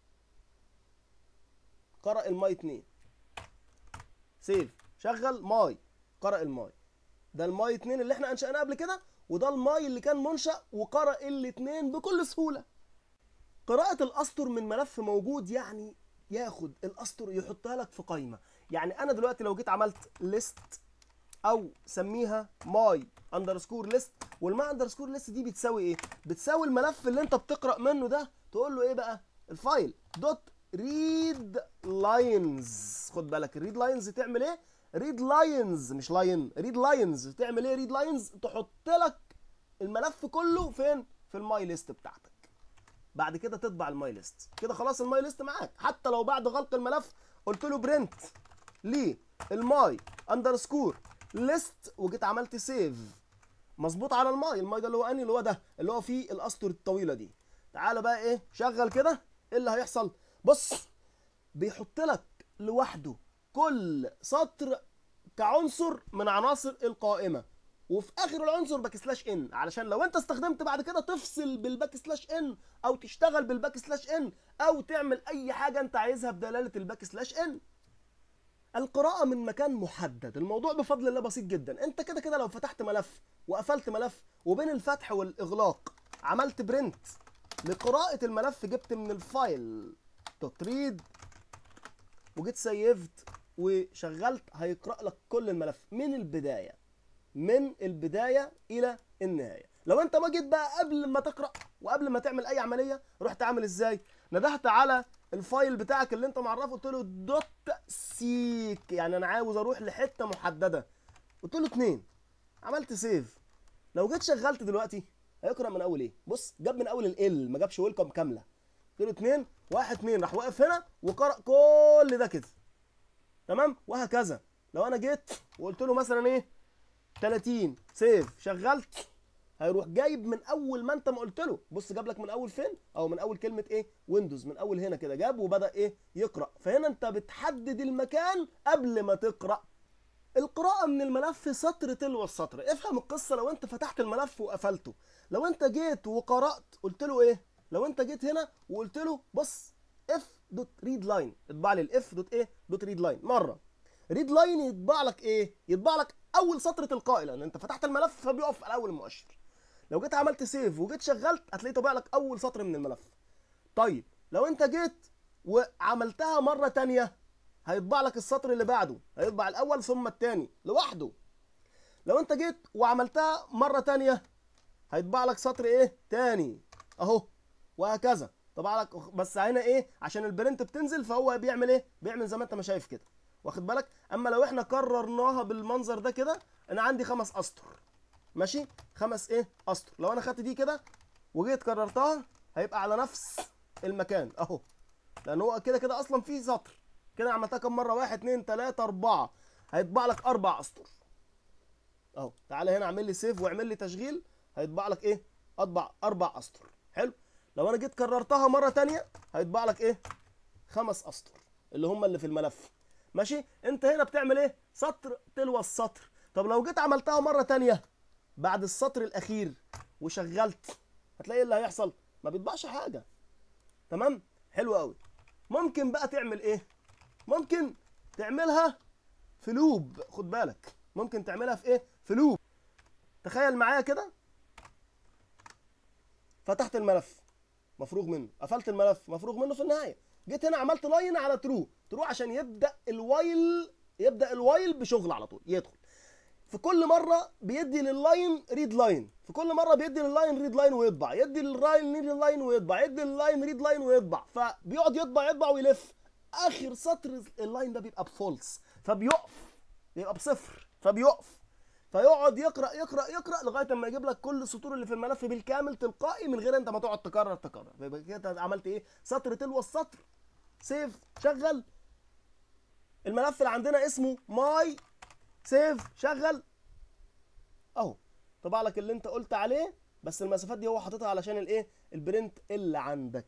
قرأ الماي 2 سيف شغل ماي قرأ الماي ده الماي 2 اللي احنا انشأناه قبل كده وده الماي اللي كان منشأ وقرأ الاثنين بكل سهولة قراءة الأسطر من ملف موجود يعني ياخد الأسطر يحطها لك في قائمة يعني أنا دلوقتي لو جيت عملت ليست أو سميها ماي اندرسكور ليست والماي اندرسكور ليست دي بتساوي ايه؟ بتساوي الملف اللي انت بتقرأ منه ده تقول له ايه بقى؟ الفايل دوت ريد لاينز خد بالك الريد لاينز تعمل ايه ريد لاينز مش لاين ريد لاينز تعمل ايه ريد لاينز تحط لك الملف كله فين في الماي ليست بتاعتك بعد كده تطبع الماي ليست كده خلاص الماي ليست معاك حتى لو بعد غلق الملف قلت له برنت ليه الماي اندرسكور ليست وجيت عملت سيف مظبوط على الماي الماي ده اللي هو انهي اللي هو ده اللي هو فيه الاسطر الطويله دي تعالى بقى ايه شغل كده ايه اللي هيحصل بص بيحط لك لوحده كل سطر كعنصر من عناصر القائمه وفي اخر العنصر باك سلاش ان علشان لو انت استخدمت بعد كده تفصل بالباك سلاش ان او تشتغل بالباك سلاش ان او تعمل اي حاجه انت عايزها بدلاله الباك سلاش ان القراءة من مكان محدد الموضوع بفضل الله بسيط جدا انت كده كده لو فتحت ملف وقفلت ملف وبين الفتح والاغلاق عملت برنت لقراءة الملف جبت من الفايل دوت ريد وجيت سيفت وشغلت هيقرأ لك كل الملف من البداية من البداية إلى النهاية لو انت ما جيت بقى قبل ما تقرأ وقبل ما تعمل أي عملية رحت عامل ازاي ندهت على الفايل بتاعك اللي انت معرفه قلت له دوت سيك يعني انا عاوز اروح لحته محدده قلت له اتنين عملت سيف لو جيت شغلت دلوقتي هيقرا من اول ايه بص جاب من اول ال ما جابش ويلكم كامله قلت له 2 1 2 راح واقف هنا وقرا كل ده كده تمام وهكذا لو انا جيت وقلت له مثلا ايه 30 سيف شغلت هيروح جايب من اول ما انت ما قلت له بص جاب لك من اول فين او من اول كلمه ايه ويندوز من اول هنا كده جاب وبدا ايه يقرا فهنا انت بتحدد المكان قبل ما تقرا القراءة من الملف سطر تلو السطر افهم القصة لو انت فتحت الملف وقفلته لو انت جيت وقرأت قلت له ايه لو انت جيت هنا وقلت له بص اف دوت ريد لاين اطبع لي الاف دوت ايه دوت ريد لاين مرة ريد لاين يطبع لك ايه يطبع لك اول سطر تلقائي لان انت فتحت الملف فبيقف على اول المؤشر لو جيت عملت سيف وجيت شغلت هتلاقيه طبع لك اول سطر من الملف طيب لو انت جيت وعملتها مرة تانية هيطبع لك السطر اللي بعده هيطبع الاول ثم الثاني لوحده لو انت جيت وعملتها مرة تانية هيطبع لك سطر ايه تاني اهو وهكذا طبع لك بس هنا ايه عشان البرنت بتنزل فهو بيعمل ايه بيعمل زي ما انت ما شايف كده واخد بالك اما لو احنا كررناها بالمنظر ده كده انا عندي خمس اسطر ماشي خمس ايه اسطر لو انا خدت دي كده وجيت كررتها هيبقى على نفس المكان اهو لان هو كده كده اصلا في سطر كده عملتها كم مره واحد اتنين تلاته اربعه هيطبع لك اربع اسطر اهو تعالى هنا اعمل لي سيف واعمل لي تشغيل هيطبع لك ايه اطبع اربع اسطر حلو لو انا جيت كررتها مره تانية هيطبع لك ايه خمس اسطر اللي هم اللي في الملف ماشي انت هنا بتعمل ايه سطر تلو السطر طب لو جيت عملتها مره تانية بعد السطر الاخير وشغلت هتلاقي ايه اللي هيحصل ما بيطبعش حاجه تمام حلو قوي ممكن بقى تعمل ايه ممكن تعملها في لوب خد بالك ممكن تعملها في ايه في لوب تخيل معايا كده فتحت الملف مفروغ منه قفلت الملف مفروغ منه في النهايه جيت هنا عملت لاين على ترو ترو عشان يبدا الوايل يبدا الوايل بشغل على طول يدخل في كل مره بيدي لللاين ريد لاين في كل مره بيدي لللاين ريد لاين ويطبع يدي لللاين ريد لاين ويطبع يدي لللاين ريد لاين ويطبع فبيقعد يطبع يطبع ويلف اخر سطر اللاين ده بيبقى بفولس فبيقف بيبقى بصفر فبيقف فيقعد يقرا يقرا يقرا لغايه ما يجيب لك كل السطور اللي في الملف بالكامل تلقائي من غير انت ما تقعد تكرر تكرر فيبقى كده عملت ايه سطر تلو السطر سيف شغل الملف اللي عندنا اسمه ماي سيف شغل اهو طبع لك اللي انت قلت عليه بس المسافات دي هو حاططها علشان الايه البرنت اللي عندك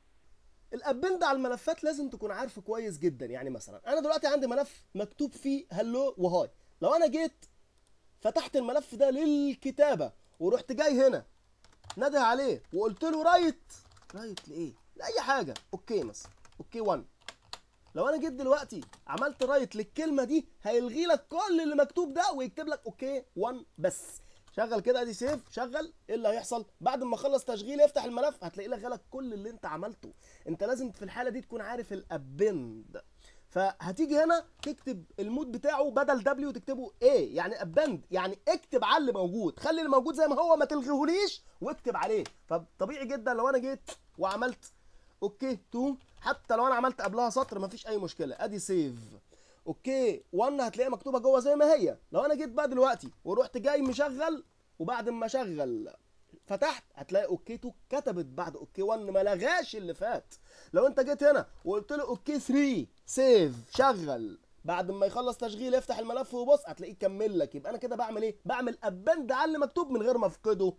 الابند على الملفات لازم تكون عارفه كويس جدا يعني مثلا انا دلوقتي عندي ملف مكتوب فيه هلو وهاي لو انا جيت فتحت الملف ده للكتابه ورحت جاي هنا نده عليه وقلت له رايت رايت لايه لاي حاجه اوكي مثلا اوكي 1 لو انا جيت دلوقتي عملت رايت للكلمه دي هيلغي لك كل اللي مكتوب ده ويكتب لك اوكي 1 بس شغل كده ادي سيف شغل ايه اللي هيحصل بعد ما اخلص تشغيل افتح الملف هتلاقيه لغى لك كل اللي انت عملته انت لازم في الحاله دي تكون عارف الابند فهتيجي هنا تكتب المود بتاعه بدل دبليو تكتبه ايه يعني ابند يعني اكتب على اللي موجود خلي اللي موجود زي ما هو ما تلغيهوليش واكتب عليه فطبيعي جدا لو انا جيت وعملت اوكي 2 حتى لو انا عملت قبلها سطر مفيش اي مشكله ادي سيف اوكي 1 هتلاقيها مكتوبه جوه زي ما هي لو انا جيت بقى دلوقتي ورحت جاي مشغل وبعد ما اشغل فتحت هتلاقي اوكي 2 كتبت بعد اوكي 1 ما لغاش اللي فات لو انت جيت هنا وقلت له اوكي 3 سيف شغل بعد ما يخلص تشغيل يفتح الملف وبص هتلاقيه كمل لك يبقى انا كده بعمل ايه بعمل ابند على اللي مكتوب من غير ما افقده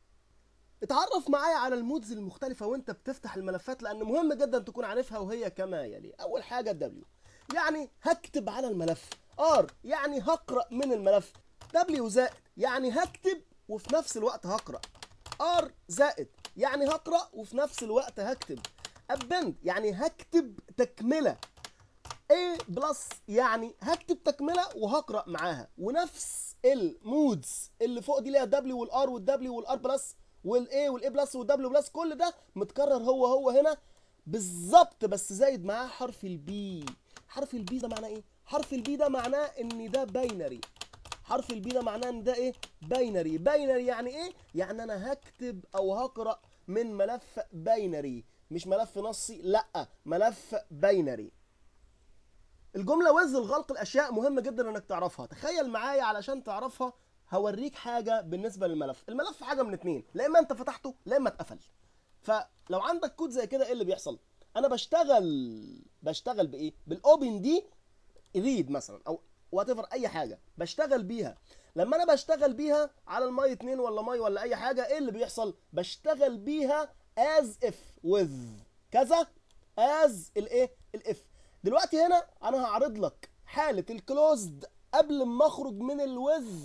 اتعرف معايا على المودز المختلفه وانت بتفتح الملفات لان مهم جدا تكون عارفها وهي كما يلي اول حاجه الدبليو يعني هكتب على الملف ار يعني هقرا من الملف دبليو زائد يعني هكتب وفي نفس الوقت هقرا ار زائد يعني هقرا وفي نفس الوقت هكتب ابند يعني هكتب تكمله A بلس يعني هكتب تكمله وهقرا معاها ونفس المودز اللي فوق دي ليها دبليو والار والدبليو والار بلس والاي والاي بلس والدبليو بلس كل ده متكرر هو هو هنا بالظبط بس زايد معاه حرف البي حرف البي ده معناه ايه حرف البي ده معناه ان ده باينري حرف البي ده معناه ان ده ايه باينري باينري يعني ايه يعني انا هكتب او هقرا من ملف باينري مش ملف نصي لا ملف باينري الجملة وز الغلق الأشياء مهم جدا إنك تعرفها، تخيل معايا علشان تعرفها هوريك حاجه بالنسبه للملف الملف حاجه من اتنين لا اما انت فتحته لا اما اتقفل فلو عندك كود زي كده ايه اللي بيحصل انا بشتغل بشتغل بايه بالاوبن دي ريد مثلا او وات اي حاجه بشتغل بيها لما انا بشتغل بيها على الماي 2 ولا ماي ولا اي حاجه ايه اللي بيحصل بشتغل بيها as if with كذا as الايه الاف دلوقتي هنا انا هعرض لك حاله الكلوزد قبل ما اخرج من الوز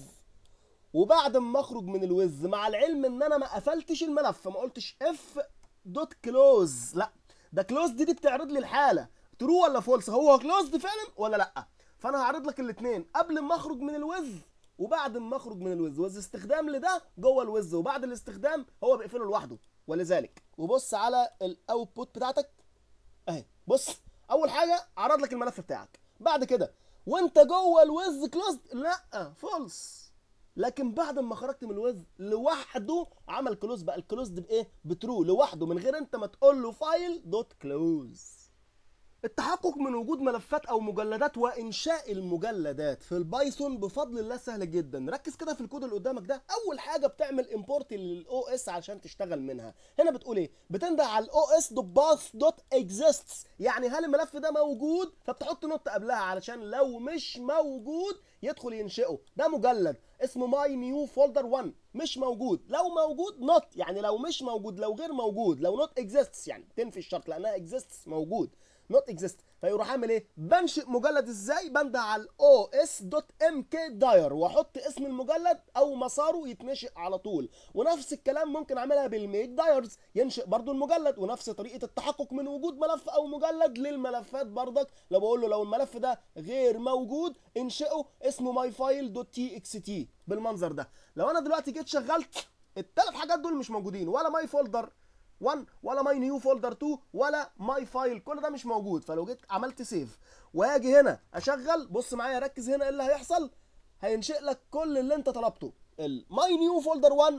وبعد ما اخرج من الوز مع العلم ان انا ما قفلتش الملف ما قلتش اف دوت كلوز لا ده كلوز دي, دي بتعرض لي الحاله ترو ولا فولس هو كلوزد فعلا ولا لا فانا هعرض لك الاثنين قبل ما اخرج من الوز وبعد ما اخرج من الوز وز استخدام لده جوه الوز وبعد الاستخدام هو بيقفله لوحده ولذلك وبص على الاوتبوت بتاعتك اهي بص اول حاجه عرض لك الملف بتاعك بعد كده وانت جوه الوز كلوزد لا فولس لكن بعد ما خرجت من الوز لوحده عمل كلوز بقى الكلوزد بايه بترو لوحده من غير انت ما تقول له فايل دوت كلوز التحقق من وجود ملفات او مجلدات وانشاء المجلدات في البايثون بفضل الله سهل جدا ركز كده في الكود اللي قدامك ده اول حاجه بتعمل امبورت للاو اس عشان تشتغل منها هنا بتقول ايه بتنده على الاو اس دوت باث دوت اكزيستس يعني هل الملف ده موجود فبتحط نوت قبلها علشان لو مش موجود يدخل ينشئه ده مجلد اسمه ماي نيو فولدر 1 مش موجود لو موجود نوت يعني لو مش موجود لو غير موجود لو نوت اكزيستس يعني تنفي الشرط لانها اكزيستس موجود نوت اكزيست فيروح عامل ايه بنشئ مجلد ازاي بنده على الاو اس دوت ام كي داير واحط اسم المجلد او مساره يتنشئ على طول ونفس الكلام ممكن اعملها بالميك دايرز ينشئ برضو المجلد ونفس طريقه التحقق من وجود ملف او مجلد للملفات برضك لو بقول له لو الملف ده غير موجود انشئه اسمه ماي فايل دوت تي اكس تي بالمنظر ده لو انا دلوقتي جيت شغلت الثلاث حاجات دول مش موجودين ولا ماي فولدر 1 ولا ماي نيو فولدر 2 ولا ماي فايل كل ده مش موجود فلو جيت عملت سيف واجي هنا اشغل بص معايا ركز هنا ايه اللي هيحصل هينشئ لك كل اللي انت طلبته الماي نيو فولدر 1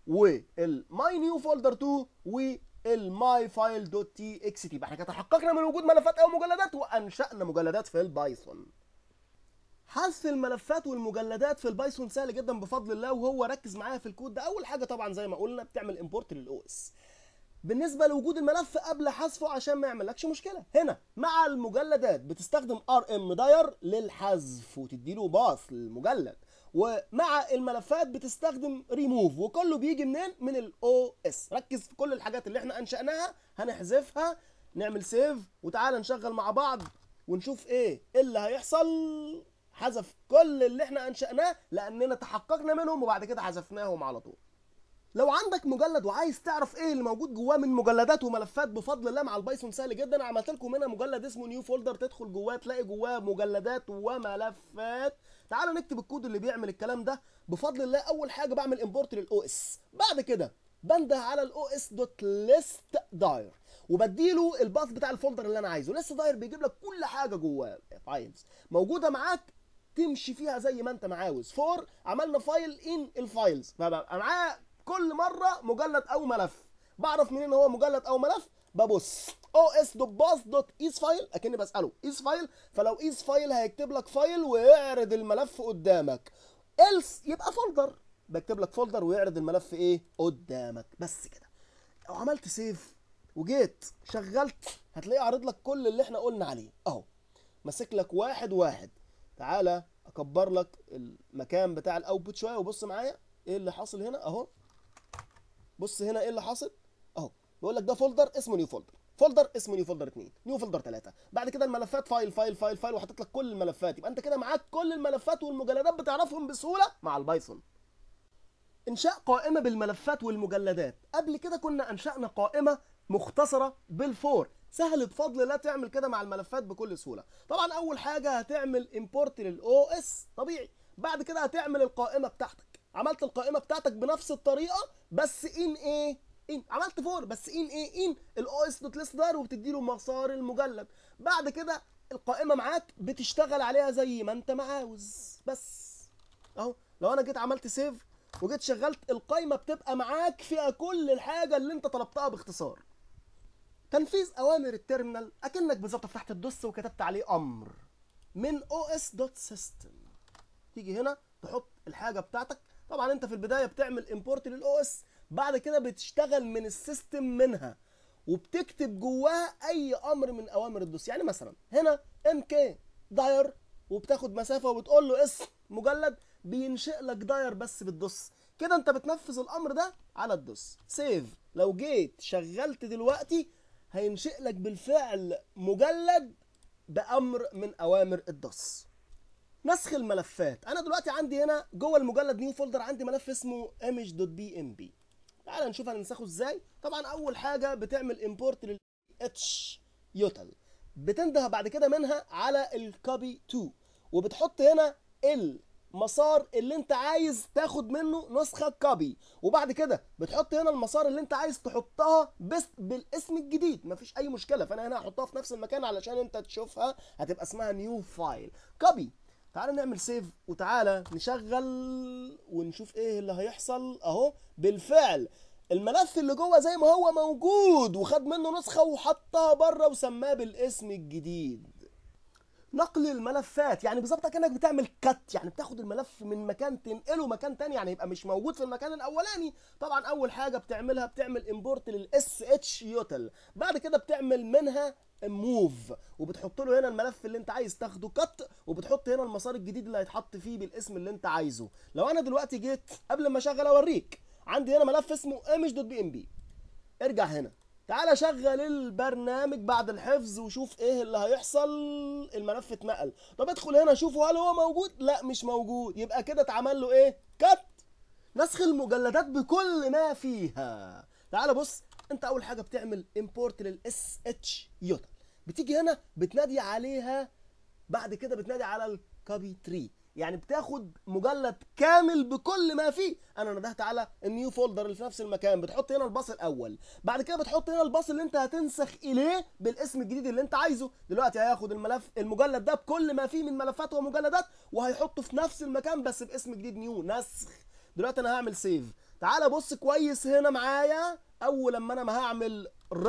والماي نيو فولدر 2 والماي فايل دوت تي اكس تي احنا كده تحققنا من وجود ملفات او مجلدات وانشانا مجلدات في البايثون حذف الملفات والمجلدات في البايثون سهل جدا بفضل الله وهو ركز معايا في الكود ده اول حاجه طبعا زي ما قلنا بتعمل امبورت للاو اس بالنسبه لوجود الملف قبل حذفه عشان ما يعملكش مشكله هنا مع المجلدات بتستخدم ار ام داير للحذف وتديله باص للمجلد ومع الملفات بتستخدم ريموف وكله بيجي منين من الاو اس ركز في كل الحاجات اللي احنا انشاناها هنحذفها نعمل سيف وتعالى نشغل مع بعض ونشوف ايه اللي هيحصل حذف كل اللي احنا انشاناه لاننا تحققنا منهم وبعد كده حذفناهم على طول لو عندك مجلد وعايز تعرف ايه اللي موجود جواه من مجلدات وملفات بفضل الله مع البايثون سهل جدا عملت لكم هنا مجلد اسمه نيو فولدر تدخل جواه تلاقي جواه مجلدات وملفات تعالوا نكتب الكود اللي بيعمل الكلام ده بفضل الله اول حاجه بعمل امبورت للاو اس بعد كده بنده على الاو اس دوت ليست داير وبديله الباث بتاع الفولدر اللي انا عايزه ليست داير بيجيب لك كل حاجه جواه فايلز موجوده معاك تمشي فيها زي ما انت ما عاوز فور عملنا فايل ان الفايلز فبقى معايا كل مره مجلد او ملف بعرف منين هو مجلد او ملف ببص او اس دوت باص دوت ايز فايل اكني بساله ايز فايل فلو ايز فايل هيكتب لك فايل ويعرض الملف قدامك إلس يبقى فولدر بكتب لك فولدر ويعرض الملف ايه قدامك بس كده لو عملت سيف وجيت شغلت هتلاقيه عارض لك كل اللي احنا قلنا عليه اهو ماسك لك واحد واحد تعالى اكبر لك المكان بتاع الاوتبوت شويه وبص معايا ايه اللي حاصل هنا اهو بص هنا ايه اللي حاصل اهو بيقول لك ده فولدر اسمه نيو فولدر فولدر اسمه نيو فولدر 2 نيو فولدر 3 بعد كده الملفات فايل فايل فايل فايل وحاطط لك كل الملفات يبقى انت كده معاك كل الملفات والمجلدات بتعرفهم بسهوله مع البايثون انشاء قائمه بالملفات والمجلدات قبل كده كنا انشانا قائمه مختصره بالفور سهل بفضل الله تعمل كده مع الملفات بكل سهوله طبعا اول حاجه هتعمل امبورت للاو اس طبيعي بعد كده هتعمل القائمه بتاعتك عملت القائمه بتاعتك بنفس الطريقه بس ان ايه ان عملت فور بس ان ايه ان الاو اس دوت ليست داير وبتدي له مسار المجلد بعد كده القائمه معاك بتشتغل عليها زي ما انت ما عاوز بس اهو لو انا جيت عملت سيف وجيت شغلت القائمه بتبقى معاك فيها كل الحاجه اللي انت طلبتها باختصار تنفيذ اوامر التيرمينال اكنك بالظبط فتحت الدوس وكتبت عليه امر من او اس دوت سيستم تيجي هنا تحط الحاجه بتاعتك طبعا انت في البدايه بتعمل امبورت للاو اس بعد كده بتشتغل من السيستم منها وبتكتب جواها اي امر من اوامر الدوس يعني مثلا هنا ام كي داير وبتاخد مسافه وبتقول له اسم مجلد بينشئ لك داير بس بالدوس كده انت بتنفذ الامر ده على الدوس سيف لو جيت شغلت دلوقتي هينشئ لك بالفعل مجلد بامر من اوامر الدوس نسخ الملفات انا دلوقتي عندي هنا جوه المجلد نيو فولدر عندي ملف اسمه image.bmp تعال نشوف هننسخه ازاي طبعا اول حاجه بتعمل امبورت لل اتش يوتل بتنده بعد كده منها على الكوبي 2 وبتحط هنا المسار اللي انت عايز تاخد منه نسخه كوبي وبعد كده بتحط هنا المسار اللي انت عايز تحطها بس بالاسم الجديد مفيش اي مشكله فانا هنا هحطها في نفس المكان علشان انت تشوفها هتبقى اسمها نيو فايل كوبي تعالى نعمل سيف وتعالى نشغل ونشوف ايه اللي هيحصل اهو بالفعل الملف اللي جوه زي ما هو موجود وخد منه نسخه وحطها بره وسماه بالاسم الجديد نقل الملفات يعني بالظبط كانك بتعمل كات يعني بتاخد الملف من مكان تنقله مكان تاني يعني يبقى مش موجود في المكان الاولاني طبعا اول حاجه بتعملها بتعمل امبورت للاس اتش يوتل بعد كده بتعمل منها موف وبتحط له هنا الملف اللي انت عايز تاخده كات وبتحط هنا المسار الجديد اللي هيتحط فيه بالاسم اللي انت عايزه لو انا دلوقتي جيت قبل ما اشغل اوريك عندي هنا ملف اسمه image.bmp ارجع هنا تعالى شغل البرنامج بعد الحفظ وشوف ايه اللي هيحصل الملف اتنقل طب ادخل هنا شوفه هل هو موجود لا مش موجود يبقى كده اتعمل له ايه كات نسخ المجلدات بكل ما فيها تعالى بص انت اول حاجه بتعمل امبورت للاس اتش يوتا بتيجي هنا بتنادي عليها بعد كده بتنادي على الكوبي تري يعني بتاخد مجلد كامل بكل ما فيه انا ندهت على النيو فولدر اللي في نفس المكان بتحط هنا الباص الاول بعد كده بتحط هنا الباص اللي انت هتنسخ اليه بالاسم الجديد اللي انت عايزه دلوقتي هياخد الملف المجلد ده بكل ما فيه من ملفات ومجلدات وهيحطه في نفس المكان بس باسم جديد نيو نسخ دلوقتي انا هعمل سيف تعالى بص كويس هنا معايا اول لما انا ما هعمل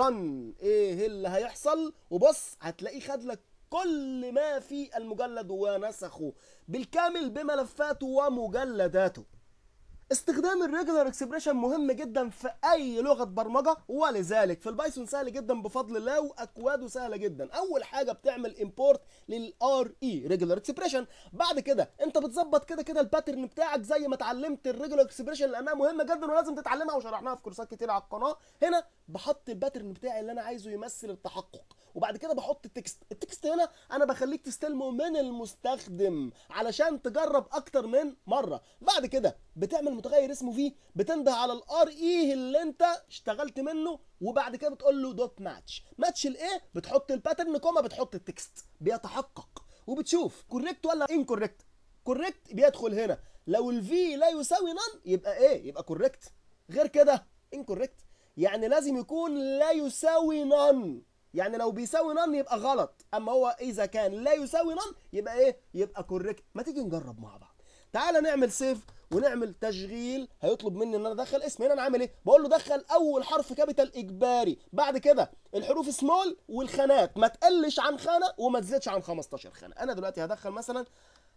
رن ايه اللي هيحصل وبص هتلاقيه خد لك كل ما في المجلد ونسخه بالكامل بملفاته ومجلداته استخدام الريجولار اكسبريشن مهم جدا في اي لغه برمجه ولذلك في البايثون سهل جدا بفضل الله واكواده سهله جدا اول حاجه بتعمل امبورت للار اي ريجولار اكسبريشن بعد كده انت بتظبط كده كده الباترن بتاعك زي ما اتعلمت الريجولار اكسبريشن لانها مهمه جدا ولازم تتعلمها وشرحناها في كورسات كتير على القناه هنا بحط الباترن بتاعي اللي انا عايزه يمثل التحقق وبعد كده بحط التكست التكست هنا انا بخليك تستلمه من المستخدم علشان تجرب اكتر من مره بعد كده بتعمل متغير اسمه فيه بتنده على الار اي اللي انت اشتغلت منه وبعد كده بتقول له دوت ماتش ماتش الايه بتحط الباترن كوما بتحط التكست بيتحقق وبتشوف كوريكت ولا انكوريكت كوريكت بيدخل هنا لو الفي لا يساوي نان يبقى ايه يبقى كوريكت غير كده انكوريكت يعني لازم يكون لا يساوي نان يعني لو بيساوي نان يبقى غلط اما هو اذا كان لا يساوي نان يبقى ايه يبقى كوريكت ما تيجي نجرب مع بعض تعالى نعمل سيف ونعمل تشغيل هيطلب مني ان انا ادخل اسم هنا انا عامل ايه بقول له دخل اول حرف كابيتال اجباري بعد كده الحروف سمول والخانات ما تقلش عن خانه وما تزيدش عن 15 خانه انا دلوقتي هدخل مثلا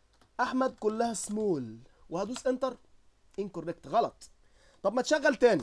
احمد كلها سمول وهدوس انتر انكوريكت غلط طب ما تشغل تاني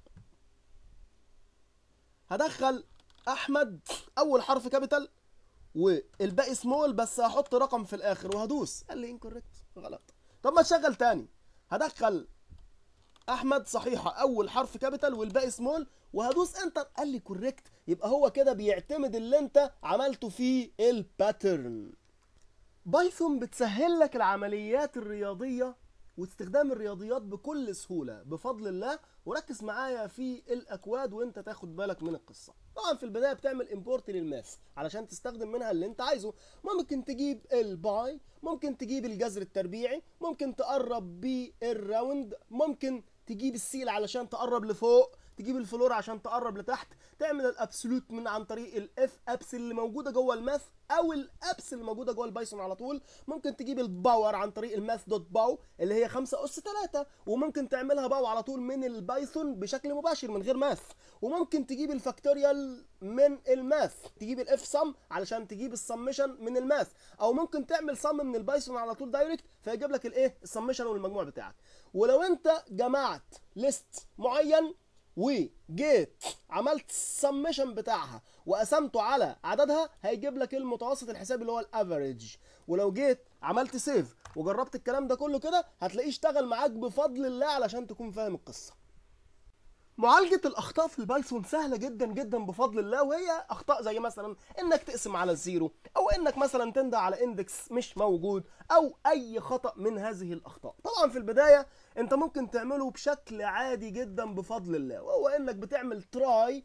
هدخل احمد اول حرف كابيتال والباقي سمول بس هحط رقم في الاخر وهدوس قال لي انكوريكت غلط طب ما تشغل تاني هدخل احمد صحيحه اول حرف كابيتال والباقي سمول وهدوس انتر قال لي كوريكت يبقى هو كده بيعتمد اللي انت عملته في الباترن بايثون بتسهل لك العمليات الرياضيه واستخدام الرياضيات بكل سهوله بفضل الله وركز معايا في الاكواد وانت تاخد بالك من القصه طبعا في البدايه بتعمل امبورت للماث علشان تستخدم منها اللي انت عايزه ممكن تجيب الباي ممكن تجيب الجذر التربيعي ممكن تقرب بالراوند ممكن تجيب السيل علشان تقرب لفوق تجيب الفلور عشان تقرب لتحت تعمل الابسولوت من عن طريق الاف ابس اللي موجوده جوه الماث او الابس اللي موجوده جوه البايثون على طول ممكن تجيب الباور عن طريق الماث دوت باو اللي هي 5 اس 3 وممكن تعملها باو على طول من البايثون بشكل مباشر من غير ماث وممكن تجيب الفاكتوريال من الماث تجيب الاف سم علشان تجيب السمشن من الماث او ممكن تعمل سم من البايثون على طول دايركت فيجيب لك الايه السمشن والمجموع بتاعك ولو انت جمعت ليست معين وجيت عملت السمشن بتاعها وقسمته على عددها هيجيب لك المتوسط الحسابي اللي هو الافريج ولو جيت عملت سيف وجربت الكلام ده كله كده هتلاقيه اشتغل معاك بفضل الله علشان تكون فاهم القصه معالجة الأخطاء في البايثون سهلة جدا جدا بفضل الله وهي أخطاء زي مثلا إنك تقسم على الزيرو أو إنك مثلا تندى على إندكس مش موجود أو أي خطأ من هذه الأخطاء. طبعا في البداية أنت ممكن تعمله بشكل عادي جدا بفضل الله وهو إنك بتعمل تراي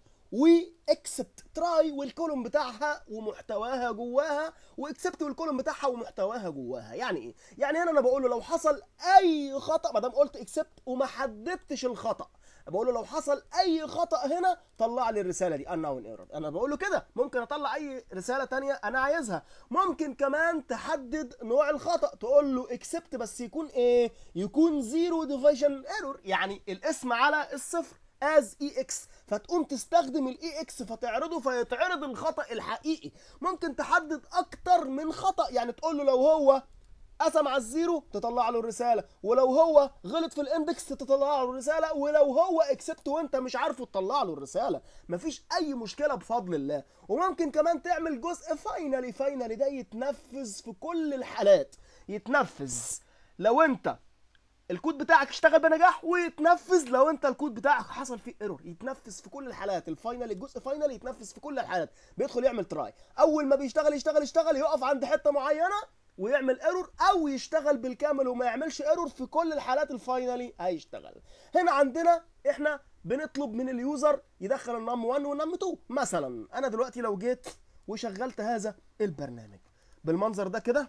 واكسبت تراي والكولوم بتاعها ومحتواها جواها واكسبت والكولوم بتاعها ومحتواها جواها يعني ايه يعني هنا انا بقول له لو حصل اي خطا ما دام قلت اكسبت وما حددتش الخطا بقول له لو حصل اي خطا هنا طلع لي الرساله دي unknown error انا بقول له كده ممكن اطلع اي رساله تانية انا عايزها ممكن كمان تحدد نوع الخطا تقول له اكسبت بس يكون ايه يكون زيرو ديفيجن ايرور يعني الاسم على الصفر از اي اكس فتقوم تستخدم الاي اكس فتعرضه فيتعرض الخطا الحقيقي ممكن تحدد اكتر من خطا يعني تقول له لو هو قسم على الزيرو تطلع له الرساله ولو هو غلط في الاندكس تطلع له الرساله ولو هو اكسبت وانت مش عارفه تطلع له الرساله مفيش اي مشكله بفضل الله وممكن كمان تعمل جزء فاينلي فاينلي ده يتنفذ في كل الحالات يتنفذ لو انت الكود بتاعك اشتغل بنجاح ويتنفذ لو انت الكود بتاعك حصل فيه ايرور يتنفذ في كل الحالات الفاينل الجزء فاينل يتنفذ في كل الحالات بيدخل يعمل تراي اول ما بيشتغل يشتغل يشتغل يقف عند حته معينه ويعمل ايرور او يشتغل بالكامل وما يعملش ايرور في كل الحالات الفاينلي هيشتغل هنا عندنا احنا بنطلب من اليوزر يدخل النم 1 والنم 2 مثلا انا دلوقتي لو جيت وشغلت هذا البرنامج بالمنظر ده كده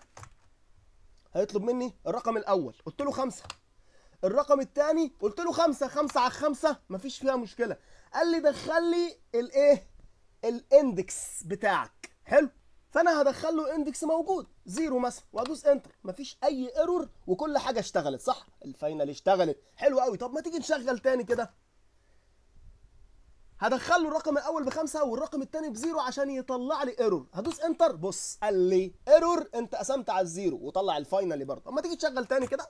هيطلب مني الرقم الاول قلت له خمسة الرقم الثاني قلت له خمسة خمسة على خمسة مفيش فيها مشكلة قال لي دخل لي الايه الاندكس بتاعك حلو فانا هدخل له اندكس موجود زيرو مثلا وادوس انتر مفيش اي ايرور وكل حاجه اشتغلت صح الفاينل اشتغلت حلو قوي طب ما تيجي نشغل تاني كده هدخل له الرقم الاول بخمسه والرقم الثاني بزيرو عشان يطلع لي ايرور هدوس انتر بص قال لي ايرور انت قسمت على الزيرو وطلع الفاينل برضه اما تيجي تشغل تاني كده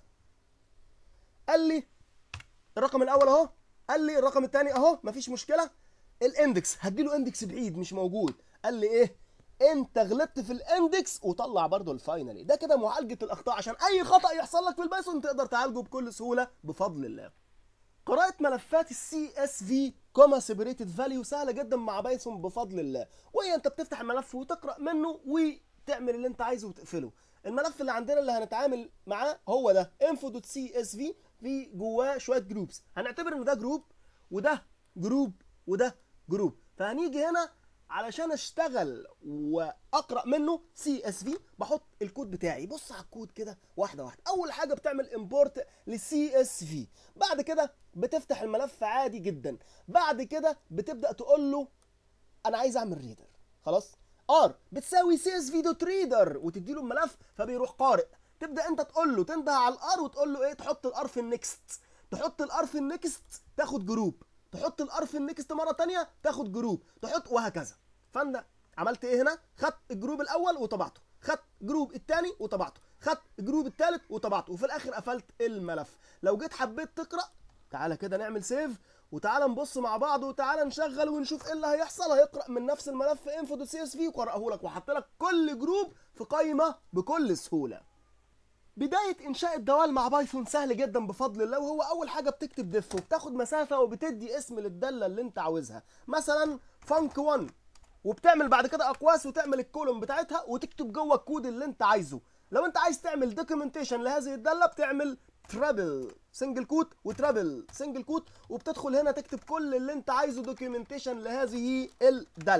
قال لي الرقم الاول اهو قال لي الرقم الثاني اهو مفيش مشكله الاندكس هديله اندكس بعيد مش موجود قال لي ايه انت غلطت في الاندكس وطلع برضه الفاينلي ده كده معالجه الاخطاء عشان اي خطا يحصل لك في البايثون تقدر تعالجه بكل سهوله بفضل الله قراءة ملفات السي اس في كوما سيبريتد فاليو سهلة جدا مع بايثون بفضل الله وهي انت بتفتح الملف وتقرأ منه وتعمل اللي انت عايزه وتقفله الملف اللي عندنا اللي هنتعامل معاه هو ده info.csv في جواه شوية جروبس هنعتبر ان ده جروب وده جروب وده جروب فهنيجي هنا علشان اشتغل واقرا منه سي اس في بحط الكود بتاعي بص على الكود كده واحده واحده اول حاجه بتعمل امبورت للسي اس في بعد كده بتفتح الملف عادي جدا بعد كده بتبدا تقول له انا عايز اعمل ريدر خلاص ار بتساوي سي اس في دوت ريدر وتدي له الملف فبيروح قارئ تبدا انت تقول له تنده على الار وتقول له ايه تحط الار في النكست تحط الار في النكست تاخد جروب تحط الار في النكست مره تانية تاخد جروب تحط وهكذا فانا عملت ايه هنا خدت الجروب الاول وطبعته خدت جروب الثاني وطبعته خدت الجروب الثالث وطبعته وفي الاخر قفلت الملف لو جيت حبيت تقرا تعالى كده نعمل سيف وتعالى نبص مع بعض وتعالى نشغل ونشوف ايه اللي هيحصل هيقرا من نفس الملف انفو دوت سي اس في وقراه لك وحط لك كل جروب في قائمه بكل سهوله بداية إنشاء الدوال مع بايثون سهل جدا بفضل الله وهو أول حاجة بتكتب ديف وبتاخد مسافة وبتدي اسم للدالة اللي أنت عاوزها مثلا فانك 1 وبتعمل بعد كده أقواس وتعمل الكولوم بتاعتها وتكتب جوه الكود اللي أنت عايزه لو أنت عايز تعمل دوكيومنتيشن لهذه الدالة بتعمل ترابل سنجل كوت وترابل سنجل كوت وبتدخل هنا تكتب كل اللي انت عايزه دوكيومنتيشن لهذه الداله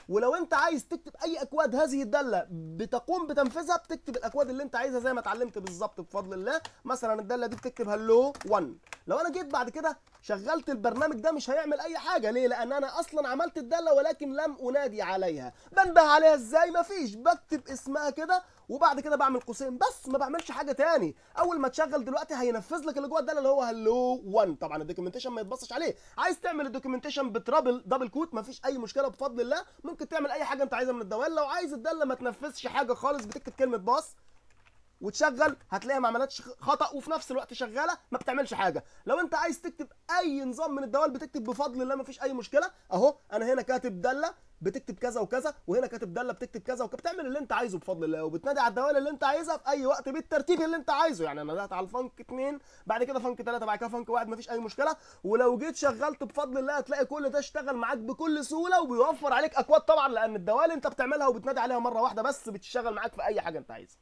ولو انت عايز تكتب اي اكواد هذه الداله بتقوم بتنفيذها بتكتب الاكواد اللي انت عايزها زي ما اتعلمت بالظبط بفضل الله مثلا الداله دي بتكتب هلو 1 لو انا جيت بعد كده شغلت البرنامج ده مش هيعمل اي حاجه ليه لان انا اصلا عملت الداله ولكن لم انادي عليها بنده عليها ازاي مفيش بكتب اسمها كده وبعد كده بعمل قوسين بس ما بعملش حاجه تاني اول ما تشغل دلوقتي هينفذ لك اللي جوه الداله اللي هو هلو 1 طبعا الدوكيومنتيشن ما يتبصش عليه عايز تعمل الدوكيومنتيشن بترابل دبل كوت مفيش اي مشكله بفضل الله ممكن تعمل اي حاجه انت عايزها من الدوال لو عايز الداله ما تنفذش حاجه خالص بتكتب كلمه باص وتشغل هتلاقيها ما عملتش خطا وفي نفس الوقت شغاله ما بتعملش حاجه لو انت عايز تكتب اي نظام من الدوال بتكتب بفضل الله ما فيش اي مشكله اهو انا هنا كاتب داله بتكتب كذا وكذا وهنا كاتب داله بتكتب كذا وكذا بتعمل اللي انت عايزه بفضل الله وبتنادي على الدوال اللي انت عايزها في اي وقت بالترتيب اللي انت عايزه يعني انا ندهت على الفانك 2 بعد كده فانك 3 بعد كده فانك 1 مفيش اي مشكله ولو جيت شغلت بفضل الله هتلاقي كل ده اشتغل معاك بكل سهوله وبيوفر عليك اكواد طبعا لان الدوال انت بتعملها وبتنادي عليها مره واحده بس بتشتغل معاك في اي حاجه انت عايزها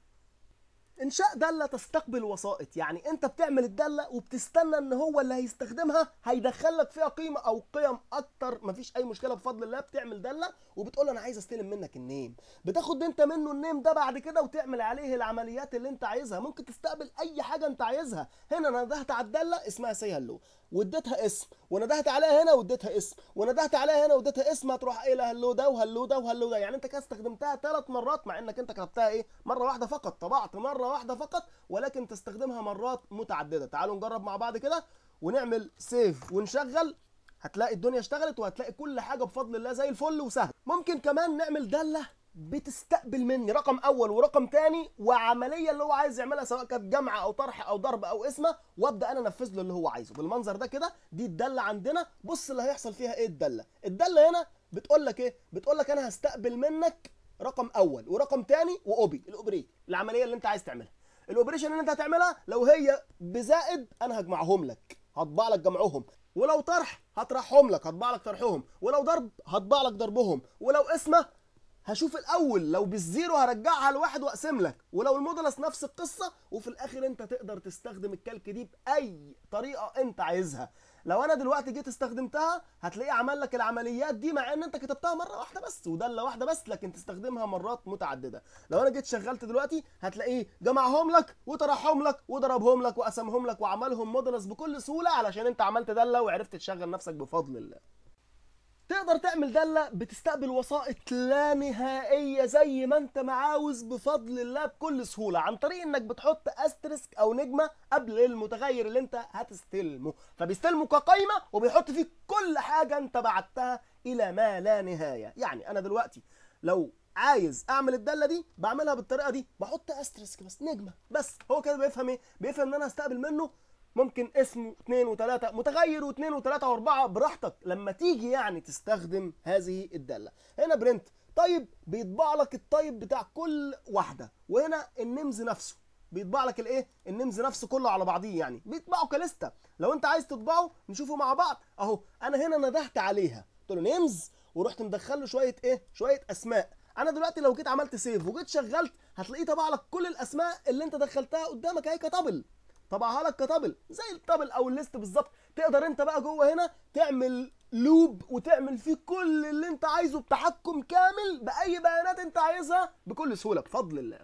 انشاء داله تستقبل وسائط يعني انت بتعمل الداله وبتستنى ان هو اللي هيستخدمها هيدخل لك فيها قيمه او قيم اكتر مفيش اي مشكله بفضل الله بتعمل داله وبتقول انا عايز استلم منك النيم بتاخد انت منه النيم ده بعد كده وتعمل عليه العمليات اللي انت عايزها ممكن تستقبل اي حاجه انت عايزها هنا انا ندهت على الداله اسمها سي هلو واديتها اسم وندهت عليها هنا واديتها اسم وندهت عليها هنا واديتها اسم هتروح قايله هلو ده وهلو ده وهلو ده يعني انت كده استخدمتها ثلاث مرات مع انك انت كتبتها ايه مره واحده فقط طبعت مره واحده فقط ولكن تستخدمها مرات متعدده تعالوا نجرب مع بعض كده ونعمل سيف ونشغل هتلاقي الدنيا اشتغلت وهتلاقي كل حاجه بفضل الله زي الفل وسهل ممكن كمان نعمل داله بتستقبل مني رقم اول ورقم تاني وعمليه اللي هو عايز يعملها سواء كانت جمع او طرح او ضرب او اسمه وابدا انا انفذ له اللي هو عايزه بالمنظر ده كده دي الداله عندنا بص اللي هيحصل فيها ايه الداله الداله هنا بتقول لك ايه بتقول لك انا هستقبل منك رقم اول ورقم تاني واوبي الاوبريت العمليه اللي انت عايز تعملها الاوبريشن اللي انت هتعملها لو هي بزائد انا هجمعهم لك هطبع لك جمعهم ولو طرح هطرحهم لك هطبع لك طرحهم ولو ضرب هطبع لك ضربهم ولو اسمه هشوف الاول لو بالزيرو هرجعها لواحد واقسم لك ولو المودلس نفس القصه وفي الاخر انت تقدر تستخدم الكالك دي باي طريقه انت عايزها لو انا دلوقتي جيت استخدمتها هتلاقيه عمل لك العمليات دي مع ان انت كتبتها مره واحده بس وداله واحده بس لكن تستخدمها مرات متعدده لو انا جيت شغلت دلوقتي هتلاقيه جمعهم لك وطرحهم لك وضربهم لك وقسمهم لك وعملهم مودلس بكل سهوله علشان انت عملت داله وعرفت تشغل نفسك بفضل الله تقدر تعمل دالة بتستقبل وسائط لا نهائية زي ما انت معاوز بفضل الله بكل سهولة عن طريق انك بتحط استرسك او نجمة قبل المتغير اللي انت هتستلمه فبيستلمه كقيمة وبيحط فيه كل حاجة انت بعتها الى ما لا نهاية يعني انا دلوقتي لو عايز اعمل الداله دي بعملها بالطريقه دي بحط استرسك بس نجمه بس هو كده بيفهم ايه بيفهم ان انا هستقبل منه ممكن اسم اثنين وثلاثة متغير واثنين وثلاثة واربعة براحتك لما تيجي يعني تستخدم هذه الدالة هنا برنت طيب بيطبع لك الطيب بتاع كل واحدة وهنا النمز نفسه بيطبع لك الايه النمز نفسه كله على بعضيه يعني بيطبعه كليسته لو انت عايز تطبعه نشوفه مع بعض اهو انا هنا ندهت عليها قلت له نمز ورحت مدخل له شويه ايه شويه اسماء انا دلوقتي لو جيت عملت سيف وجيت شغلت هتلاقيه طبع لك كل الاسماء اللي انت دخلتها قدامك اهي كطبل طبعها لك كطبل زي الطبل او الليست بالظبط تقدر انت بقى جوه هنا تعمل لوب وتعمل فيه كل اللي انت عايزه بتحكم كامل باي بيانات انت عايزها بكل سهوله بفضل الله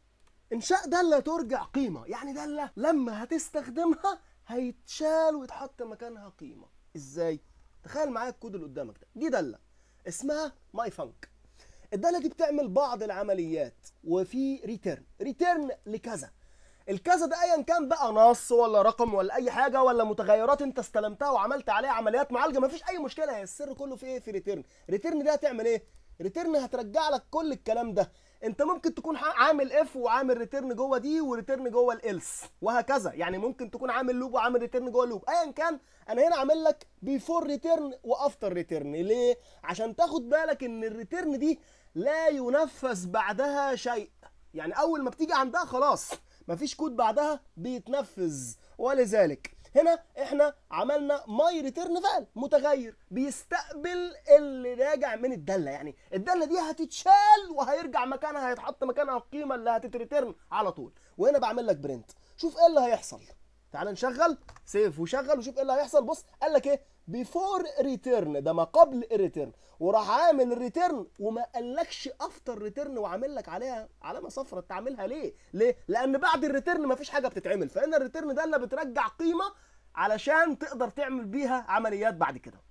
انشاء داله ترجع قيمه يعني داله لما هتستخدمها هيتشال ويتحط مكانها قيمه ازاي تخيل معايا الكود اللي قدامك ده دي داله اسمها ماي فانك الداله دي بتعمل بعض العمليات وفي ريتيرن ريتيرن لكذا الكذا ده ايا كان بقى نص ولا رقم ولا اي حاجه ولا متغيرات انت استلمتها وعملت عليها عمليات معالجه مفيش اي مشكله هي السر كله في ايه في ريتيرن ريتيرن ده هتعمل ايه ريتيرن هترجع لك كل الكلام ده انت ممكن تكون عامل اف وعامل ريتيرن جوه دي وريتيرن جوه الالس وهكذا يعني ممكن تكون عامل لوب وعامل ريتيرن جوه لوب ايا كان انا هنا عامل لك بيفور ريتيرن وافتر ريتيرن ليه عشان تاخد بالك ان الريتيرن دي لا ينفذ بعدها شيء يعني اول ما بتيجي عندها خلاص مفيش كود بعدها بيتنفذ ولذلك هنا احنا عملنا ماي ريتيرن فال متغير بيستقبل اللي راجع من الداله يعني الداله دي هتتشال وهيرجع مكانها هيتحط مكانها القيمه اللي هتتريتيرن على طول وهنا بعمل لك برنت شوف ايه اللي هيحصل تعال نشغل سيف وشغل وشوف ايه اللي هيحصل بص قال لك ايه بيفور ريتيرن ده ما قبل الريتيرن وراح عامل الريتيرن وما قالكش افتر ريتيرن وعامل لك عليها علامه صفراء تعملها ليه ليه لان بعد الريتيرن مفيش حاجه بتتعمل فان الريتيرن ده اللي بترجع قيمه علشان تقدر تعمل بيها عمليات بعد كده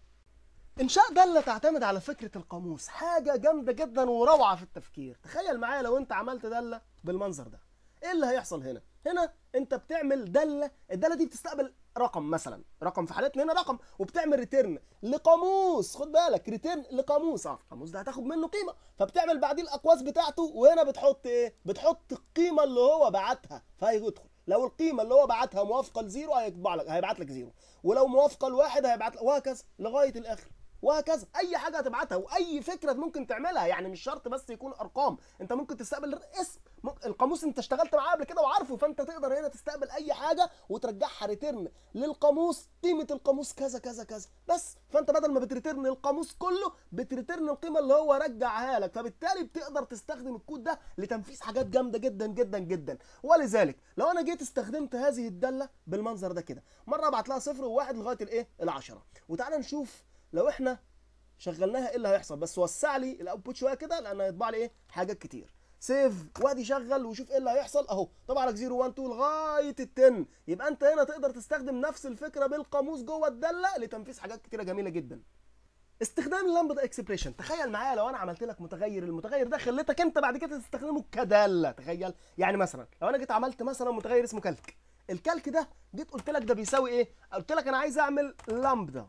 انشاء داله تعتمد على فكره القاموس حاجه جامده جدا وروعه في التفكير تخيل معايا لو انت عملت داله بالمنظر ده ايه اللي هيحصل هنا هنا انت بتعمل داله الداله دي بتستقبل رقم مثلا رقم في حالتنا هنا رقم وبتعمل ريتيرن لقاموس خد بالك ريتيرن لقاموس اه القاموس ده هتاخد منه قيمه فبتعمل بعديه الاقواس بتاعته وهنا بتحط ايه بتحط القيمه اللي هو بعتها فهيدخل لو القيمه اللي هو بعتها موافقه لزيرو هيطبع لك هيبعت لك زيرو ولو موافقه لواحد هيبعت لك وهكذا لغايه الاخر وهكذا اي حاجه هتبعتها واي فكره ممكن تعملها يعني مش شرط بس يكون ارقام انت ممكن تستقبل اسم ممكن القاموس انت اشتغلت معاه قبل كده وعارفه فانت تقدر هنا تستقبل اي حاجه وترجعها ريتيرن للقاموس قيمه القاموس كذا كذا كذا بس فانت بدل ما بتريتيرن القاموس كله بتريتيرن القيمه اللي هو رجعها لك فبالتالي بتقدر تستخدم الكود ده لتنفيذ حاجات جامده جدا جدا جدا ولذلك لو انا جيت استخدمت هذه الداله بالمنظر ده كده مره ابعت لها صفر وواحد لغايه الايه العشرة وتعالى نشوف لو احنا شغلناها ايه اللي هيحصل بس وسع لي الاوتبوت شويه كده لان هيطبع لي ايه حاجات كتير سيف وادي شغل وشوف ايه اللي هيحصل اهو طبع لك 0 1 2 لغايه ال 10 يبقى انت هنا تقدر تستخدم نفس الفكره بالقاموس جوه الداله لتنفيذ حاجات كتيره جميله جدا استخدام اللامدا اكسبريشن تخيل معايا لو انا عملت لك متغير المتغير ده خليتك انت بعد كده تستخدمه كداله تخيل يعني مثلا لو انا جيت عملت مثلا متغير اسمه كالك الكالك ده جيت قلت لك ده بيساوي ايه قلت لك انا عايز اعمل لامدا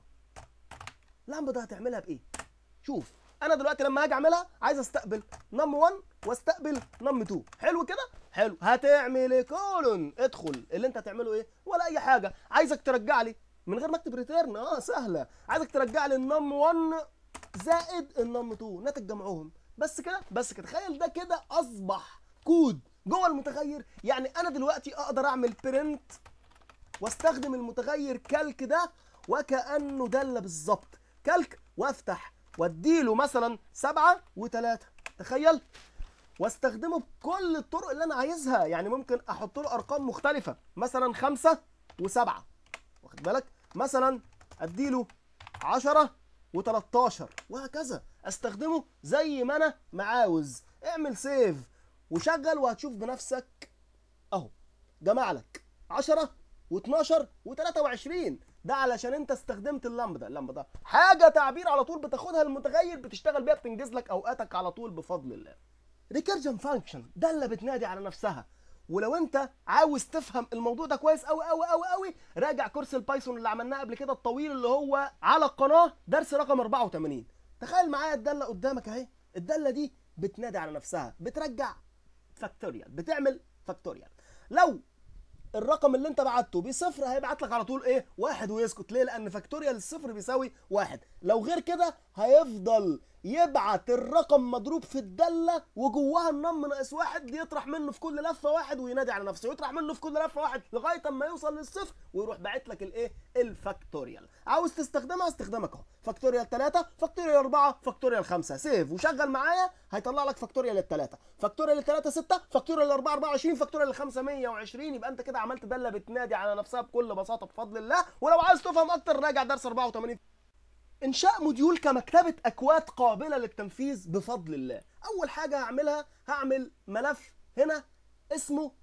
لامدا هتعملها بايه شوف انا دلوقتي لما هاجي اعملها عايز استقبل نم 1 واستقبل نم 2 حلو كده حلو هتعمل ايه كولون ادخل اللي انت هتعمله ايه ولا اي حاجه عايزك ترجع لي من غير ما اكتب ريتيرن اه سهله عايزك ترجع لي النم 1 زائد النم 2 ناتج جمعهم بس كده بس كده تخيل ده كده اصبح كود جوه المتغير يعني انا دلوقتي اقدر اعمل برنت واستخدم المتغير كالك ده وكانه داله بالظبط كالك وافتح واديله مثلا سبعة وثلاثة تخيل واستخدمه بكل الطرق اللي انا عايزها يعني ممكن احط له ارقام مختلفة مثلا خمسة وسبعة واخد بالك مثلا اديله عشرة و13 وهكذا استخدمه زي ما انا معاوز اعمل سيف وشغل وهتشوف بنفسك اهو جمع لك 10 و12 و23 ده علشان انت استخدمت اللمبه اللمبه ده حاجه تعبير على طول بتاخدها المتغير بتشتغل بيها بتنجز لك اوقاتك على طول بفضل الله ريكيرجن فانكشن ده اللي بتنادي على نفسها ولو انت عاوز تفهم الموضوع ده كويس قوي قوي قوي قوي راجع كورس البايثون اللي عملناه قبل كده الطويل اللي هو على القناه درس رقم 84 تخيل معايا الداله قدامك اهي الداله دي بتنادي على نفسها بترجع فاكتوريال بتعمل فاكتوريال لو الرقم اللي انت بعته بصفر هيبعت لك على طول ايه واحد ويسكت ليه لان فاكتوريال الصفر بيساوي واحد لو غير كده هيفضل يبعت الرقم مضروب في الدالة وجواها النم ناقص واحد يطرح منه في كل لفة واحد وينادي على نفسه يطرح منه في كل لفة واحد لغاية اما يوصل للصفر ويروح باعت لك الايه الفاكتوريال عاوز تستخدمها استخدامك اهو فاكتوريال 3 فاكتوريال 4 فاكتوريال 5 سيف وشغل معايا هيطلع لك فاكتوريال الثلاثة فاكتوريال الثلاثة 6 فاكتوريال 4 24 فاكتوريال الخمسة 120 يبقى انت كده عملت دالة بتنادي على نفسها بكل بساطة بفضل الله ولو عايز تفهم اكتر راجع درس 84 انشاء موديول كمكتبه اكواد قابله للتنفيذ بفضل الله اول حاجه هعملها هعمل ملف هنا اسمه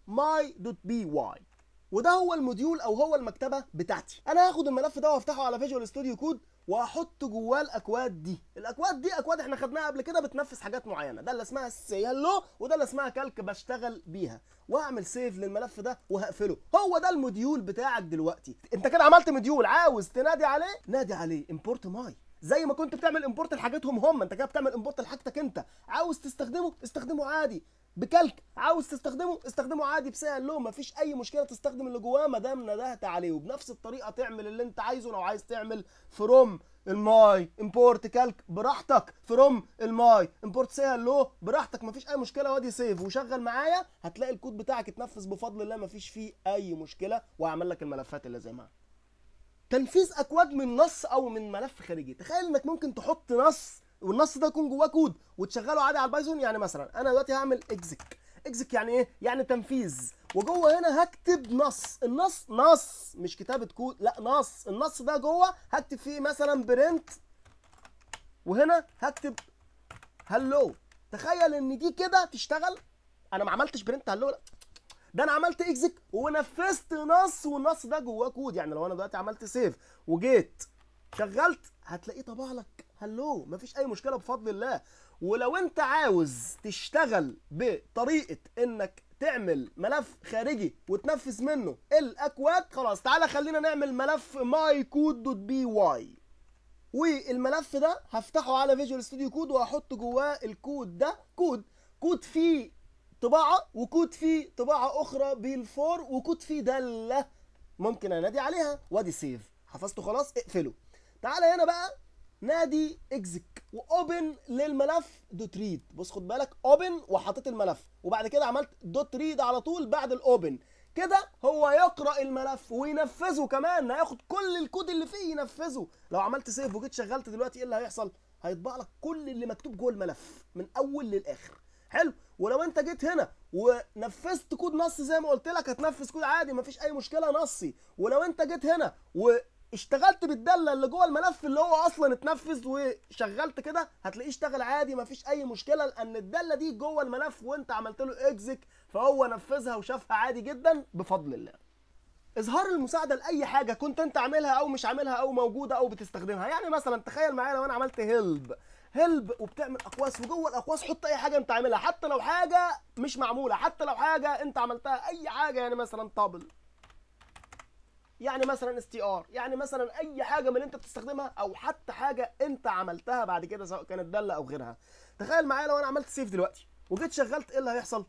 my.py وده هو الموديول او هو المكتبه بتاعتي انا هاخد الملف ده وافتحه على فيجوال ستوديو كود واحط جواه الاكواد دي الاكواد دي اكواد احنا خدناها قبل كده بتنفذ حاجات معينه ده اللي اسمها سيالو وده اللي اسمها كالك بشتغل بيها واعمل سيف للملف ده وهقفله هو ده الموديول بتاعك دلوقتي انت كده عملت موديول عاوز تنادي عليه نادي عليه امبورت ماي زي ما كنت بتعمل امبورت لحاجاتهم هم انت كده بتعمل امبورت لحاجتك انت عاوز تستخدمه استخدمه عادي بكلك عاوز تستخدمه استخدمه عادي بسهل له مفيش اي مشكله تستخدم اللي جواه ما دام ندهت عليه وبنفس الطريقه تعمل اللي انت عايزه لو عايز تعمل فروم الماي امبورت كالك براحتك فروم الماي امبورت سهل له براحتك مفيش اي مشكله وادي سيف وشغل معايا هتلاقي الكود بتاعك اتنفذ بفضل الله مفيش فيه اي مشكله وهعمل لك الملفات اللي زي ما تنفيذ اكواد من نص او من ملف خارجي تخيل انك ممكن تحط نص والنص ده يكون جواه كود وتشغله عادي على البايثون يعني مثلا انا دلوقتي هعمل اكزيك اكزك يعني ايه يعني تنفيذ وجوه هنا هكتب نص النص نص مش كتابه كود لا نص النص ده جوه هكتب فيه مثلا برنت وهنا هكتب هلو تخيل ان دي كده تشتغل انا ما عملتش برنت هلو لا ده انا عملت اكزك ونفذت نص والنص ده جواه كود يعني لو انا دلوقتي عملت سيف وجيت شغلت هتلاقيه طبع لك هلو مفيش اي مشكله بفضل الله ولو انت عاوز تشتغل بطريقه انك تعمل ملف خارجي وتنفذ منه الاكواد خلاص تعالى خلينا نعمل ملف ماي كود دوت بي واي والملف ده هفتحه على فيجوال ستوديو كود وهحط جواه الكود ده كود كود فيه طباعه وكود فيه طباعه اخرى بالفور وكود فيه داله ممكن انادي عليها وادي سيف حفظته خلاص اقفله تعالى هنا بقى نادي اكزك واوبن للملف دوت ريد بص خد بالك اوبن وحطيت الملف وبعد كده عملت دوت ريد على طول بعد الاوبن كده هو يقرا الملف وينفذه كمان هياخد كل الكود اللي فيه ينفذه لو عملت سيف وجيت شغلت دلوقتي ايه اللي هيحصل هيطبع لك كل اللي مكتوب جوه الملف من اول للاخر حلو ولو انت جيت هنا ونفذت كود نص زي ما قلت لك هتنفذ كود عادي مفيش اي مشكله نصي ولو انت جيت هنا واشتغلت بالداله اللي جوه الملف اللي هو اصلا اتنفذ وشغلت كده هتلاقيه اشتغل عادي مفيش اي مشكله لان الداله دي جوه الملف وانت عملت له اكزك فهو نفذها وشافها عادي جدا بفضل الله اظهار المساعده لاي حاجه كنت انت عاملها او مش عاملها او موجوده او بتستخدمها يعني مثلا تخيل معايا لو انا عملت هيلب هيلب وبتعمل اقواس وجوه الاقواس حط اي حاجه انت عاملها حتى لو حاجه مش معموله حتى لو حاجه انت عملتها اي حاجه يعني مثلا طابل يعني مثلا اس تي ار يعني مثلا اي حاجه من اللي انت بتستخدمها او حتى حاجه انت عملتها بعد كده سواء كانت داله او غيرها تخيل معايا لو انا عملت سيف دلوقتي وجيت شغلت ايه اللي هيحصل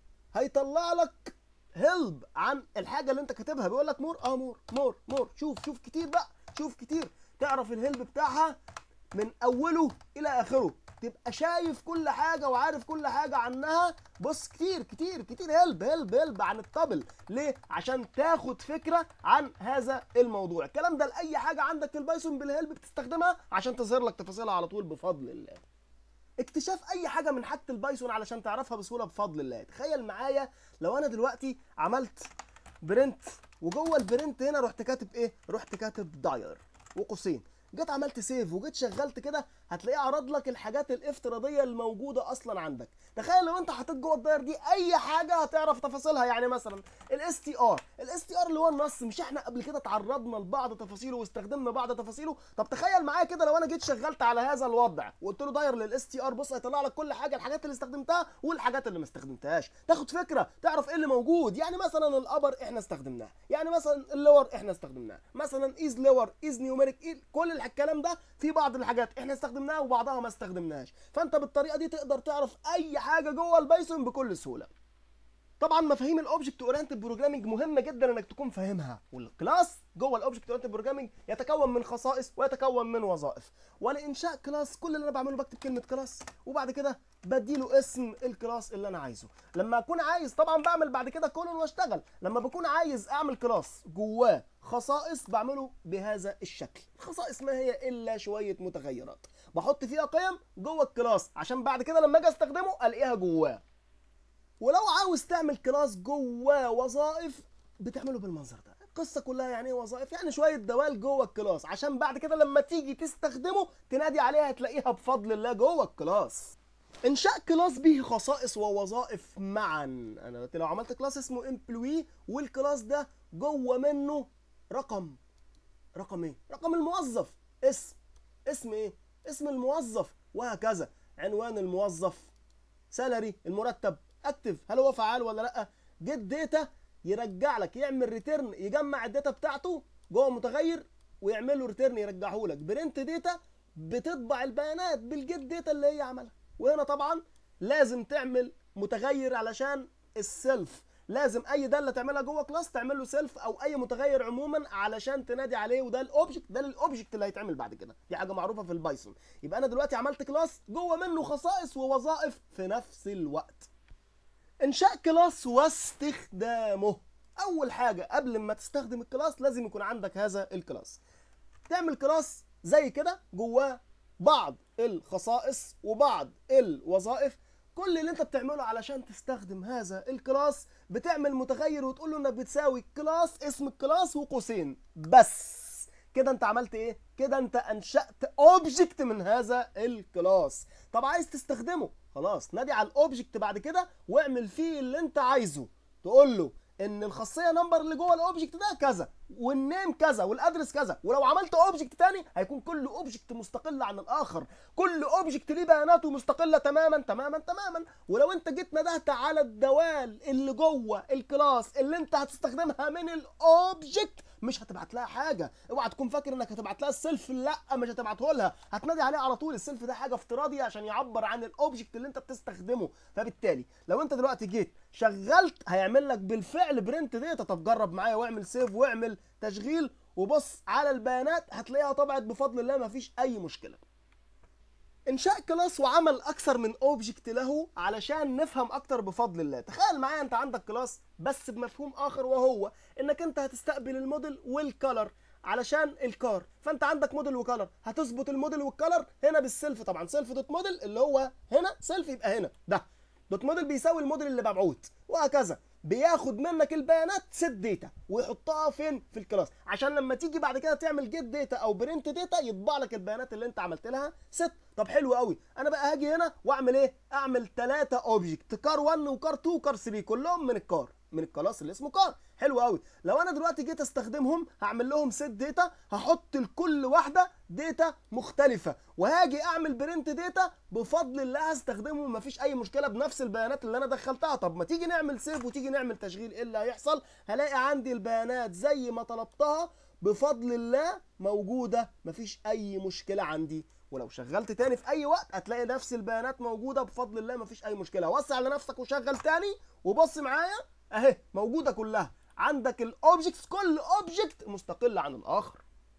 هيطلع لك هيلب عن الحاجه اللي انت كاتبها بيقول لك مور اه مور مور مور شوف شوف كتير بقى شوف كتير تعرف الهيلب بتاعها من اوله الى اخره تبقى شايف كل حاجه وعارف كل حاجه عنها بص كتير كتير كتير هلب هلب هلب عن الطبل ليه عشان تاخد فكره عن هذا الموضوع الكلام ده لاي حاجه عندك في البايثون بالهلب بتستخدمها عشان تظهر لك تفاصيلها على طول بفضل الله اكتشاف اي حاجه من حاجه البايثون علشان تعرفها بسهوله بفضل الله تخيل معايا لو انا دلوقتي عملت برنت وجوه البرنت هنا رحت كاتب ايه رحت كاتب داير وقوسين جيت عملت سيف وجيت شغلت كده هتلاقيه عرض لك الحاجات الافتراضيه الموجوده اصلا عندك تخيل لو انت حطيت جوه الداير دي اي حاجه هتعرف تفاصيلها يعني مثلا الاس تي ار الاس تي ار اللي هو النص مش احنا قبل كده تعرضنا لبعض تفاصيله واستخدمنا بعض تفاصيله طب تخيل معايا كده لو انا جيت شغلت على هذا الوضع وقلت له داير للاس تي ار بص هيطلع لك كل حاجه الحاجات اللي استخدمتها والحاجات اللي ما استخدمتهاش تاخد فكره تعرف ايه اللي موجود يعني مثلا الابر احنا استخدمناه يعني مثلا اللور احنا استخدمناه مثلا از لور از نيوميريك إيه كل الكلام ده في بعض الحاجات احنا استخدمناها وبعضها ما استخدمناهاش فانت بالطريقه دي تقدر تعرف اي حاجه جوه البايثون بكل سهوله طبعا مفاهيم الاوبجكت اورينتد بروجرامنج مهمه جدا انك تكون فاهمها والكلاس جوه الاوبجكت اورينتد بروجرامنج يتكون من خصائص ويتكون من وظائف ولانشاء كلاس كل اللي انا بعمله بكتب كلمه كلاس وبعد كده بديله اسم الكلاس اللي انا عايزه لما اكون عايز طبعا بعمل بعد كده كولون واشتغل لما بكون عايز اعمل كلاس جواه خصائص بعمله بهذا الشكل الخصائص ما هي الا شويه متغيرات بحط فيها قيم جوه الكلاس عشان بعد كده لما اجي استخدمه الاقيها جواه ولو عاوز تعمل كلاس جواه وظائف بتعمله بالمنظر ده القصه كلها يعني ايه وظائف يعني شويه دوال جوه الكلاس عشان بعد كده لما تيجي تستخدمه تنادي عليها هتلاقيها بفضل الله جوه الكلاس انشاء كلاس به خصائص ووظائف معا انا دلوقتي لو عملت كلاس اسمه امبلوي والكلاس ده جوه منه رقم رقم ايه رقم الموظف اسم اسم ايه اسم الموظف وهكذا عنوان الموظف سالري المرتب اكتف هل هو فعال ولا لا جيت داتا يرجع لك يعمل ريتيرن يجمع الداتا بتاعته جوه متغير ويعمل له ريتيرن يرجعه لك برنت داتا بتطبع البيانات بالجيت داتا اللي هي عملها وهنا طبعا لازم تعمل متغير علشان السيلف لازم اي داله تعملها جوه كلاس تعمل له سيلف او اي متغير عموما علشان تنادي عليه وده الاوبجكت ده الاوبجكت اللي هيتعمل بعد كده دي حاجه معروفه في البايثون يبقى انا دلوقتي عملت كلاس جوه منه خصائص ووظائف في نفس الوقت انشاء كلاس واستخدامه اول حاجه قبل ما تستخدم الكلاس لازم يكون عندك هذا الكلاس تعمل كلاس زي كده جواه بعض الخصائص وبعض الوظائف كل اللي انت بتعمله علشان تستخدم هذا الكلاس بتعمل متغير وتقول له انك بتساوي كلاس اسم الكلاس وقوسين بس كده انت عملت ايه كده انت انشأت اوبجكت من هذا الكلاس طب عايز تستخدمه خلاص نادي على الاوبجكت بعد كده واعمل فيه اللي انت عايزه تقول له ان الخاصيه نمبر اللي جوه الاوبجكت ده كذا والنيم كذا والادرس كذا ولو عملت اوبجكت تاني هيكون كل اوبجكت مستقل عن الاخر كل اوبجكت ليه بياناته مستقله تماما تماما تماما ولو انت جيت ندهت على الدوال اللي جوه الكلاس اللي انت هتستخدمها من الاوبجكت مش هتبعت لها حاجه اوعى تكون فاكر انك هتبعت لها السيلف لا مش هتبعته لها هتنادي عليه على طول السيلف ده حاجه افتراضي عشان يعبر عن الاوبجكت اللي انت بتستخدمه فبالتالي لو انت دلوقتي جيت شغلت هيعمل لك بالفعل برنت داتا طب جرب معايا واعمل سيف واعمل تشغيل وبص على البيانات هتلاقيها طبعت بفضل الله مفيش اي مشكله انشاء كلاس وعمل اكثر من اوبجكت له علشان نفهم اكتر بفضل الله تخيل معايا انت عندك كلاس بس بمفهوم اخر وهو انك انت هتستقبل الموديل والكالر علشان الكار فانت عندك موديل وكالر هتظبط الموديل والكالر هنا بالسيلف طبعا سيلف دوت موديل اللي هو هنا سيلف يبقى هنا ده دوت موديل بيساوي الموديل اللي مبعوت وهكذا بياخد منك البيانات ست داتا ويحطها فين في الكلاس عشان لما تيجي بعد كده تعمل جيت داتا او برنت داتا يطبع لك البيانات اللي انت عملت لها ست طب حلو قوي انا بقى هاجي هنا واعمل ايه اعمل ثلاثه اوبجكت كار 1 وكار 2 وكار 3 كلهم من الكار من الكلاس اللي اسمه كار حلو قوي لو انا دلوقتي جيت استخدمهم هعمل لهم ست داتا هحط لكل واحده داتا مختلفه وهاجي اعمل برنت داتا بفضل الله هستخدمهم مفيش اي مشكله بنفس البيانات اللي انا دخلتها طب ما تيجي نعمل سيف وتيجي نعمل تشغيل ايه اللي هيحصل هلاقي عندي البيانات زي ما طلبتها بفضل الله موجوده مفيش اي مشكله عندي ولو شغلت تاني في اي وقت هتلاقي نفس البيانات موجوده بفضل الله مفيش اي مشكله وسع لنفسك وشغل تاني وبص معايا اهي موجوده كلها عندك الاوبجكتس كل اوبجكت مستقل عن الاخر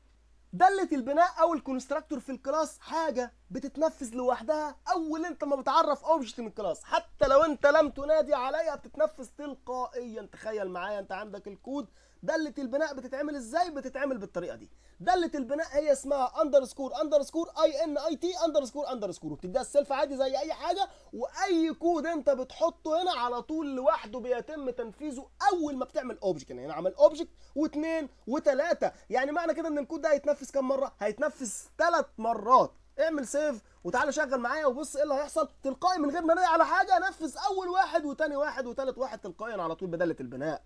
دالة البناء او الكونستراكتور في الكلاس حاجة بتتنفذ لوحدها اول انت ما بتعرف اوبجكت من الكلاس حتى لو انت لم تنادي عليها بتتنفذ تلقائيا تخيل معايا انت عندك الكود دالة البناء بتتعمل ازاي بتتعمل بالطريقة دي دالة البناء هي اسمها اندرسكور اندرسكور اي ان اي تي اندرسكور اندرسكور وبتديها السيلف عادي زي اي حاجة واي كود انت بتحطه هنا على طول لوحده بيتم تنفيذه اول ما بتعمل اوبجكت يعني هنا عمل اوبجكت واثنين وثلاثة يعني معنى كده ان الكود ده هيتنفذ كام مرة هيتنفذ ثلاث مرات اعمل سيف وتعالى شغل معايا وبص ايه اللي هيحصل تلقائي من غير ما نادي على حاجه نفذ اول واحد وتاني واحد وتالت واحد تلقائيا على طول بداله البناء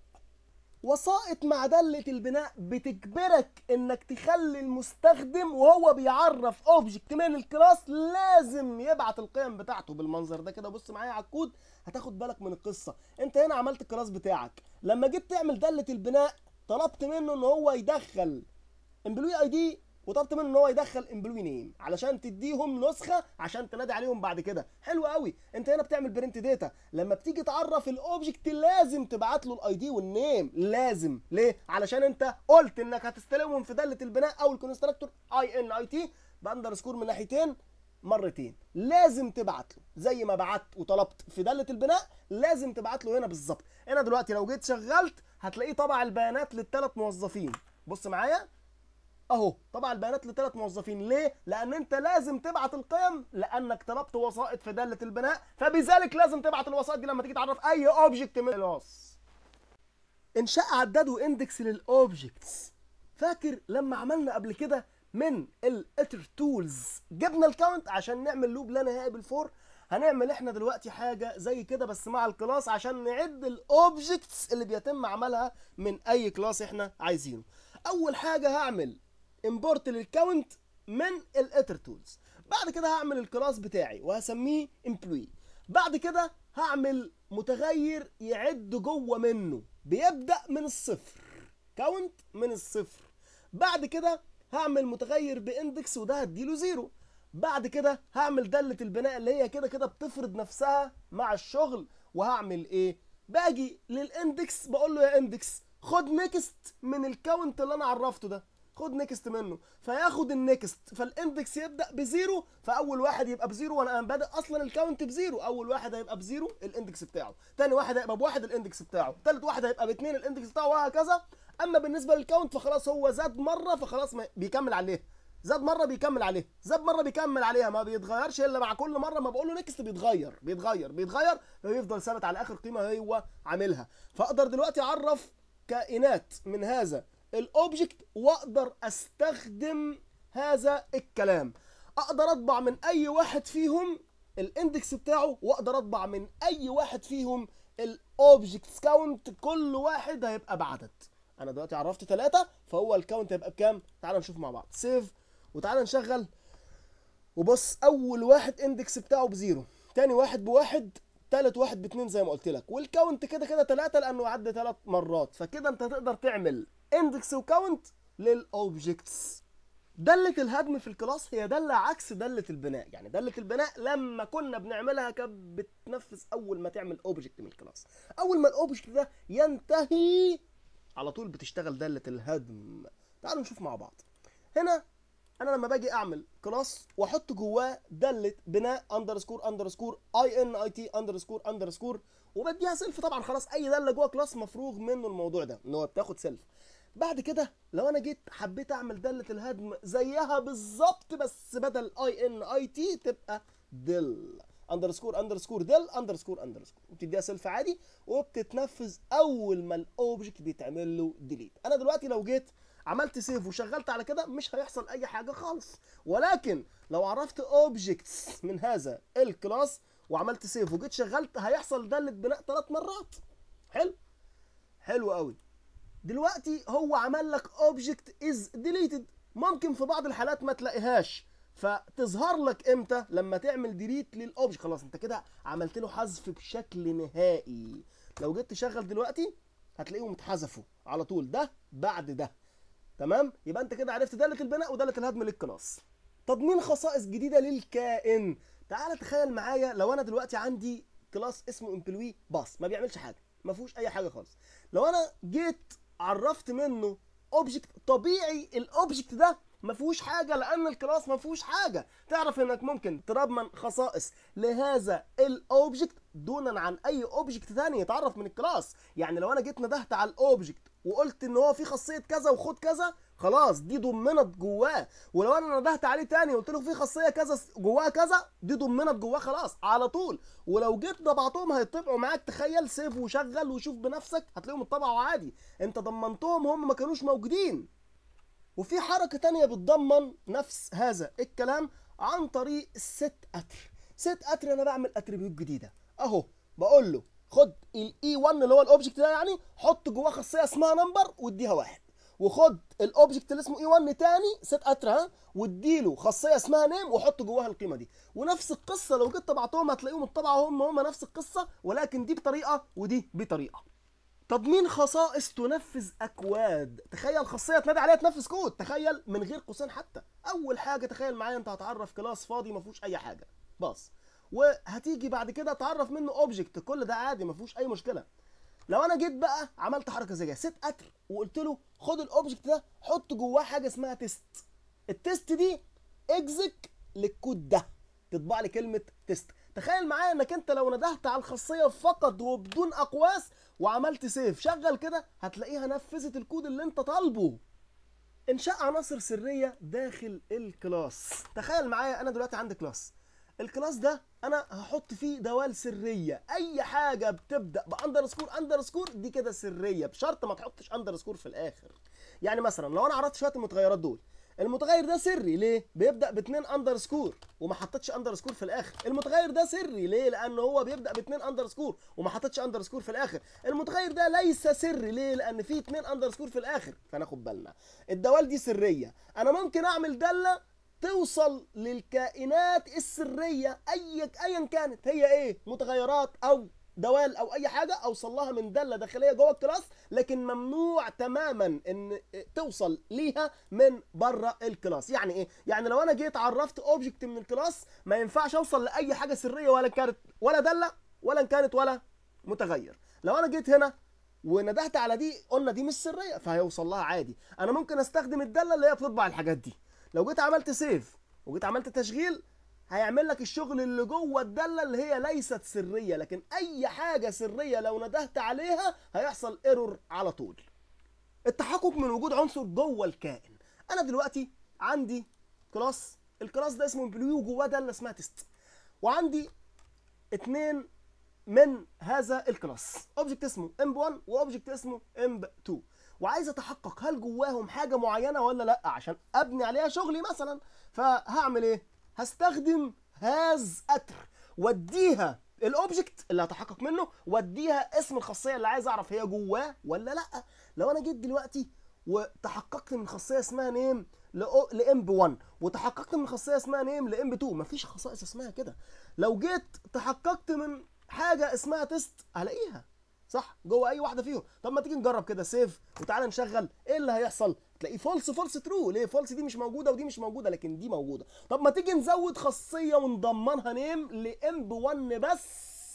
وسائط مع دالة البناء بتجبرك انك تخلي المستخدم وهو بيعرف اوبجكت من الكلاس لازم يبعت القيم بتاعته بالمنظر ده كده بص معايا على الكود هتاخد بالك من القصة انت هنا عملت الكلاس بتاعك لما جيت تعمل دالة البناء طلبت منه ان هو يدخل امبلوي اي دي وطلبت منه ان هو يدخل امبلوي نيم علشان تديهم نسخه عشان تنادي عليهم بعد كده حلو قوي انت هنا بتعمل برنت داتا لما بتيجي تعرف الاوبجكت لازم تبعت له الاي دي والنيم لازم ليه علشان انت قلت انك هتستلمهم في داله البناء او الكونستراكتور اي ان اي تي باندرسكور من ناحيتين مرتين لازم تبعت له زي ما بعت وطلبت في داله البناء لازم تبعت له هنا بالظبط هنا دلوقتي لو جيت شغلت هتلاقيه طبع البيانات للثلاث موظفين بص معايا اهو طبعا البيانات لثلاث موظفين ليه لان انت لازم تبعت القيم لانك طلبت وسائط في داله البناء فبذلك لازم تبعت الوسائط دي لما تيجي تعرف اي اوبجكت من الكلاس انشاء عداد واندكس للاوبجكتس فاكر لما عملنا قبل كده من الاتر تولز جبنا الكاونت عشان نعمل لوب لا نهائي بالفور هنعمل احنا دلوقتي حاجه زي كده بس مع الكلاس عشان نعد الاوبجكتس اللي بيتم عملها من اي كلاس احنا عايزينه اول حاجه هعمل امبورت للكاونت من الاتر تولز بعد كده هعمل الكلاس بتاعي وهسميه امبلوي بعد كده هعمل متغير يعد جوه منه بيبدا من الصفر كاونت من الصفر بعد كده هعمل متغير باندكس وده هديله زيرو بعد كده هعمل دالة البناء اللي هي كده كده بتفرض نفسها مع الشغل وهعمل ايه باجي للاندكس بقول له يا اندكس خد نيكست من الكاونت اللي انا عرفته ده خد نيكست منه فياخد النيكست فالاندكس يبدا بزيرو فاول واحد يبقى بزيرو وانا بادئ اصلا الكاونت بزيرو اول واحد هيبقى بزيرو الاندكس بتاعه تاني واحد هيبقى بواحد الاندكس بتاعه تالت واحد هيبقى باثنين الاندكس بتاعه وهكذا اما بالنسبه للكاونت فخلاص هو زاد مره فخلاص ما بيكمل عليه زاد مره بيكمل عليها زاد مره بيكمل عليها ما بيتغيرش الا مع كل مره ما بقول له نكست بيتغير بيتغير بيتغير فبيفضل ثابت على اخر قيمه هو عاملها فاقدر دلوقتي اعرف كائنات من هذا الاوبجكت واقدر استخدم هذا الكلام اقدر اطبع من اي واحد فيهم الاندكس بتاعه واقدر اطبع من اي واحد فيهم الاوبجكت كاونت كل واحد هيبقى بعدد انا دلوقتي عرفت ثلاثة فهو الكاونت هيبقى بكام تعال نشوف مع بعض سيف وتعال نشغل وبص اول واحد اندكس بتاعه بزيرو تاني واحد بواحد تالت واحد باتنين زي ما قلت لك والكاونت كده كده تلاتة لانه عدى تلات مرات فكده انت تقدر تعمل اندكس وكاونت للاوبجكتس دالة الهدم في الكلاس هي دالة عكس دالة البناء يعني دالة البناء لما كنا بنعملها كانت بتنفذ اول ما تعمل اوبجكت من الكلاس اول ما الاوبجكت ده ينتهي على طول بتشتغل دالة الهدم تعالوا نشوف مع بعض هنا انا لما باجي اعمل كلاس واحط جواه داله بناء اندرسكور اندرسكور اي ان اي تي اندرسكور اندرسكور وبديها سيلف طبعا خلاص اي داله جوه كلاس مفروغ منه الموضوع ده ان هو بتاخد سيلف بعد كده لو انا جيت حبيت اعمل داله الهدم زيها بالظبط بس بدل اي ان اي تي تبقى دل اندرسكور اندرسكور دل اندرسكور اندرسكور بتديها سيلف عادي وبتتنفذ اول ما الاوبجكت بيتعمل له ديليت انا دلوقتي لو جيت عملت سيف وشغلت على كده مش هيحصل اي حاجه خالص ولكن لو عرفت اوبجكتس من هذا الكلاس وعملت سيف وجيت شغلت هيحصل داله بناء ثلاث مرات حلو حلو قوي دلوقتي هو عمل لك اوبجكت از ديليتد ممكن في بعض الحالات ما تلاقيهاش فتظهر لك امتى لما تعمل ديليت للاوبجكت خلاص انت كده عملت له حذف بشكل نهائي لو جيت تشغل دلوقتي هتلاقيهم اتحذفوا على طول ده بعد ده تمام يبقى انت كده عرفت داله البناء وداله الهدم للكلاس تضمين خصائص جديده للكائن تعال تخيل معايا لو انا دلوقتي عندي كلاس اسمه امبلوي باص ما بيعملش حاجه ما فيهوش اي حاجه خالص لو انا جيت عرفت منه اوبجكت طبيعي الاوبجكت ده ما فيهوش حاجه لان الكلاس ما فيهوش حاجه تعرف انك ممكن تضمن خصائص لهذا الاوبجكت دونا عن اي اوبجكت ثاني يتعرف من الكلاس يعني لو انا جيت ندهت على الاوبجكت وقلت ان هو في خاصيه كذا وخد كذا خلاص دي ضمنت جواه ولو انا ندهت عليه تاني وقلت له في خاصيه كذا جواها كذا دي ضمنت جواه خلاص على طول ولو جيت طبعتهم هيطبعوا معاك تخيل سيف وشغل وشوف بنفسك هتلاقيهم اتطبعوا عادي انت ضمنتهم هم ما كانوش موجودين وفي حركه تانية بتضمن نفس هذا الكلام عن طريق الست اتر ست اتر انا بعمل اتريبيوت جديده اهو بقول له خد الاي 1 اللي هو الاوبجكت ده يعني حط جواه خاصيه اسمها نمبر واديها واحد وخد الاوبجكت اللي اسمه اي 1 تاني ست اتر ها واديله خاصيه اسمها نيم وحط جواها القيمه دي ونفس القصه لو جيت طبعتهم هتلاقيهم اتطبعوا هم هم نفس القصه ولكن دي بطريقه ودي بطريقه تضمين خصائص تنفذ اكواد تخيل خاصيه تنادي عليها تنفذ كود تخيل من غير قوسين حتى اول حاجه تخيل معايا انت هتعرف كلاس فاضي ما فيهوش اي حاجه بس وهتيجي بعد كده تعرف منه اوبجكت كل ده عادي ما فيهوش اي مشكله لو انا جيت بقى عملت حركه زي كده ست اتر وقلت له خد الاوبجكت ده حط جواه حاجه اسمها تيست التيست دي اكزك للكود ده تطبع لي كلمه تيست تخيل معايا انك انت لو ندهت على الخاصيه فقط وبدون اقواس وعملت سيف شغل كده هتلاقيها نفذت الكود اللي انت طالبه انشاء عناصر سريه داخل الكلاس تخيل معايا انا دلوقتي عندي كلاس الكلاس ده انا هحط فيه دوال سريه اي حاجه بتبدا باندرسكور اندرسكور دي كده سريه بشرط ما تحطش اندرسكور في الاخر يعني مثلا لو انا عرضت شويه المتغيرات دول المتغير ده سري ليه بيبدا باتنين اندرسكور وما حطيتش اندرسكور في الاخر المتغير ده سري ليه لان هو بيبدا باتنين اندرسكور وما حطيتش اندرسكور في الاخر المتغير ده ليس سري ليه لان فيه اتنين اندرسكور في الاخر فناخد بالنا الدوال دي سريه انا ممكن اعمل داله توصل للكائنات السريه اي ايا كانت هي ايه متغيرات او دوال او اي حاجه اوصل لها من داله داخليه جوه الكلاس لكن ممنوع تماما ان توصل ليها من بره الكلاس يعني ايه يعني لو انا جيت عرفت اوبجكت من الكلاس ما ينفعش اوصل لاي حاجه سريه ولا كانت ولا داله ولا كانت ولا متغير لو انا جيت هنا وندهت على دي قلنا دي مش سريه فهيوصل لها عادي انا ممكن استخدم الداله اللي هي بتطبع الحاجات دي لو جيت عملت سيف وجيت عملت تشغيل هيعمل لك الشغل اللي جوه الداله اللي هي ليست سريه لكن اي حاجه سريه لو ندهت عليها هيحصل ايرور على طول التحقق من وجود عنصر جوه الكائن انا دلوقتي عندي كلاس الكلاس ده اسمه امبلوي وجواه داله اسمها تيست وعندي اتنين من هذا الكلاس اوبجكت اسمه امب 1 واوبجكت اسمه امب 2 وعايز اتحقق هل جواهم حاجه معينه ولا لا عشان ابني عليها شغلي مثلا فهعمل ايه هستخدم هاز اتر واديها الاوبجكت اللي هتحقق منه واديها اسم الخاصيه اللي عايز اعرف هي جواه ولا لا لو انا جيت دلوقتي وتحققت من خاصيه اسمها نيم لامب 1 وتحققت من خاصيه اسمها نيم لامب 2 مفيش خصائص اسمها كده لو جيت تحققت من حاجه اسمها تيست هلاقيها صح جوه اي واحده فيهم طب ما تيجي نجرب كده سيف وتعالى نشغل ايه اللي هيحصل تلاقيه فولس فولس ترو ليه فولس دي مش موجوده ودي مش موجوده لكن دي موجوده طب ما تيجي نزود خاصيه ونضمنها نيم لامب 1 بس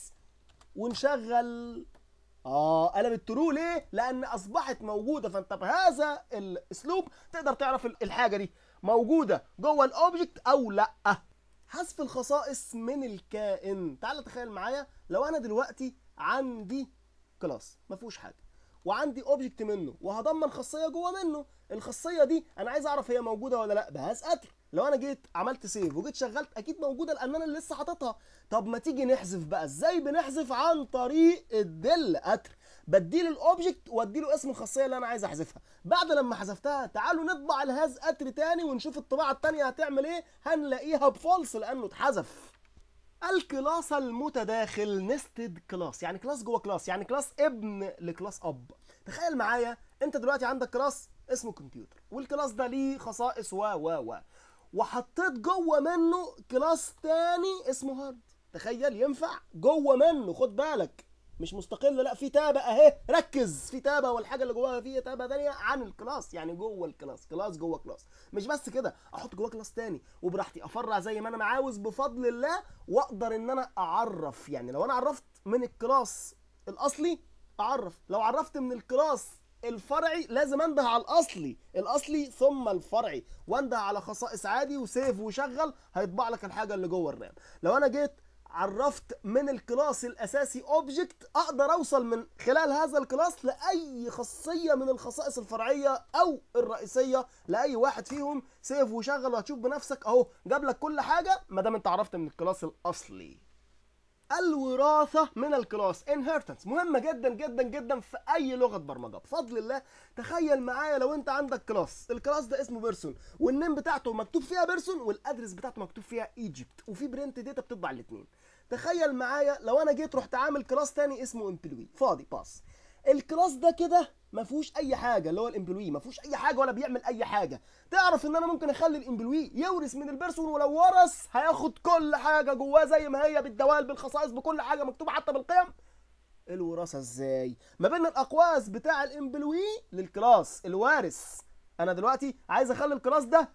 ونشغل اه قلبت ترو ليه لان اصبحت موجوده فانت بهذا الاسلوب تقدر تعرف الحاجه دي موجوده جوه الاوبجكت او لا حذف الخصائص من الكائن تعال تخيل معايا لو انا دلوقتي عندي كلاس ما فيهوش حاجه وعندي اوبجكت منه وهضمن خاصيه جوه منه الخاصيه دي انا عايز اعرف هي موجوده ولا لا بهاز اتر لو انا جيت عملت سيف وجيت شغلت اكيد موجوده لان انا اللي لسه حاططها طب ما تيجي نحذف بقى ازاي بنحذف عن طريق الدل اتر بديله الاوبجكت واديله اسم الخاصيه اللي انا عايز احذفها بعد لما حذفتها تعالوا نطبع الهاز اتر تاني ونشوف الطباعه التانيه هتعمل ايه هنلاقيها بفولس لانه اتحذف الكلاس المتداخل نستد كلاس يعني كلاس جوه كلاس يعني كلاس ابن لكلاس اب تخيل معايا انت دلوقتي عندك كلاس اسمه كمبيوتر والكلاس ده ليه خصائص و و و وحطيت جوه منه كلاس تاني اسمه هارد تخيل ينفع جوه منه خد بالك مش مستقل لا في تابه اهي ركز في تابه والحاجه اللي جواها فيها تابه ثانيه عن الكلاس يعني جوه الكلاس كلاس جوه كلاس مش بس كده احط جواه كلاس تاني وبراحتي افرع زي ما انا عاوز بفضل الله واقدر ان انا اعرف يعني لو انا عرفت من الكلاس الاصلي اعرف لو عرفت من الكلاس الفرعي لازم انده على الاصلي الاصلي ثم الفرعي وانده على خصائص عادي وسيف وشغل هيطبع لك الحاجه اللي جوه الرام لو انا جيت عرفت من الكلاس الاساسي اوبجكت اقدر اوصل من خلال هذا الكلاس لاي خاصيه من الخصائص الفرعيه او الرئيسيه لاي واحد فيهم سيف وشغل وهتشوف بنفسك اهو جاب لك كل حاجه ما دام انت عرفت من الكلاس الاصلي الوراثه من الكلاس inheritance مهمه جدا جدا جدا في اي لغه برمجه بفضل الله تخيل معايا لو انت عندك كلاس الكلاس ده اسمه بيرسون والنيم بتاعته مكتوب فيها بيرسون والادرس بتاعته مكتوب فيها ايجيبت وفي برنت داتا بتطبع الاثنين تخيل معايا لو انا جيت رحت عامل كلاس تاني اسمه امبلوي فاضي باس الكلاس ده كده ما فيهوش اي حاجه اللي هو الامبلوي ما فيهوش اي حاجه ولا بيعمل اي حاجه تعرف ان انا ممكن اخلي الامبلوي يورث من البيرسون ولو ورث هياخد كل حاجه جواه زي ما هي بالدوال بالخصائص بكل حاجه مكتوبه حتى بالقيم الوراثه ازاي ما بين الاقواس بتاع الامبلوي للكلاس الوارث انا دلوقتي عايز اخلي الكلاس ده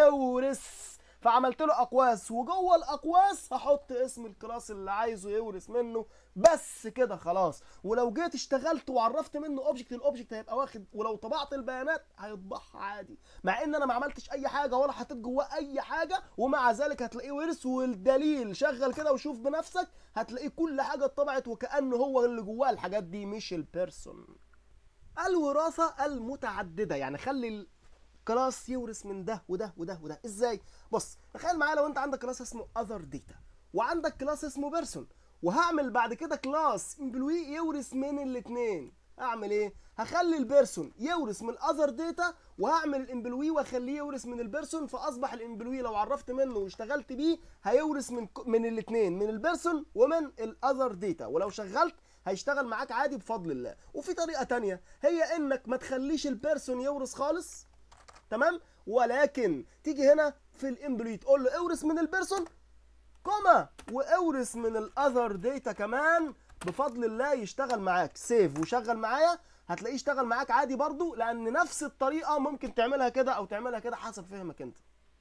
يورث فعملت له اقواس وجوه الاقواس هحط اسم الكلاس اللي عايزه يورث منه بس كده خلاص ولو جيت اشتغلت وعرفت منه اوبجكت الاوبجكت هيبقى واخد ولو طبعت البيانات هيطبعها عادي مع ان انا ما عملتش اي حاجه ولا حطيت جواه اي حاجه ومع ذلك هتلاقيه ورث والدليل شغل كده وشوف بنفسك هتلاقيه كل حاجه اتطبعت وكانه هو اللي جواه الحاجات دي مش البيرسون الوراثه المتعدده يعني خلي كلاس يورث من ده وده وده وده ازاي بص تخيل معايا لو انت عندك كلاس اسمه اذر داتا وعندك كلاس اسمه بيرسون وهعمل بعد كده كلاس امبلوي يورث من الاثنين اعمل ايه هخلي البيرسون يورث من الاذر داتا وهعمل الامبلوي واخليه يورث من البيرسون فاصبح الامبلوي لو عرفت منه واشتغلت بيه هيورث من من الاثنين من البيرسون ومن الاذر داتا ولو شغلت هيشتغل معاك عادي بفضل الله وفي طريقه تانية هي انك ما تخليش البيرسون يورث خالص تمام ولكن تيجي هنا في الامبلوي تقول له اورث من البيرسون كوما واورث من الاذر داتا كمان بفضل الله يشتغل معاك سيف وشغل معايا هتلاقيه يشتغل معاك عادي برضو لان نفس الطريقه ممكن تعملها كده او تعملها كده حسب فهمك انت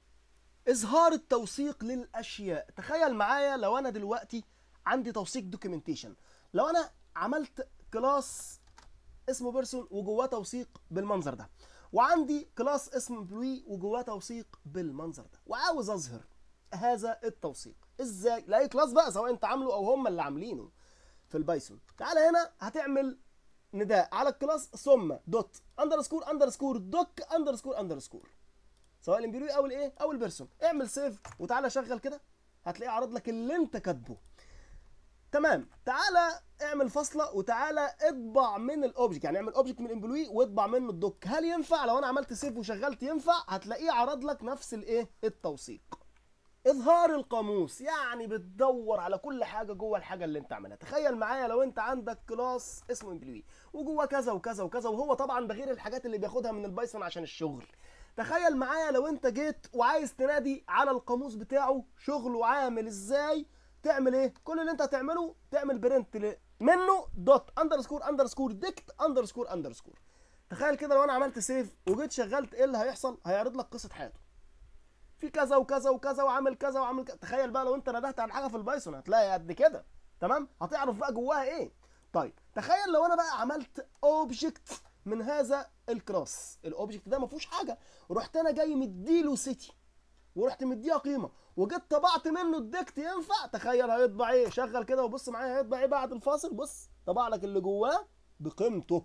اظهار التوثيق للاشياء تخيل معايا لو انا دلوقتي عندي توثيق دوكيومنتيشن لو انا عملت كلاس اسمه بيرسون وجواه توثيق بالمنظر ده وعندي كلاس اسمه امبلوي وجواه توثيق بالمنظر ده وعاوز اظهر هذا التوثيق ازاي لاي كلاس بقى سواء انت عامله او هم اللي عاملينه في البايثون تعالى هنا هتعمل نداء على الكلاس ثم دوت اندرسكور اندرسكور دوك اندرسكور اندرسكور سواء الامبلوي او الايه او البيرسون اعمل سيف وتعالى شغل كده هتلاقيه عرض لك اللي انت كاتبه تمام تعالى اعمل فاصله وتعالى اطبع من الاوبجكت يعني اعمل اوبجكت من الامبلوي واطبع منه الدوك هل ينفع لو انا عملت سيف وشغلت ينفع هتلاقيه عرض لك نفس الايه التوثيق اظهار القاموس يعني بتدور على كل حاجه جوه الحاجه اللي انت عاملها تخيل معايا لو انت عندك كلاس اسمه امبلوي وجوه كذا وكذا وكذا وهو طبعا ده غير الحاجات اللي بياخدها من البايثون عشان الشغل تخيل معايا لو انت جيت وعايز تنادي على القاموس بتاعه شغله عامل ازاي تعمل ايه كل اللي انت هتعمله تعمل برنت منه دوت اندرسكور اندرسكور ديكت اندرسكور اندرسكور تخيل كده لو انا عملت سيف وجيت شغلت ايه اللي هيحصل هيعرض لك قصه حياته في كذا وكذا وكذا وعامل كذا وعامل كذا تخيل بقى لو انت ندهت عن حاجه في البايثون هتلاقي قد كده تمام هتعرف بقى جواها ايه طيب تخيل لو انا بقى عملت اوبجكت من هذا الكلاس الاوبجكت ده ما فيهوش حاجه رحت انا جاي مديله سيتي ورحت مديها قيمه وجيت طبعت منه الديكت ينفع تخيل هيطبع ايه شغل كده وبص معايا هيطبع ايه بعد الفاصل بص طبع لك اللي جواه بقيمته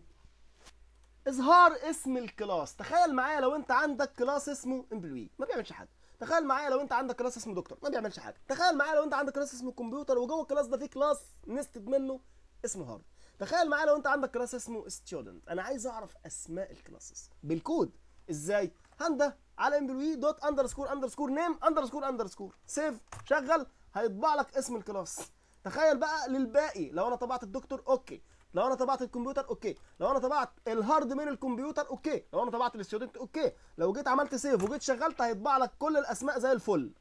اظهار اسم الكلاس تخيل معايا لو انت عندك كلاس اسمه امبلوي ما بيعملش حاجه تخيل معايا لو انت عندك كلاس اسمه دكتور ما بيعملش حاجه تخيل معايا لو انت عندك كلاس اسمه كمبيوتر وجوه الكلاس ده في كلاس نستد منه اسمه هارد تخيل معايا لو انت عندك كلاس اسمه ستودنت انا عايز اعرف اسماء الكلاسز بالكود ازاي هنده على امبلوي دوت اندرسكور اندرسكور نيم اندرسكور اندرسكور سيف شغل هيطبع لك اسم الكلاس تخيل بقى للباقي لو انا طبعت الدكتور اوكي لو انا طبعت الكمبيوتر اوكي لو انا طبعت الهارد من الكمبيوتر اوكي لو انا طبعت الستودنت اوكي لو جيت عملت سيف وجيت شغلت هيطبع لك كل الاسماء زي الفل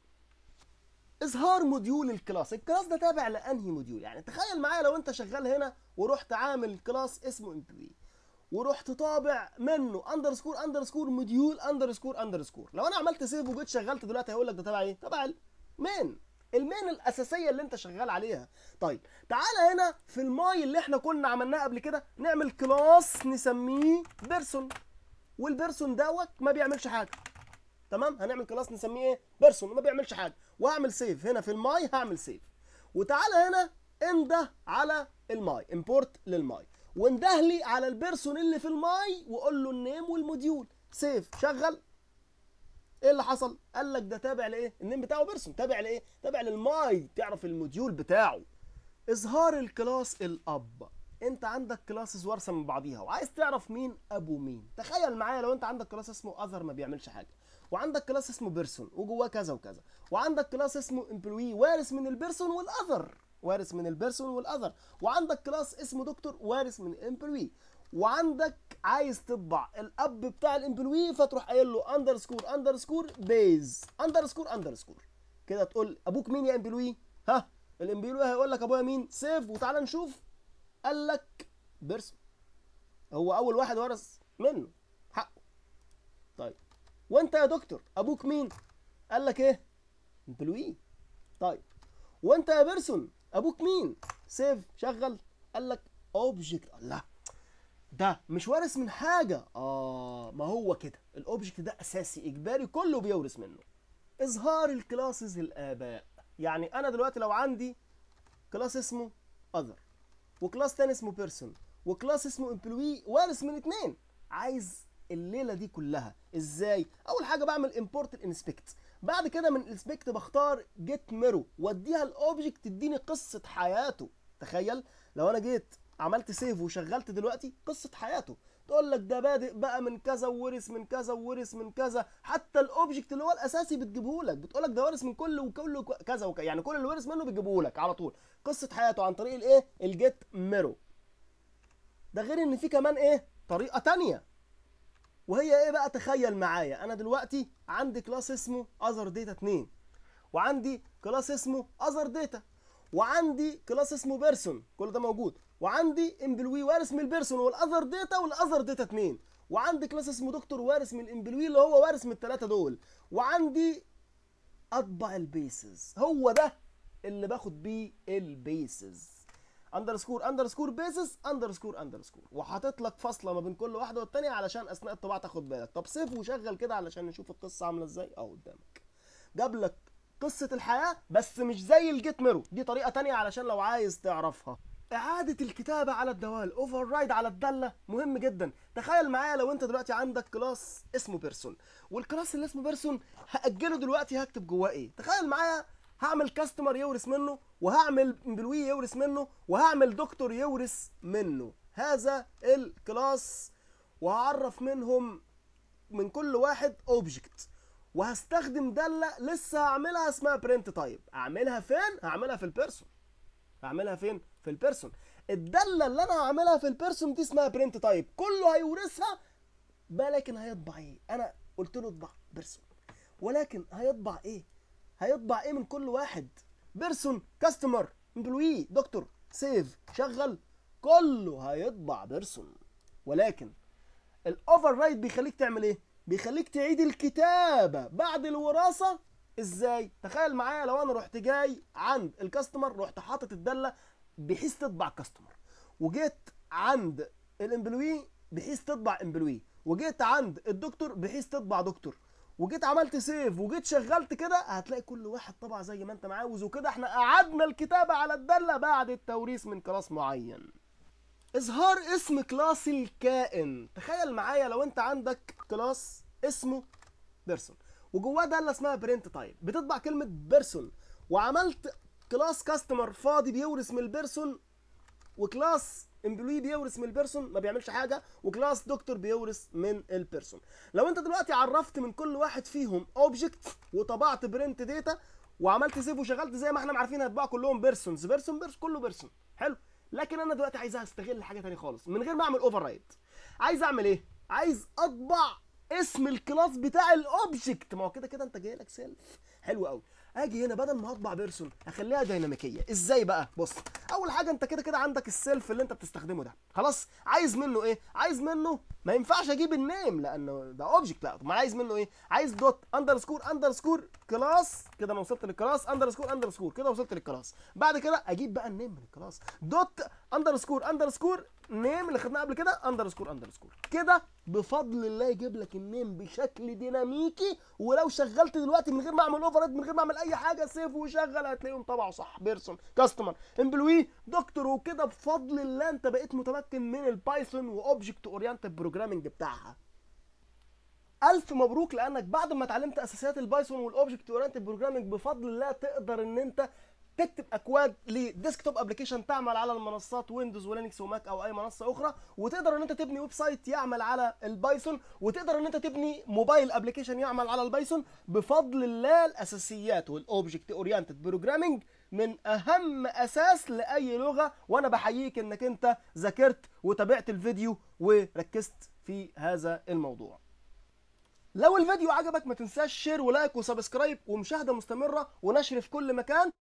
اظهار موديول الكلاس الكلاس ده تابع لانهي موديول يعني تخيل معايا لو انت شغال هنا ورحت عامل كلاس اسمه امبلوي ورحت طابع منه اندرسكور اندرسكور موديول اندرسكور اندرسكور لو انا عملت سيف وجيت شغلت دلوقتي هيقول لك ده تبع ايه تبع المين المين الاساسيه اللي انت شغال عليها طيب تعالى هنا في الماي اللي احنا كنا عملناه قبل كده نعمل كلاس نسميه بيرسون والبيرسون دوت ما بيعملش حاجه تمام هنعمل كلاس نسميه ايه بيرسون ما بيعملش حاجه وهعمل سيف هنا في الماي هعمل سيف وتعالى هنا انده على الماي امبورت للماي وانده لي على البيرسون اللي في الماي وقول له النيم والموديول سيف شغل ايه اللي حصل قال لك ده تابع لايه النيم بتاعه بيرسون تابع لايه تابع للماي تعرف الموديول بتاعه اظهار الكلاس الاب انت عندك كلاسز وارثه من بعضيها وعايز تعرف مين ابو مين تخيل معايا لو انت عندك كلاس اسمه اذر ما بيعملش حاجه وعندك كلاس اسمه بيرسون وجواه كذا وكذا وعندك كلاس اسمه امبلوي وارث من البيرسون والاذر وارث من البيرسون والاذر وعندك كلاس اسمه دكتور وارث من الامبلوي وعندك عايز تطبع الاب بتاع الامبلوي فتروح قايل له اندرسكور اندرسكور بيز اندرسكور اندرسكور كده تقول ابوك مين يا امبلوي ها الامبلوي هيقول لك ابويا مين سيف وتعالى نشوف قال لك بيرسون هو اول واحد ورث منه حقه طيب وانت يا دكتور ابوك مين قال لك ايه امبلوي طيب وانت يا بيرسون ابوك مين سيف شغل قال لك اوبجكت الله ده مش وارث من حاجه اه ما هو كده الاوبجكت ده اساسي اجباري كله بيورث منه اظهار الكلاسز الاباء يعني انا دلوقتي لو عندي كلاس اسمه اذر وكلاس تاني اسمه بيرسون وكلاس اسمه امبلوي وارث من اتنين عايز الليله دي كلها ازاي اول حاجه بعمل امبورت الانسبكت بعد كده من الانسبكت بختار جيت ميرو واديها الاوبجكت تديني قصه حياته تخيل لو انا جيت عملت سيف وشغلت دلوقتي قصه حياته تقول لك ده بادئ بقى من كذا وورث من كذا وورث من كذا حتى الاوبجكت اللي هو الاساسي بتجيبه لك بتقول لك ده وارث من كل وكل كذا وكذا يعني كل اللي ورث منه بتجيبه لك على طول قصه حياته عن طريق الايه الجيت ميرو ده غير ان في كمان ايه طريقه تانية وهي ايه بقى تخيل معايا انا دلوقتي عندي كلاس اسمه اذر داتا 2 وعندي كلاس اسمه اذر داتا وعندي كلاس اسمه بيرسون كل ده موجود وعندي امبلوي وارث من البيرسون والاذر داتا والاذر داتا 2 وعندي كلاس اسمه دكتور وارث من الامبلوي اللي هو وارث من الثلاثه دول وعندي اطبع البيسز هو ده اللي باخد بيه البيسز اندرسكور اندرسكور بيسز اندرسكور اندرسكور وحاطط لك فاصله ما بين كل واحده والتانيه علشان اثناء الطباعه تاخد بالك طب سيف وشغل كده علشان نشوف القصه عامله ازاي اهو قدامك جاب لك قصه الحياه بس مش زي الجيت ميرو دي طريقه تانية علشان لو عايز تعرفها اعاده الكتابه على الدوال اوفر رايد على الداله مهم جدا تخيل معايا لو انت دلوقتي عندك كلاس اسمه بيرسون والكلاس اللي اسمه بيرسون هاجله دلوقتي هكتب جواه ايه تخيل معايا هعمل كاستمر يورث منه وهعمل امبلوي يورث منه وهعمل دكتور يورث منه هذا الكلاس وهعرف منهم من كل واحد اوبجكت وهستخدم داله لسه هعملها اسمها برنت تايب اعملها فين هعملها في البيرسون هعملها فين في البيرسون الداله اللي انا هعملها في البيرسون دي اسمها برنت تايب كله هيورثها لكن هيطبع ايه انا قلت له اطبع بيرسون ولكن هيطبع ايه هيطبع ايه من كل واحد بيرسون كاستمر امبلوي دكتور سيف شغل كله هيطبع بيرسون ولكن الاوفر رايت بيخليك تعمل ايه بيخليك تعيد الكتابه بعد الوراثه ازاي تخيل معايا لو انا رحت جاي عند الكاستمر رحت حاطط الداله بحيث تطبع كاستمر وجيت عند الامبلوي بحيث تطبع امبلوي وجيت عند الدكتور بحيث تطبع دكتور وجيت عملت سيف وجيت شغلت كده هتلاقي كل واحد طبع زي ما انت عاوز وكده احنا قعدنا الكتابه على الداله بعد التوريث من كلاس معين اظهار اسم كلاس الكائن تخيل معايا لو انت عندك كلاس اسمه بيرسون وجواه داله اسمها برنت تايب بتطبع كلمه بيرسون وعملت كلاس كاستمر فاضي بيورث من البيرسون وكلاس امبلوي بيورث من البيرسون ما بيعملش حاجه وكلاس دكتور بيورث من البيرسون لو انت دلوقتي عرفت من كل واحد فيهم اوبجكت وطبعت برنت داتا وعملت سيف وشغلت زي ما احنا عارفين هتباع كلهم بيرسونز بيرسون بيرسون كله بيرسون حلو لكن انا دلوقتي عايز استغل حاجه تانية خالص من غير ما اعمل اوفر رايد عايز اعمل ايه عايز اطبع اسم الكلاس بتاع الاوبجكت ما هو كده كده انت جاي لك سيلف حلو قوي اجي هنا بدل ما اطبع بيرسون اخليها ديناميكيه ازاي بقى بص اول حاجه انت كده كده عندك السيلف اللي انت بتستخدمه ده خلاص عايز منه ايه عايز منه ما ينفعش اجيب النيم لانه ده اوبجكت لا ما عايز منه ايه عايز دوت اندرسكور اندرسكور كلاس كده انا وصلت للكلاس اندرسكور اندرسكور كده وصلت للكلاس بعد كده اجيب بقى النيم من الكلاس دوت اندرسكور اندرسكور نيم اللي خدناه قبل كده اندرسكور اندرسكور كده بفضل الله يجيب لك النيم بشكل ديناميكي ولو شغلت دلوقتي من غير ما اعمل اوفر من غير ما اعمل اي حاجه سيف وشغل هتلاقيهم طبعا صح بيرسون كاستمر امبلوي دكتور وكده بفضل الله انت بقيت متمكن من البايثون واوبجكت اورينتد بروجرامنج بتاعها الف مبروك لانك بعد ما اتعلمت اساسيات البايثون والاوبجكت اورينتد بروجرامنج بفضل الله تقدر ان انت تكتب اكواد لديسكتوب ابلكيشن تعمل على المنصات ويندوز ولينكس وماك او اي منصه اخرى وتقدر ان انت تبني ويب سايت يعمل على البايثون وتقدر ان انت تبني موبايل ابلكيشن يعمل على البايثون بفضل الله الاساسيات والاوبجكت اورينتد بروجرامنج من اهم اساس لاي لغه وانا بحييك انك انت ذاكرت وتابعت الفيديو وركزت في هذا الموضوع لو الفيديو عجبك ما تنساش شير ولايك وسبسكرايب ومشاهده مستمره ونشر في كل مكان